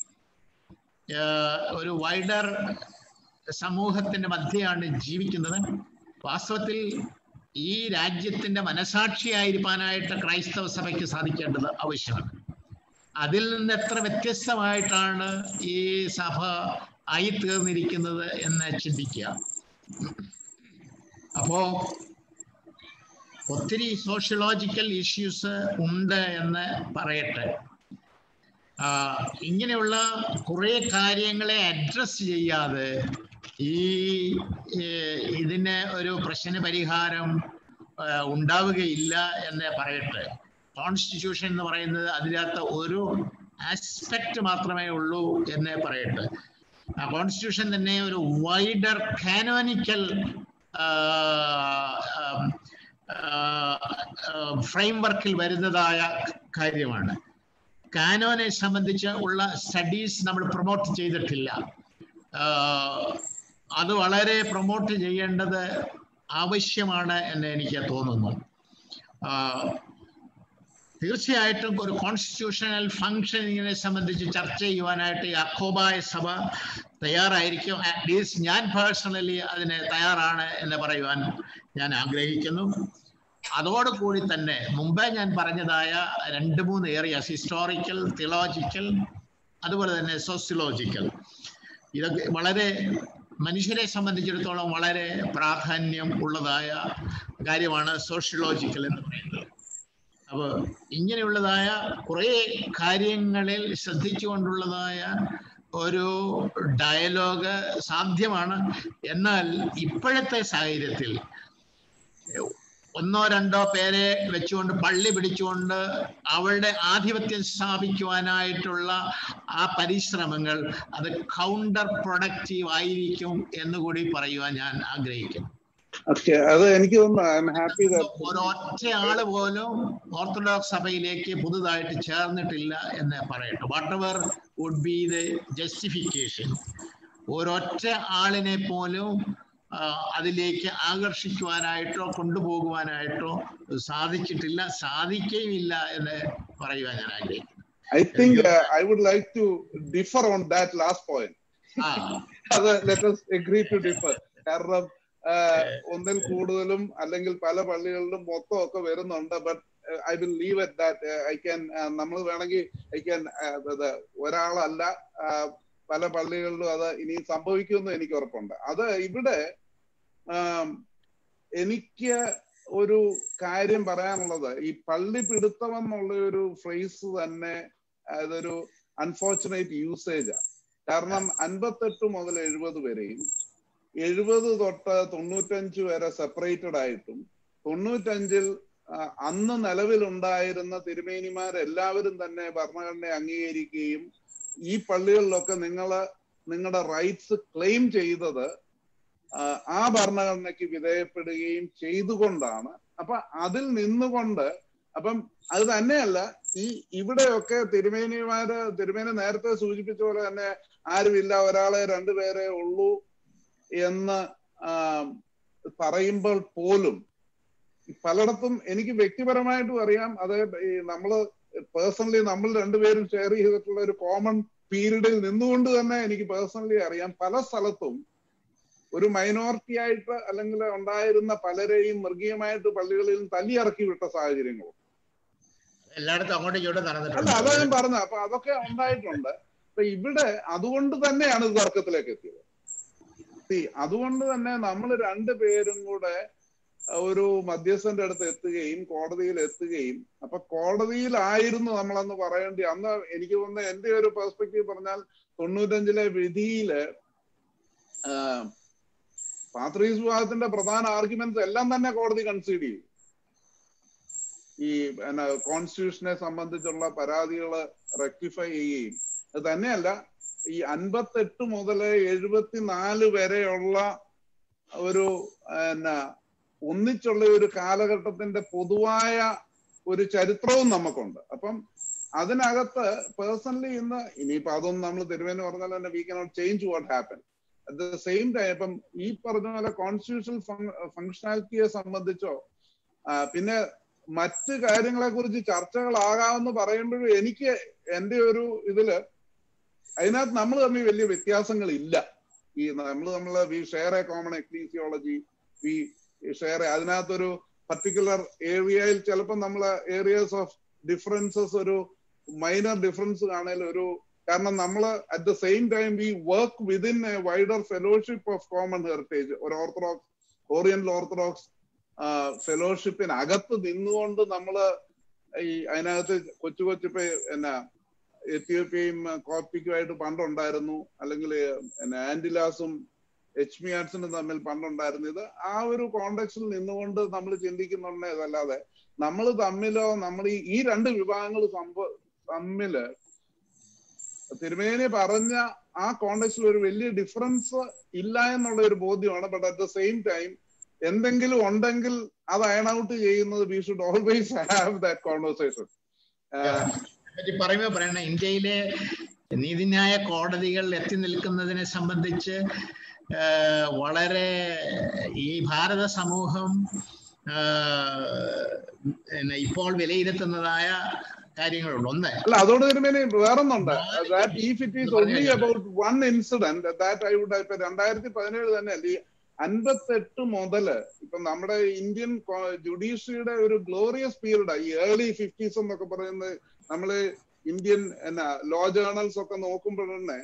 ഒരു വൈഡർ സമൂഹത്തിന്റെ മധ്യയാണ് ജീവിക്കുന്നത് വാസ്തവത്തിൽ ഈ രാജ്യത്തിന്റെ മനസാക്ഷിയായിരിക്കാനായിട്ട് ക്രൈസ്തവ സഭയ്ക്ക് സാധിക്കേണ്ടത് ആവശ്യമാണ് അതിൽ നിന്ന് എത്ര വ്യത്യസ്തമായിട്ടാണ് ഈ സഭ ആയി തീർന്നിരിക്കുന്നത് എന്ന് ചിന്തിക്കുക അപ്പോ ഒത്തിരി സോഷ്യോളജിക്കൽ ഇഷ്യൂസ് ഉണ്ട് എന്ന് പറയട്ടെ ഇങ്ങനെയുള്ള കുറെ കാര്യങ്ങളെ അഡ്രസ് ചെയ്യാതെ ഈ ഇതിന് ഒരു പ്രശ്ന പരിഹാരം ഉണ്ടാവുകയില്ല എന്ന് പറയട്ടെ കോൺസ്റ്റിറ്റ്യൂഷൻ എന്ന് പറയുന്നത് അതിനകത്ത് ഒരു ആസ്പെക്ട് മാത്രമേ ഉള്ളൂ എന്ന് പറയട്ടെ ആ കോൺസ്റ്റിറ്റ്യൂഷൻ തന്നെ ഒരു വൈഡർ കാനോനിക്കൽ ഫ്രെയിംവർക്കിൽ വരുന്നതായ കാര്യമാണ് കാനോനെ സംബന്ധിച്ച് ഉള്ള സ്റ്റഡീസ് നമ്മൾ പ്രൊമോട്ട് ചെയ്തിട്ടില്ല അത് വളരെ പ്രൊമോട്ട് ചെയ്യേണ്ടത് ആവശ്യമാണ് എന്ന് എനിക്ക് തോന്നുന്നു തീർച്ചയായിട്ടും ഒരു കോൺസ്റ്റിറ്റ്യൂഷണൽ ഫങ്ഷനിങ്ങിനെ സംബന്ധിച്ച് ചർച്ച ചെയ്യുവാനായിട്ട് അഖോബായ സഭ തയ്യാറായിരിക്കും അറ്റ്ലീസ്റ്റ് ഞാൻ പേഴ്സണലി അതിന് തയ്യാറാണ് എന്ന് പറയുവാൻ ഞാൻ ആഗ്രഹിക്കുന്നു അതോടുകൂടി തന്നെ മുമ്പേ ഞാൻ പറഞ്ഞതായ രണ്ട് മൂന്ന് ഏരിയാസ് ഹിസ്റ്റോറിക്കൽ തിയോളജിക്കൽ അതുപോലെ തന്നെ സോസിയോളജിക്കൽ ഇതൊക്കെ വളരെ മനുഷ്യരെ സംബന്ധിച്ചിടത്തോളം വളരെ പ്രാധാന്യം ഉള്ളതായ കാര്യമാണ് സോഷ്യോളജിക്കൽ എന്ന് പറയുന്നത് അപ്പോൾ ഇങ്ങനെയുള്ളതായ കുറേ കാര്യങ്ങളിൽ ശ്രദ്ധിച്ചുകൊണ്ടുള്ളതായ ഒരു ഡയലോഗ് സാധ്യമാണ് എന്നാൽ ഇപ്പോഴത്തെ സാഹചര്യത്തിൽ ഒന്നോ രണ്ടോ പേരെ വെച്ചുകൊണ്ട് പള്ളി പിടിച്ചുകൊണ്ട് അവളുടെ ആധിപത്യം സ്ഥാപിക്കുവാനായിട്ടുള്ള ആ പരിശ്രമങ്ങൾ അത് കൗണ്ടർ പ്രൊഡക്റ്റീവ് ആയിരിക്കും എന്നുകൂടി പറയുവാൻ ഞാൻ ആഗ്രഹിക്കുന്നു ഓക്കെ അത് എനിക്ക് തോന്നുന്നു ഹാപ്പി ഒരൊറ്റ ആള് പോലും ഓർത്തഡോക്സ് സഭയിലേക്ക് പുതുതായിട്ട് ചേർന്നിട്ടില്ല എന്ന് പറയട്ടെ whatever would be the justification ഒരൊറ്റ ആളിനെ പോലും അതിലേക്ക് ആകർഷിക്കുവാനായിട്ടോ കൊണ്ടുപോകുവാനായിട്ടോ സാധിച്ചിട്ടില്ല സാധിക്കുകയുമില്ല എന്ന് പറയുവാൻ ഞാൻ ആഗ്രഹിക്കുന്നു I think I would like to differ on that last point അത് ലെറ്റ് എഗ്രി ടു ഡിഫർ കാരണം ഒന്നിൽ കൂടുതലും അല്ലെങ്കിൽ പല പള്ളികളിലും മൊത്തം ഒക്കെ വരുന്നുണ്ട് but I will leave at that I can നമ്മൾ വേണമെങ്കിൽ ഐ ക്യാൻ ഒരാളല്ല പല പള്ളികളിലും അത് ഇനി സംഭവിക്കുമെന്ന് എനിക്ക് ഉറപ്പുണ്ട് അത് ഇവിടെ എനിക്ക് ഒരു കാര്യം പറയാനുള്ളത് ഈ പള്ളി പിടുത്തം എന്നുള്ള ഒരു ഫ്രേസ് തന്നെ അതൊരു അൺഫോർച്ചുനേറ്റ് യൂസേജാണ് കാരണം അൻപത്തെട്ട് മുതൽ എഴുപത് വരെയും എഴുപത് തൊട്ട് തൊണ്ണൂറ്റഞ്ച് വരെ സെപ്പറേറ്റഡ് ആയിട്ടും തൊണ്ണൂറ്റഞ്ചിൽ അന്ന് നിലവിലുണ്ടായിരുന്ന തിരുമേനിമാരെല്ലാവരും തന്നെ ഭരണഘടനയെ അംഗീകരിക്കുകയും ഈ പള്ളികളിലൊക്കെ നിങ്ങൾ നിങ്ങളുടെ റൈറ്റ്സ് ക്ലെയിം ചെയ്തത് ആ ഭരണഘടനയ്ക്ക് വിധേയപ്പെടുകയും ചെയ്തുകൊണ്ടാണ് അപ്പൊ അതിൽ നിന്നുകൊണ്ട് അപ്പം അത് തന്നെയല്ല ഈ ഇവിടെയൊക്കെ തിരുമേനിമാര് തിരുമേനി നേരത്തെ സൂചിപ്പിച്ച പോലെ തന്നെ ആരുമില്ല ഒരാളെ രണ്ടുപേരെ ഉള്ളൂ എന്ന് പറയുമ്പോൾ പോലും പലയിടത്തും എനിക്ക് വ്യക്തിപരമായിട്ടും അറിയാം അത് ഈ നമ്മള് പേഴ്സണലി നമ്മൾ രണ്ടുപേരും ഷെയർ ചെയ്തിട്ടുള്ള ഒരു കോമൺ പീരീഡിൽ നിന്നുകൊണ്ട് തന്നെ എനിക്ക് പേഴ്സണലി അറിയാം പല സ്ഥലത്തും ഒരു മൈനോറിറ്റി ആയിട്ട് അല്ലെങ്കിൽ ഉണ്ടായിരുന്ന പലരെയും മൃഗീയമായിട്ട് പള്ളികളിൽ തല്ലി ഇറക്കി വിട്ട സാഹചര്യങ്ങളും എല്ലായിടത്തും അങ്ങോട്ടും ഇങ്ങോട്ടും അല്ല നടന്നിട്ടുണ്ട് അതാ ഞാൻ പറഞ്ഞത് അപ്പൊ അതൊക്കെ ഉണ്ടായിട്ടുണ്ട് അപ്പൊ ഇവിടെ അതുകൊണ്ട് തന്നെയാണ് ഇത് തർക്കത്തിലേക്ക് എത്തിയത് See, അതുകൊണ്ട് തന്നെ നമ്മൾ രണ്ടുപേരും കൂടെ ഒരു മധ്യസ്ഥന്റെ അടുത്ത് എത്തുകയും കോടതിയിൽ എത്തുകയും അപ്പൊ കോടതിയിലായിരുന്നു നമ്മളന്ന് പറയേണ്ടി അന്ന് എനിക്ക് തോന്നുന്ന എന്റെ ഒരു പെർസ്പെക്റ്റീവ് പറഞ്ഞാൽ തൊണ്ണൂറ്റഞ്ചിലെ വിധിയില് പാത്രീസ് വിഭാഗത്തിന്റെ പ്രധാന ആർഗ്യുമെന്റ്സ് എല്ലാം തന്നെ കോടതി കൺസീഡ് ചെയ്തു ഈ പിന്നെ കോൺസ്റ്റിറ്റ്യൂഷനെ സംബന്ധിച്ചുള്ള പരാതികൾ റെക്ടിഫൈ ചെയ്യുകയും അത് തന്നെയല്ല ഈ അൻപത്തെട്ട് മുതൽ എഴുപത്തിനാല് വരെയുള്ള ഒരു എന്നാ ഒന്നിച്ചുള്ള ഒരു കാലഘട്ടത്തിന്റെ പൊതുവായ ഒരു ചരിത്രവും നമുക്കുണ്ട് അപ്പം അതിനകത്ത് പേഴ്സണലി ഇന്ന് ഇനിയിപ്പോ അതൊന്നും നമ്മൾ തിരുവേന്ന് പറഞ്ഞാൽ തന്നെ we cannot change what happen at the same time ഇപ്പം ഈ പറഞ്ഞ പോലെ കോൺസ്റ്റിറ്റ്യൂഷണൽ ഫങ്ഷണാലിറ്റിയെ സംബന്ധിച്ചോ ആ, പിന്നെ മറ്റ് കാര്യങ്ങളെ കുറിച്ച് ചർച്ചകളാകാമെന്ന് പറയുമ്പോഴും എനിക്ക് എന്റെ ഒരു ഇതില് അതിനകത്ത് നമ്മൾ തമ്മിൽ വലിയ വ്യത്യാസങ്ങൾ ഇല്ല ഈ നമ്മൾ നമ്മൾ we share a common ecclesiology we share അതിനകത്തൊരു പർട്ടിക്കുലർ ഏരിയയിൽ ചിലപ്പോൾ നമ്മൾ ഏരിയസ് ഓഫ് ഡിഫറൻസസ് ഒരു മൈനർ ഡിഫറൻസ് കാണാൻ ഒരു കാരണം നമ്മൾ at the same time we work within a wider fellowship of common heritage ഒരു ഓർത്തഡോക്സ് ഓറിയന്റൽ ഓർത്തഡോക്സ് ഫെലോഷിപ്പിന് അകത്ത് നിന്നുകൊണ്ട് നമ്മള് ഈ അതിനകത്ത് കൊച്ചു കൊച്ചു ഇപ്പൊ എന്നാ എത്യോപ്യയും കോപ്പിക്കുമായിട്ട് പണ്ടുണ്ടായിരുന്നു അല്ലെങ്കിൽ ആന്റിലാസും എച്ച് മി ആർട്സിനും തമ്മിൽ പണ്ടുണ്ടായിരുന്നു ഇത് ആ ഒരു കോണ്ടെക്സിൽ നിന്നുകൊണ്ട് നമ്മൾ ചിന്തിക്കുന്നുണ്ടേ അതല്ലാതെ നമ്മൾ തമ്മിലോ നമ്മൾ ഈ ഈ രണ്ട് വിഭാഗങ്ങൾ സംഭ തമ്മില് തിരുമേനി പറഞ്ഞ ആ കോണ്ടെക്സിൽ ഒരു വലിയ ഡിഫറൻസ് ഇല്ല എന്നുള്ള ഒരു ബോധ്യമാണ് but at the same time എന്തെങ്കിലും ഉണ്ടെങ്കിൽ അത് അയൺ ഔട്ട് ചെയ്യുന്നത് we should always have that conversation പറ്റി പറയുമ്പോൾ പറയണ ഇന്ത്യയിലെ നീതിന്യായ കോടതികൾ എത്തി നിൽക്കുന്നതിനെ സംബന്ധിച്ച് ആ, വളരെ ഈ ഭാരത സമൂഹം ആ, പിന്നെ ഇപ്പോൾ വിലയിരുത്തുന്നതായ കാര്യങ്ങളുണ്ട് ഒന്ന് അല്ല അതുകൊണ്ട് തിരുമേനി വേറൊന്നുണ്ട് that if it is only about one incident that I would ഇപ്പൊ രണ്ടായിരത്തി പതിനേഴ് തന്നെ അല്ലേ അൻപത്തെട്ട് മുതല് ഇപ്പൊ നമ്മുടെ ഇന്ത്യൻ ജുഡീഷ്യറിയുടെ ഒരു ഗ്ലോറിയസ് പീരീഡ് ഈ ഏർലി ഫിഫ്റ്റീസ് എന്നൊക്കെ പറയുന്നത് നമ്മള് ഇന്ത്യൻ എന്നാ ലോ ജേർണൽസ് ഒക്കെ നോക്കുമ്പോൾ തന്നെ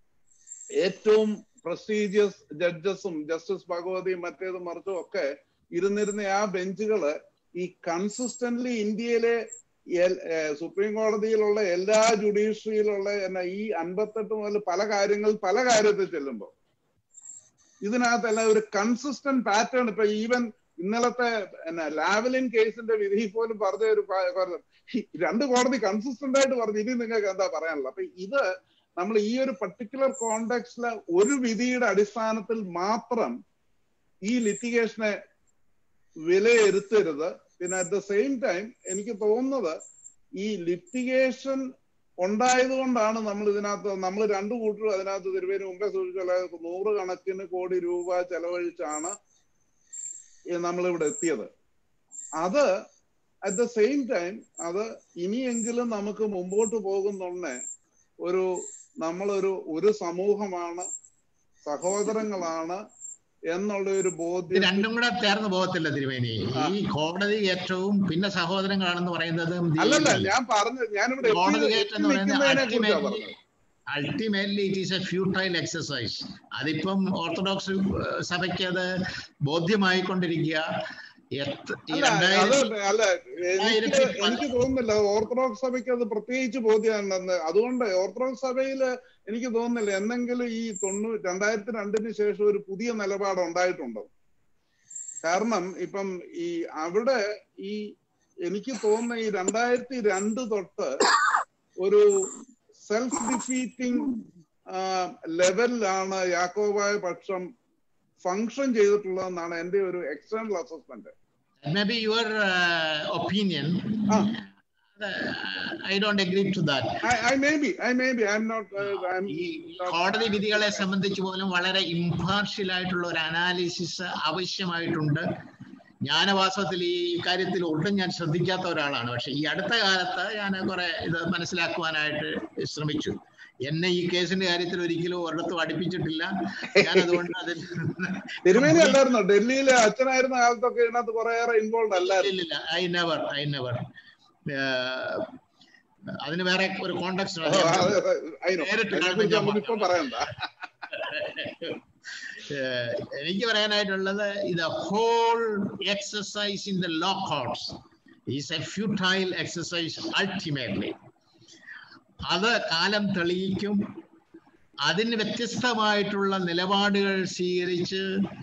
ഏറ്റവും പ്രസ്റ്റീജിയസ് ജഡ്ജസും ജസ്റ്റിസ് ഭഗവതിയും മറ്റേതും മറിച്ചും ഒക്കെ ഇരുന്നിരുന്ന ആ ബെഞ്ചുകള് ഈ കൺസിസ്റ്റന്റ്ലി ഇന്ത്യയിലെ എൽ- ഏർ സുപ്രീം കോടതിയിലുള്ള എല്ലാ ജുഡീഷ്യറിയിലുള്ള എന്നാ ഈ അൻപത്തെട്ട് മുതൽ പല കാര്യങ്ങൾ പല കാര്യത്തിൽ ചെല്ലുമ്പോൾ ഇതിനകത്തെല്ലാം ഒരു കൺസിസ്റ്റന്റ് പാറ്റേൺ ഇപ്പൊ ഈവൻ ഇന്നലത്തെ എന്നാ ലാവലിൻ കേസിന്റെ വിധി പോലും പറഞ്ഞ ഒരു പ- കാര്യം. ഈ രണ്ട് കോടതി കൺസിസ്റ്റന്റ് ആയിട്ട് പറഞ്ഞു ഇനി നിങ്ങൾക്ക് എന്താ പറയാനുള്ളത് അപ്പൊ ഇത് നമ്മൾ ഈ ഒരു പർട്ടിക്കുലർ കോണ്ടെക്സ്റ്റിലെ ഒരു വിധിയുടെ അടിസ്ഥാനത്തിൽ മാത്രം ഈ ലിറ്റിഗേഷനെ വിലയിരുത്തരുത് പിന്നെ അറ്റ് ദ സെയിം ടൈം എനിക്ക് തോന്നുന്നത് ഈ ലിറ്റിഗേഷൻ ഉണ്ടായത് കൊണ്ടാണ് നമ്മൾ ഇതിനകത്ത് നമ്മൾ രണ്ടു കൂട്ടരും അതിനകത്ത് തിരുവേന് മുമ്പേ സൂചിച്ചല്ല നൂറുകണക്കിന് കോടി രൂപ ചെലവഴിച്ചാണ് നമ്മൾ ഇവിടെ എത്തിയത് അത് അറ്റ് ദ സെയിം ടൈം അത് ഇനിയെങ്കിലും നമുക്ക് മുമ്പോട്ട് പോകുന്നുണ്ടേ ഒരു നമ്മളൊരു ഒരു സമൂഹമാണ് സഹോദരങ്ങളാണ് എന്നുള്ള ഒരു ഇത് ബോധ്യം രണ്ടും കൂടെ ചേർന്ന് പോകത്തില്ല തിരുമേനി ആ. ഈ കോടതി ഏറ്റവും പിന്നെ സഹോദരങ്ങളാണെന്ന് പറയുന്നത് അല്ലല്ല ഞാൻ പറഞ്ഞു ഞാനിവിടെ എത്തി- കോടതി എത്തി കയറ്റം എന്ന് പറയുന്നത് നിൽക്കുന്നതിനെ കുറിച്ചാ ultimately പറഞ്ഞത് ultimately it is a futile exercise അതിപ്പം ഓർത്തഡോക്സ് ഏഹ്, സഭയ്ക്ക് അത് ബോധ്യമായിക്കൊണ്ടിരിക്കുക എത്ര- ഈ അല്ല അത് രണ്ടായിരത്തി അല്ല എനിക്ക് രണ്ടായിരത്തി പതി- എനിക്ക് തോന്നുന്നില്ല ഓർത്തഡോക്സ് സഭയ്ക്ക് അത് പ്രത്യേകിച്ച് ബോധ്യമുണ്ടെന്ന് അതുകൊണ്ട് ഓർത്തഡോക്സ് സഭയില് എനിക്ക് തോന്നുന്നില്ല എന്തെങ്കിലും ഈ തൊണ്ണൂ രണ്ടായിരത്തി രണ്ടിന് ശേഷം ഒരു പുതിയ നിലപാട് ഉണ്ടായിട്ടുണ്ടോ കാരണം ഇപ്പം ഈ അവിടെ ഈ എനിക്ക് തോന്നുന്ന ഈ രണ്ടായിരത്തി രണ്ട് തൊട്ട് ഒരു സെൽഫ് ഡിഫീറ്റിംഗ് ലെവലിലാണ് യാക്കോബായ പക്ഷം ഫങ്ഷൻ ചെയ്തിട്ടുള്ളതെന്നാണ് എന്റെ ഒരു external assessment may be your opinion ആ. I don't agree to that I, I may be, I may be. I'm not. Uh, I'm. ഈ കോടതി വിധികളെ സംബന്ധിച്ച് പോലും വളരെ ഇമ്പാർഷ്യൽ ആയിട്ടുള്ള ഒരു അനാലിസിസ് ആവശ്യമായിട്ടുണ്ട് ജ്ഞാനവാസത്തിൽ ഈ കാര്യത്തിൽ ഒട്ടും ഞാൻ ശ്രദ്ധിക്കാത്ത ഒരാളാണ് പക്ഷെ ഈ അടുത്ത കാലത്ത് ഞാൻ കുറെ ഇത് മനസ്സിലാക്കുവാനായിട്ട് ശ്രമിച്ചു എന്നെ ഈ കേസിന്റെ കാര്യത്തിൽ ഒരിക്കലും ഒരിടത്തും അടുപ്പിച്ചിട്ടില്ല ഞാൻ അതുകൊണ്ട് അതിൽ തിരുമേനി അല്ലായിരുന്നോ ഡൽഹിയിലെ അച്ഛനായിരുന്ന കാലത്തൊക്കെ ഇതിനകത്ത് കുറേയേറെ ഇൻവോൾവ് അല്ലായിരുന്നു ഇല്ലില്ല ഐ നെവർ ഐ നെവർ അതിന് വേറെ ഒരു കോണ്ടാക്ട് ഓ, അത് I know. നേരിട്ട് അതിനെക്കുറിച്ച് കാണുമ്പോൾ നമുക്കിപ്പോ പറയണ്ട ഏഹ് എനിക്ക് പറയാനായിട്ടുള്ളത് ഇത് whole exercise in the law courts is a futile exercise ultimately അത് കാലം തെളിയിക്കും അതിന് വ്യത്യസ്തമായിട്ടുള്ള നിലപാടുകൾ സ്വീകരിച്ച്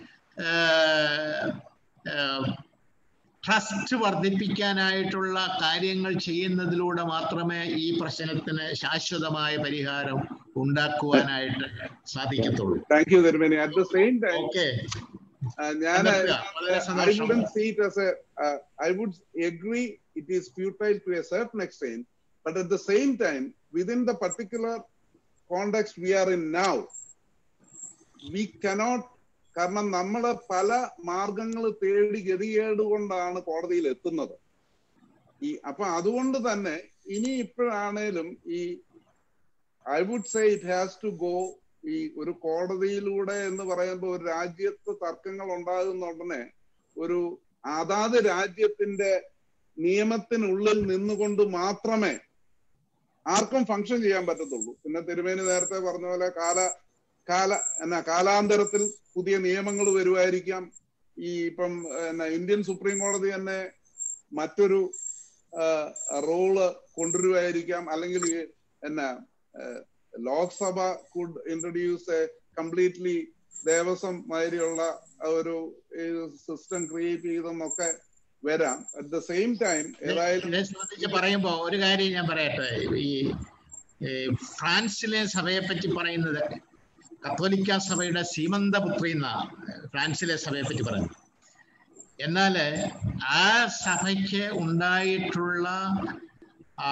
ട്രസ്റ്റ് വർദ്ധിപ്പിക്കാനായിട്ടുള്ള കാര്യങ്ങൾ ചെയ്യുന്നതിലൂടെ മാത്രമേ ഈ പ്രശ്നത്തിന് ശാശ്വതമായ പരിഹാരം ഉണ്ടാക്കുവാനായിട്ട് സാധിക്കത്തുള്ളൂ താങ്ക് യു തിരുമേനി at the same time okay ഞാൻ കണ്ടെത്തുക. വളരെ I സന്തോഷം wouldn't see it as a. Uh, I would agree it is futile to a certain extent, but at the same time, within the particular context we are in now, we cannot. കാരണം നമ്മൾ പല മാർഗങ്ങൾ തേടി ഗതികേട് കൊണ്ടാണ് കോടതിയിൽ എത്തുന്നത് ഈ അപ്പൊ അതുകൊണ്ട് തന്നെ ഇനി ഇപ്പോഴാണേലും ഈ I would say it has to go ഈ ഒരു കോടതിയിലൂടെ എന്ന് പറയുമ്പോൾ ഒരു രാജ്യത്ത് തർക്കങ്ങൾ ഉണ്ടാകുന്ന ഉടനെ ഒരു അതാത് രാജ്യത്തിന്റെ നിയമത്തിനുള്ളിൽ നിന്നുകൊണ്ട് മാത്രമേ ആർക്കും ഫങ്ഷൻ ചെയ്യാൻ പറ്റത്തുള്ളൂ പിന്നെ തിരുമേനി നേരത്തെ പറഞ്ഞ പോലെ കാല കാല എന്നാ കാലാന്തരത്തിൽ പുതിയ നിയമങ്ങൾ വരുമായിരിക്കാം ഈ ഇപ്പം എന്നാ ഇന്ത്യൻ സുപ്രീം കോടതി തന്നെ മറ്റൊരു റോള് കൊണ്ടുവരുമായിരിക്കാം അല്ലെങ്കിൽ ഈ എന്നാ ഏഹ്, Lok Sabha could introduce A completely Devaswom മാതിരിയുള്ള ഒരു സിസ്റ്റം ക്രിയേറ്റ് ചെയ്തെന്നൊക്കെ വരാം അറ്റ് ദ സെയിം ടൈം ഏതായാലും ഇതേ സംബന്ധിച്ച് പറയുമ്പോ ഒരു കാര്യം ഞാൻ പറയട്ടെ ഈ ഈ ഫ്രാൻസിലെ സഭയെ പറ്റി പറയുന്നത് കത്തോലിക്ക സഭയുടെ സീമന്തപുത്രി എന്ന ഫ്രാൻസിലെ സഭയെ പറ്റി പറയുന്നത് എന്നാൽ ആ സഭയ്ക്ക് ഉണ്ടായിട്ടുള്ള ആ,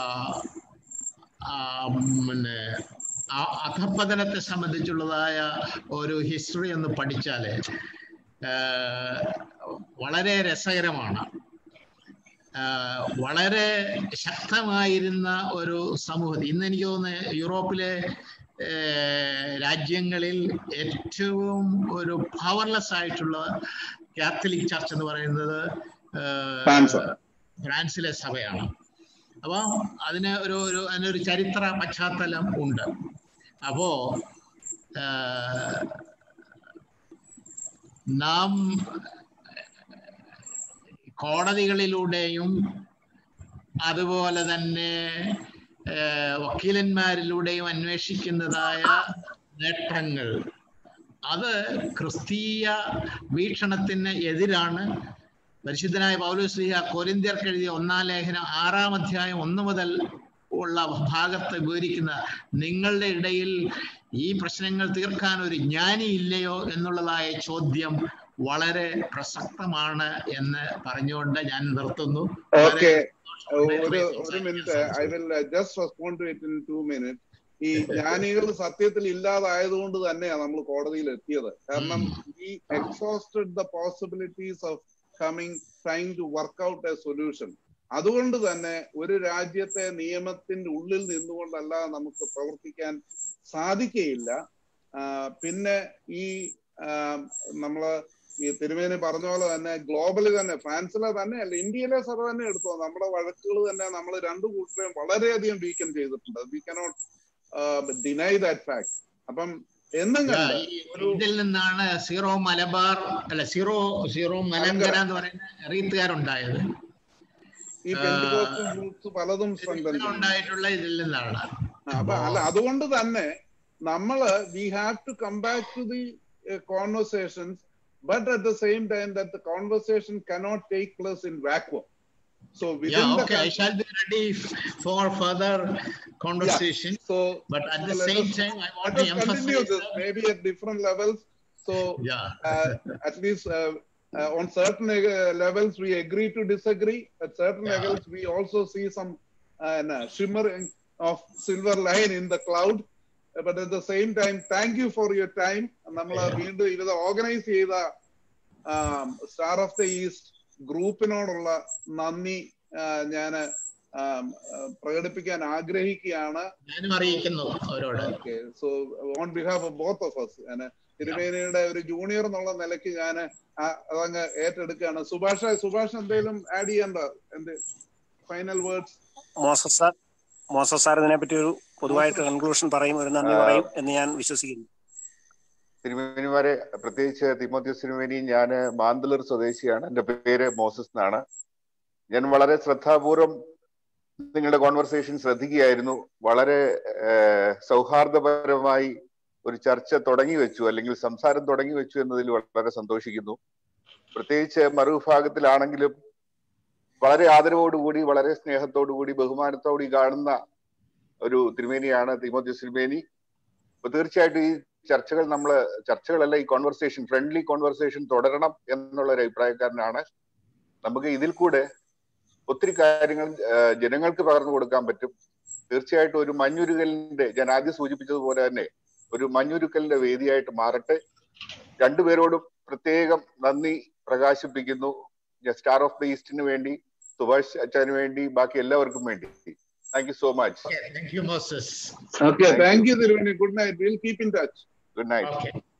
ആ, പിന്നെ ആ അധപ്പതനത്തെ സംബന്ധിച്ചുള്ളതായ ഒരു ഹിസ്റ്ററി ഒന്ന് പഠിച്ചാല് ഏഹ്, വളരെ രസകരമാണ് ആഹ് വളരെ ശക്തമായിരുന്ന ഒരു സമൂഹം ഇന്ന് എനിക്ക് തോന്നുന്നു യൂറോപ്പിലെ ഏഹ് രാജ്യങ്ങളിൽ ഏറ്റവും ഒരു പവർലെസ് ആയിട്ടുള്ള കാത്തലിക് ചർച്ച് എന്ന് പറയുന്നത് ഏഹ് ഫ്രാൻസ്. ഫ്രാൻസിലെ സഭയാണ് അപ്പൊ അതിന് ഒരു ഒരു അതിനൊരു ചരിത്ര പശ്ചാത്തലം ഉണ്ട് അപ്പോ ഏഹ് നാം കോടതികളിലൂടെയും അതുപോലെ തന്നെ ഏഹ്, വക്കീലന്മാരിലൂടെയും അന്വേഷിക്കുന്നതായ നേട്ടങ്ങൾ അത് ക്രിസ്തീയ വീക്ഷണത്തിന് എതിരാണ് പരിശുദ്ധനായ പൗലോസ്ലിഹ കൊരിന്ത്യർക്ക് എഴുതിയ ഒന്നാം ലേഖനം ആറാം അധ്യായം ഒന്ന് മുതൽ ഉള്ള ഭാഗത്ത് വിവരിക്കുന്ന നിങ്ങളുടെ ഇടയിൽ ഈ പ്രശ്നങ്ങൾ തീർക്കാൻ ഒരു ജ്ഞാനി ഇല്ലയോ എന്നുള്ളതായ ചോദ്യം വളരെ പ്രസക്തമാണ് എന്ന് പറഞ്ഞുകൊണ്ട് ഞാൻ നിർത്തുന്നു ഓക്കെ വളരെ ഒരു ഒരു സംസാരിക്കാൻ മിനിറ്റ് ഐ സാധിച്ചു. Will just respond to it in two minute ഈ ജ്ഞാനികൾ സത്യത്തിൽ ഇല്ലാതായതുകൊണ്ട് തന്നെയാണ് നമ്മൾ കോടതിയിൽ എത്തിയത് കാരണം ഈ exhausted the possibilities of coming trying to work out a solution അതുകൊണ്ട് തന്നെ ഒരു രാജ്യത്തെ നിയമത്തിന്റെ ഉള്ളിൽ നിന്നുകൊണ്ടല്ലാതെ നമുക്ക് പ്രവർത്തിക്കാൻ സാധിക്കയില്ല ആ, പിന്നെ ഈ ആ, നമ്മള് ഈ തിരുമേനി പറഞ്ഞ പോലെ തന്നെ ഗ്ലോബലി തന്നെ ഫ്രാൻസിലെ തന്നെ അല്ല ഇന്ത്യയിലെ സഭ തന്നെ എടുത്തോ നമ്മുടെ വഴക്കുകൾ തന്നെ നമ്മൾ രണ്ടു കൂട്ടരെയും വളരെയധികം വീക്കൻ ചെയ്തിട്ടുണ്ട് we cannot deny that fact അപ്പം എന്നും Yeah, കണ്ട് ഈ ഇതിൽ നിന്നാണ് സീറോ മലബാർ അല്ല സീറോ സീറോ മലങ്കര എന്ന് പറയുന്ന റീത്തുകാരുണ്ടായത് ഈ പെന്തിക്കോസ്റ്റൽ ഗ്രൂപ്പ്സ് പലതും strengthen ചെയ്തു. ഉണ്ടായിട്ടുള്ള ഇതിൽ നിന്നാണ് ആ, അപ്പൊ അല്ല അതുകൊണ്ട് തന്നെ നമ്മള് we have to come back to the conversations but at the same time that the conversation cannot take place in vacuum so Yeah, within okay, I shall be ready f- for further conversation, so but at the let same us- time, I want let to us continue emphasize. this maybe at different levels so Yeah, uh, at least uh, uh, on certain uh, levels we agree to disagree at certain Yeah. levels we also see some uh, uh, shimmering of silver line in the cloud Uh, but at the same time thank you for your time നമ്മൾ Yeah. വീണ്ടും ഇത് organise ചെയ്ത star of the east ഗ്രൂപ്പിനോടുള്ള നന്ദി ഞാൻ പ്രകടിപ്പിക്കാൻ ആഗ്രഹിക്കുകയാണ് ഞാനും അറിയിക്കുന്നു അവരോട് okay so on behalf of both of us ഞാൻ തിരുമേനിയുടെ ഒരു ജൂനിയർ എന്നുള്ള നിലയ്ക്ക് ഞാൻ അതങ്ങ് ഏറ്റെടുക്കുകയാണ് സുഭാഷ് സുഭാഷ് എന്തെങ്കിലും ആഡ് ചെയ്യണ്ട എന്ത് final words Moses sir Moses sir ഇതിനെപ്പറ്റി ഒരു പൊതുവായിട്ട് കൺക്ലൂഷൻ പറയും ഒരു നന്ദി ആ. പറയും എന്ന് ഞാൻ വിശ്വസിക്കുന്നു തിരുമേനിമാരെ പ്രത്യേകിച്ച് തിമോത്യോസ് തിരുമേനി ഞാൻ മാന്തളൂർ സ്വദേശിയാണ് എന്റെ പേര് മോസസ് എന്നാണ് ഞാൻ വളരെ ശ്രദ്ധാപൂർവം നിങ്ങളുടെ കോൺവെർസേഷൻ ശ്രദ്ധിക്കുകയായിരുന്നു വളരെ ഏഹ്, സൗഹാർദ്ദപരമായി ഒരു ചർച്ച തുടങ്ങി വെച്ചു അല്ലെങ്കിൽ സംസാരം തുടങ്ങി വെച്ചു എന്നതിൽ വളരെ സന്തോഷിക്കുന്നു പ്രത്യേകിച്ച് മറുവിഭാഗത്തിലാണെങ്കിലും വളരെ ആദരവോടുകൂടി വളരെ സ്നേഹത്തോടുകൂടി ബഹുമാനത്തോടുകൂടി കാണുന്ന ഒരു തിരുമേനിയാണ് തിമോത്യോസ് തിരുമേനി അപ്പൊ തീർച്ചയായിട്ടും ഈ ചർച്ചകൾ നമ്മൾ ചർച്ചകളല്ല ഈ കോൺവെർസേഷൻ ഫ്രണ്ട്ലി കോൺവെർസേഷൻ തുടരണം എന്നുള്ള ഒരു അഭിപ്രായക്കാരനാണ് നമുക്ക് ഇതിൽ കൂടെ ഒത്തിരി കാര്യങ്ങൾ ആ, ജനങ്ങൾക്ക് പകർന്നു കൊടുക്കാൻ പറ്റും തീർച്ചയായിട്ടും ഒരു മഞ്ഞുരുകലിന്റെ ഞാൻ ആദ്യം സൂചിപ്പിച്ചതുപോലെ തന്നെ ഒരു മഞ്ഞുരുക്കലിന്റെ വേദിയായിട്ട് മാറട്ടെ രണ്ടുപേരോടും പ്രത്യേകം നന്ദി പ്രകാശിപ്പിക്കുന്നു സ്റ്റാർ ഓഫ് ദ ഈസ്റ്റിന് വേണ്ടി സുഭാഷ് അച്ഛന് വേണ്ടി ബാക്കി എല്ലാവർക്കും വേണ്ടി thank you so much Thank you, Moses. Okay, thank you, Thiruveni. Good night. We'll keep in touch. Good night Okay.